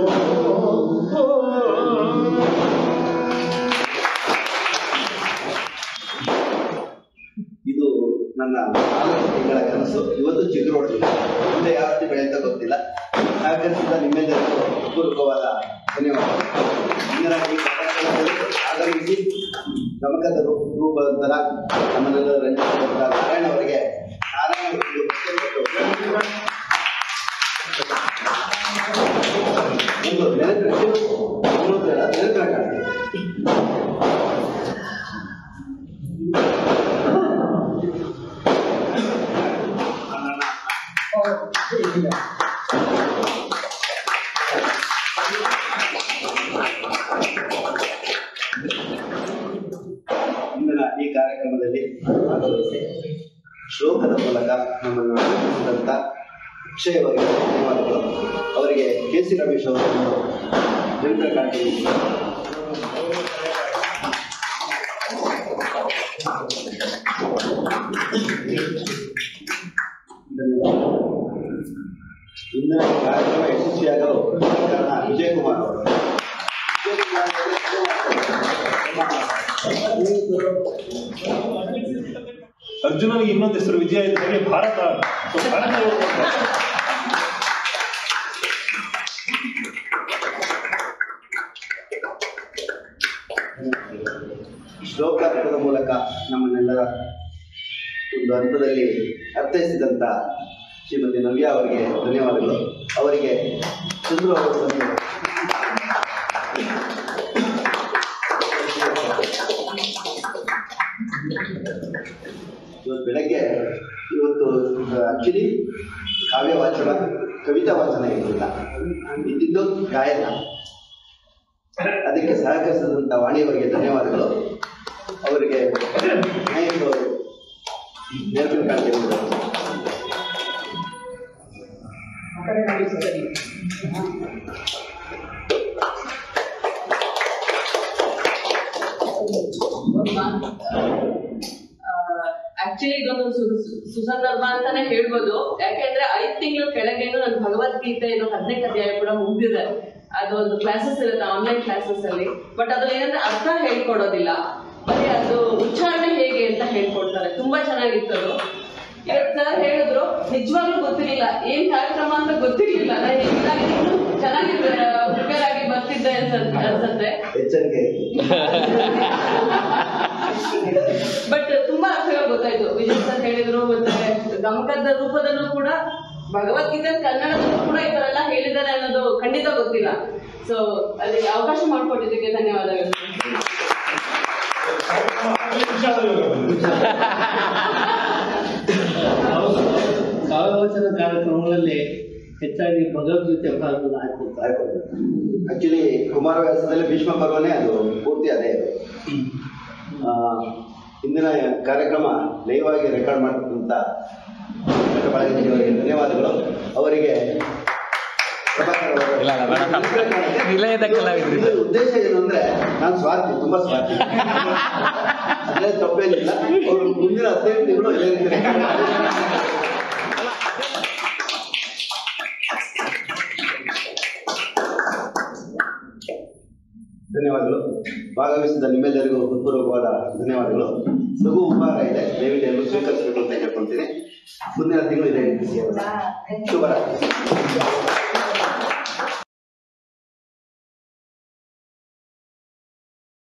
ಇದು ನನ್ನ ನಾಲ್ಕು ತಿಂಗಳ ಕನಸು ಇವತ್ತು ಚಿಗುರೊಡೆದಿದೆ ಮುಂದೆ ಯಾವ ರೀತಿ ಬೆಳೆಯುತ್ತಾ ಗೊತ್ತಿಲ್ಲ ಸಹಕರಿಸಿದ ನಿಮ್ಮೆಲ್ಲರಿಗೂ ಪೂರ್ವಕವಾದ ಧನ್ಯವಾದ ಇಂದಿನ ಈ ಕಾರ್ಯಕ್ರಮದಲ್ಲಿ ಆಗಮಿಸಿ ಗಮಕದ ರೂಪ- ರೂಪಾಂತರ ನಮ್ಮನ್ನೆಲ್ಲ ರಂಜಿಸಿದಂತ ನಾರಾಯಣ ಅವರಿಗೆ ನಾರಾಯಣ ಒಂದು ಪ್ರತ್ಯೇಕ ಒಂದು ನೆನಪಿಟ್ಟು ಇನ್ನೊಂದು ಹೇಳ ನೆನಪಿನ ಕಾಣ್ತೀವಿ ಇಂದಿನ ಈ ಕಾರ್ಯಕ್ರಮದಲ್ಲಿ ಭಾಗವಹಿಸಿ ಶ್ಲೋಕದ ಮೂಲಕ ನಮ್ಮನ್ನು ಆನಂದಿಸಿದಂಥ ಅಕ್ಷಯವರಿಗೆ ಧನ್ಯವಾದಗಳು ಅವರಿಗೆ ಕೆ ಸಿ ರಮೇಶ್ ಅವರನ್ನು ಜನಪದ ಕಾಣ್ತೀವಿ ಇಂದಿನ ಈ ಕಾರ್ಯಕ್ರಮ ಯಶಸ್ವಿಯಾಗಲು ಕಾರಣ ವಿಜಯ್ ಕುಮಾರ್ ಅವರು ವಿಜಯ್ ಕುಮಾರ್ ಅವರು
ಅರ್ಜುನನಿಗೆ ಇನ್ನೊಂದು ಹೆಸರು ವಿಜಯ ಇದ್ದಾಗೆ ಭಾರತ So, ಭಾರತ ಅವರು
ಶ್ಲೋಕಾರ್ಥದ ಮೂಲಕ ನಮ್ಮನ್ನೆಲ್ಲರ ಒಂದು ಹಂತದಲ್ಲಿ ಅರ್ಥೈಸಿದಂತ ಶ್ರೀಮತಿ ನವ್ಯ ಅವರಿಗೆ ಧನ್ಯವಾದಗಳು ಅವರಿಗೆ ಚಂದ್ರು ಅವರು ಬಂದು ಇವತ್ತು ಬೆಳಗ್ಗೆ ಇವತ್ತು ಆಕ್ಚುಲಿ ಕಾವ್ಯ ವಾಚನ ಕವಿತಾ ವಾಚನ ಇರಲಿಲ್ಲ ಇದ್ದಿದ್ದು ಗಾಯನ ಅದಕ್ಕೆ ಸಹಕರಿಸಿದಂತ ವಾಣಿಯವರಿಗೆ ಧನ್ಯವಾದಗಳು ಅವರಿಗೆ ನಾಯಕರು ನೆನಪಿನ ಕಾಣಿಕೆ
ಆಕ್ಚುಲಿ ಇದೊಂದು ಸು- ಸು- ಸುಸಂದರ್ಭ ಅಂತಾನೆ ಹೇಳ್ಬೋದು ಯಾಕೆಂದ್ರೆ ಐದ್ ತಿಂಗಳು ಕೆಳಗೇನು ನನ್ನ ಭಗವದ್ಗೀತೆ ಇದು ಹದಿನೈದು ಅಧ್ಯಾಯ ಕೂಡ ಮುಗ್ದಿದೆ ಅದೊಂದು ಕ್ಲಾಸಸ್ ಇರುತ್ತೆ ಆನ್ಲೈನ್ ಕ್ಲಾಸಸ್ ಅಲ್ಲಿ ಬಟ್ ಅದ್ರಲ್ಲಿ ಏನಂದ್ರೆ ಅರ್ಥ ಹೇಳ್ಕೊಡೋದಿಲ್ಲ ಬರೀ ಅದು ಉಚ್ಚಾರಣೆ ಹೇಗೆ ಅಂತ ಹೇಳ್ಕೊಡ್ತಾರೆ ತುಂಬಾ ಚೆನ್ನಾಗಿತ್ತು ಅದು ಇವತ್ತು ಸರ್ ಹೇಳಿದ್ರು ನಿಜವಾಗ್ಲೂ ಗೊತ್ತಿರ್ಲಿಲ್ಲ ಏನ್ ಕಾರ್ಯಕ್ರಮ ಅಂತ ಗೊತ್ತಿರ್ಲಿಲ್ಲ ನಾನು ಹೀಗಾಗಿ ಇನ್ನೂ ಚೆನ್ನಾಗಿ ಪ್ರಿಪೇರ್ ಆಗಿ ಬರ್ತಿದ್ದೆ ಅನ್ಸತ್ತೆ ಅನ್ಸತ್ತೆ
ಎಚ್ಚರಿಕೆ
ಬಟ್ ತುಂಬಾ ಅರ್ಥಗಳು ಗೊತ್ತಾಯ್ತು ವಿಜಯ್ ಸರ್ ಹೇಳಿದ್ರು ಮತ್ತೆ ಗಮಕದ ರೂಪದಲ್ಲೂ ಕೂಡ ಭಗವದ್ಗೀತೆ ಕನ್ನಡದಲ್ಲೂ ಕೂಡ ಈ ತರ ಎಲ್ಲ ಹೇಳಿದ್ದಾರೆ ಅನ್ನೋದು ಖಂಡಿತ ಗೊತ್ತಿಲ್ಲ ಸೊ ಅಲ್ಲಿ ಅವಕಾಶ ಮಾಡಿಕೊಟ್ಟಿದ್ದಕ್ಕೆ ಧನ್ಯವಾದಗಳು
ಕಾವ್ಯವಚನ ಕಾರ್ಯಕ್ರಮಗಳಲ್ಲಿ ಹೆಚ್ಚಾಗಿ ಭಗವದ್ಗೀತೆ ಭಾಗವನ್ನು ಹಾಕ್ಕೊಳ್ತಾರೆ
ಆಕ್ಚುಲಿ ಕುಮಾರವ್ಯಾಸದಲ್ಲಿ ಭೀಷ್ಮ ಪರ್ವನೇ ಅದು ಪೂರ್ತಿ ಅದೇ ಅದು ಆ, ಇಂದಿನ ಕಾರ್ಯಕ್ರಮ ಲೈವ್ ಆಗಿ ರೆಕಾರ್ಡ್ ಮಾಡಿದಂತ ಅವರಿಗೆ ಧನ್ಯವಾದಗಳು ಅವರಿಗೆ ಪ್ರಭಾಕರ್ ಅವರು-
ಇಲ್ಲ, ಇಲ್ಲ, ಬೇಡ. ನಿಲಯದ ಕಲಾವಿದರು.
ಇದು ಉದ್ದೇಶ ಏನು ಅಂದ್ರೆ ನಾನು ಸ್ವಾರ್ಥಿ ತುಂಬಾ ಸ್ವಾರ್ಥಿ ಅದೇ ತಪ್ಪೇನಿಲ್ಲ ಅವರು ಮುಂದಿನ ಹದಿನೈದು ತಿಂಗಳು ಇದೇ ರೀತಿ record ಮಾಡಿ. ಧನ್ಯವಾದಗಳು ಭಾಗವಹಿಸಿದ ನಿಮ್ಮೆಲ್ಲರಿಗೂ ಹೃತ್ಪೂರ್ವಕವಾದ ಧನ್ಯವಾದಗಳು ಲಘು ಉಪಹಾರ ಇದೆ ದಯವಿಟ್ಟು ಎಲ್ಲರೂ ಸ್ವೀಕರಿಸಬೇಕು ಅಂತ ಕೇಳ್ಕೊಳ್ತೀನಿ ಮುಂದಿನ ತಿಂಗಳು ಇದೆ ಶುಭರಾತ್ರಿ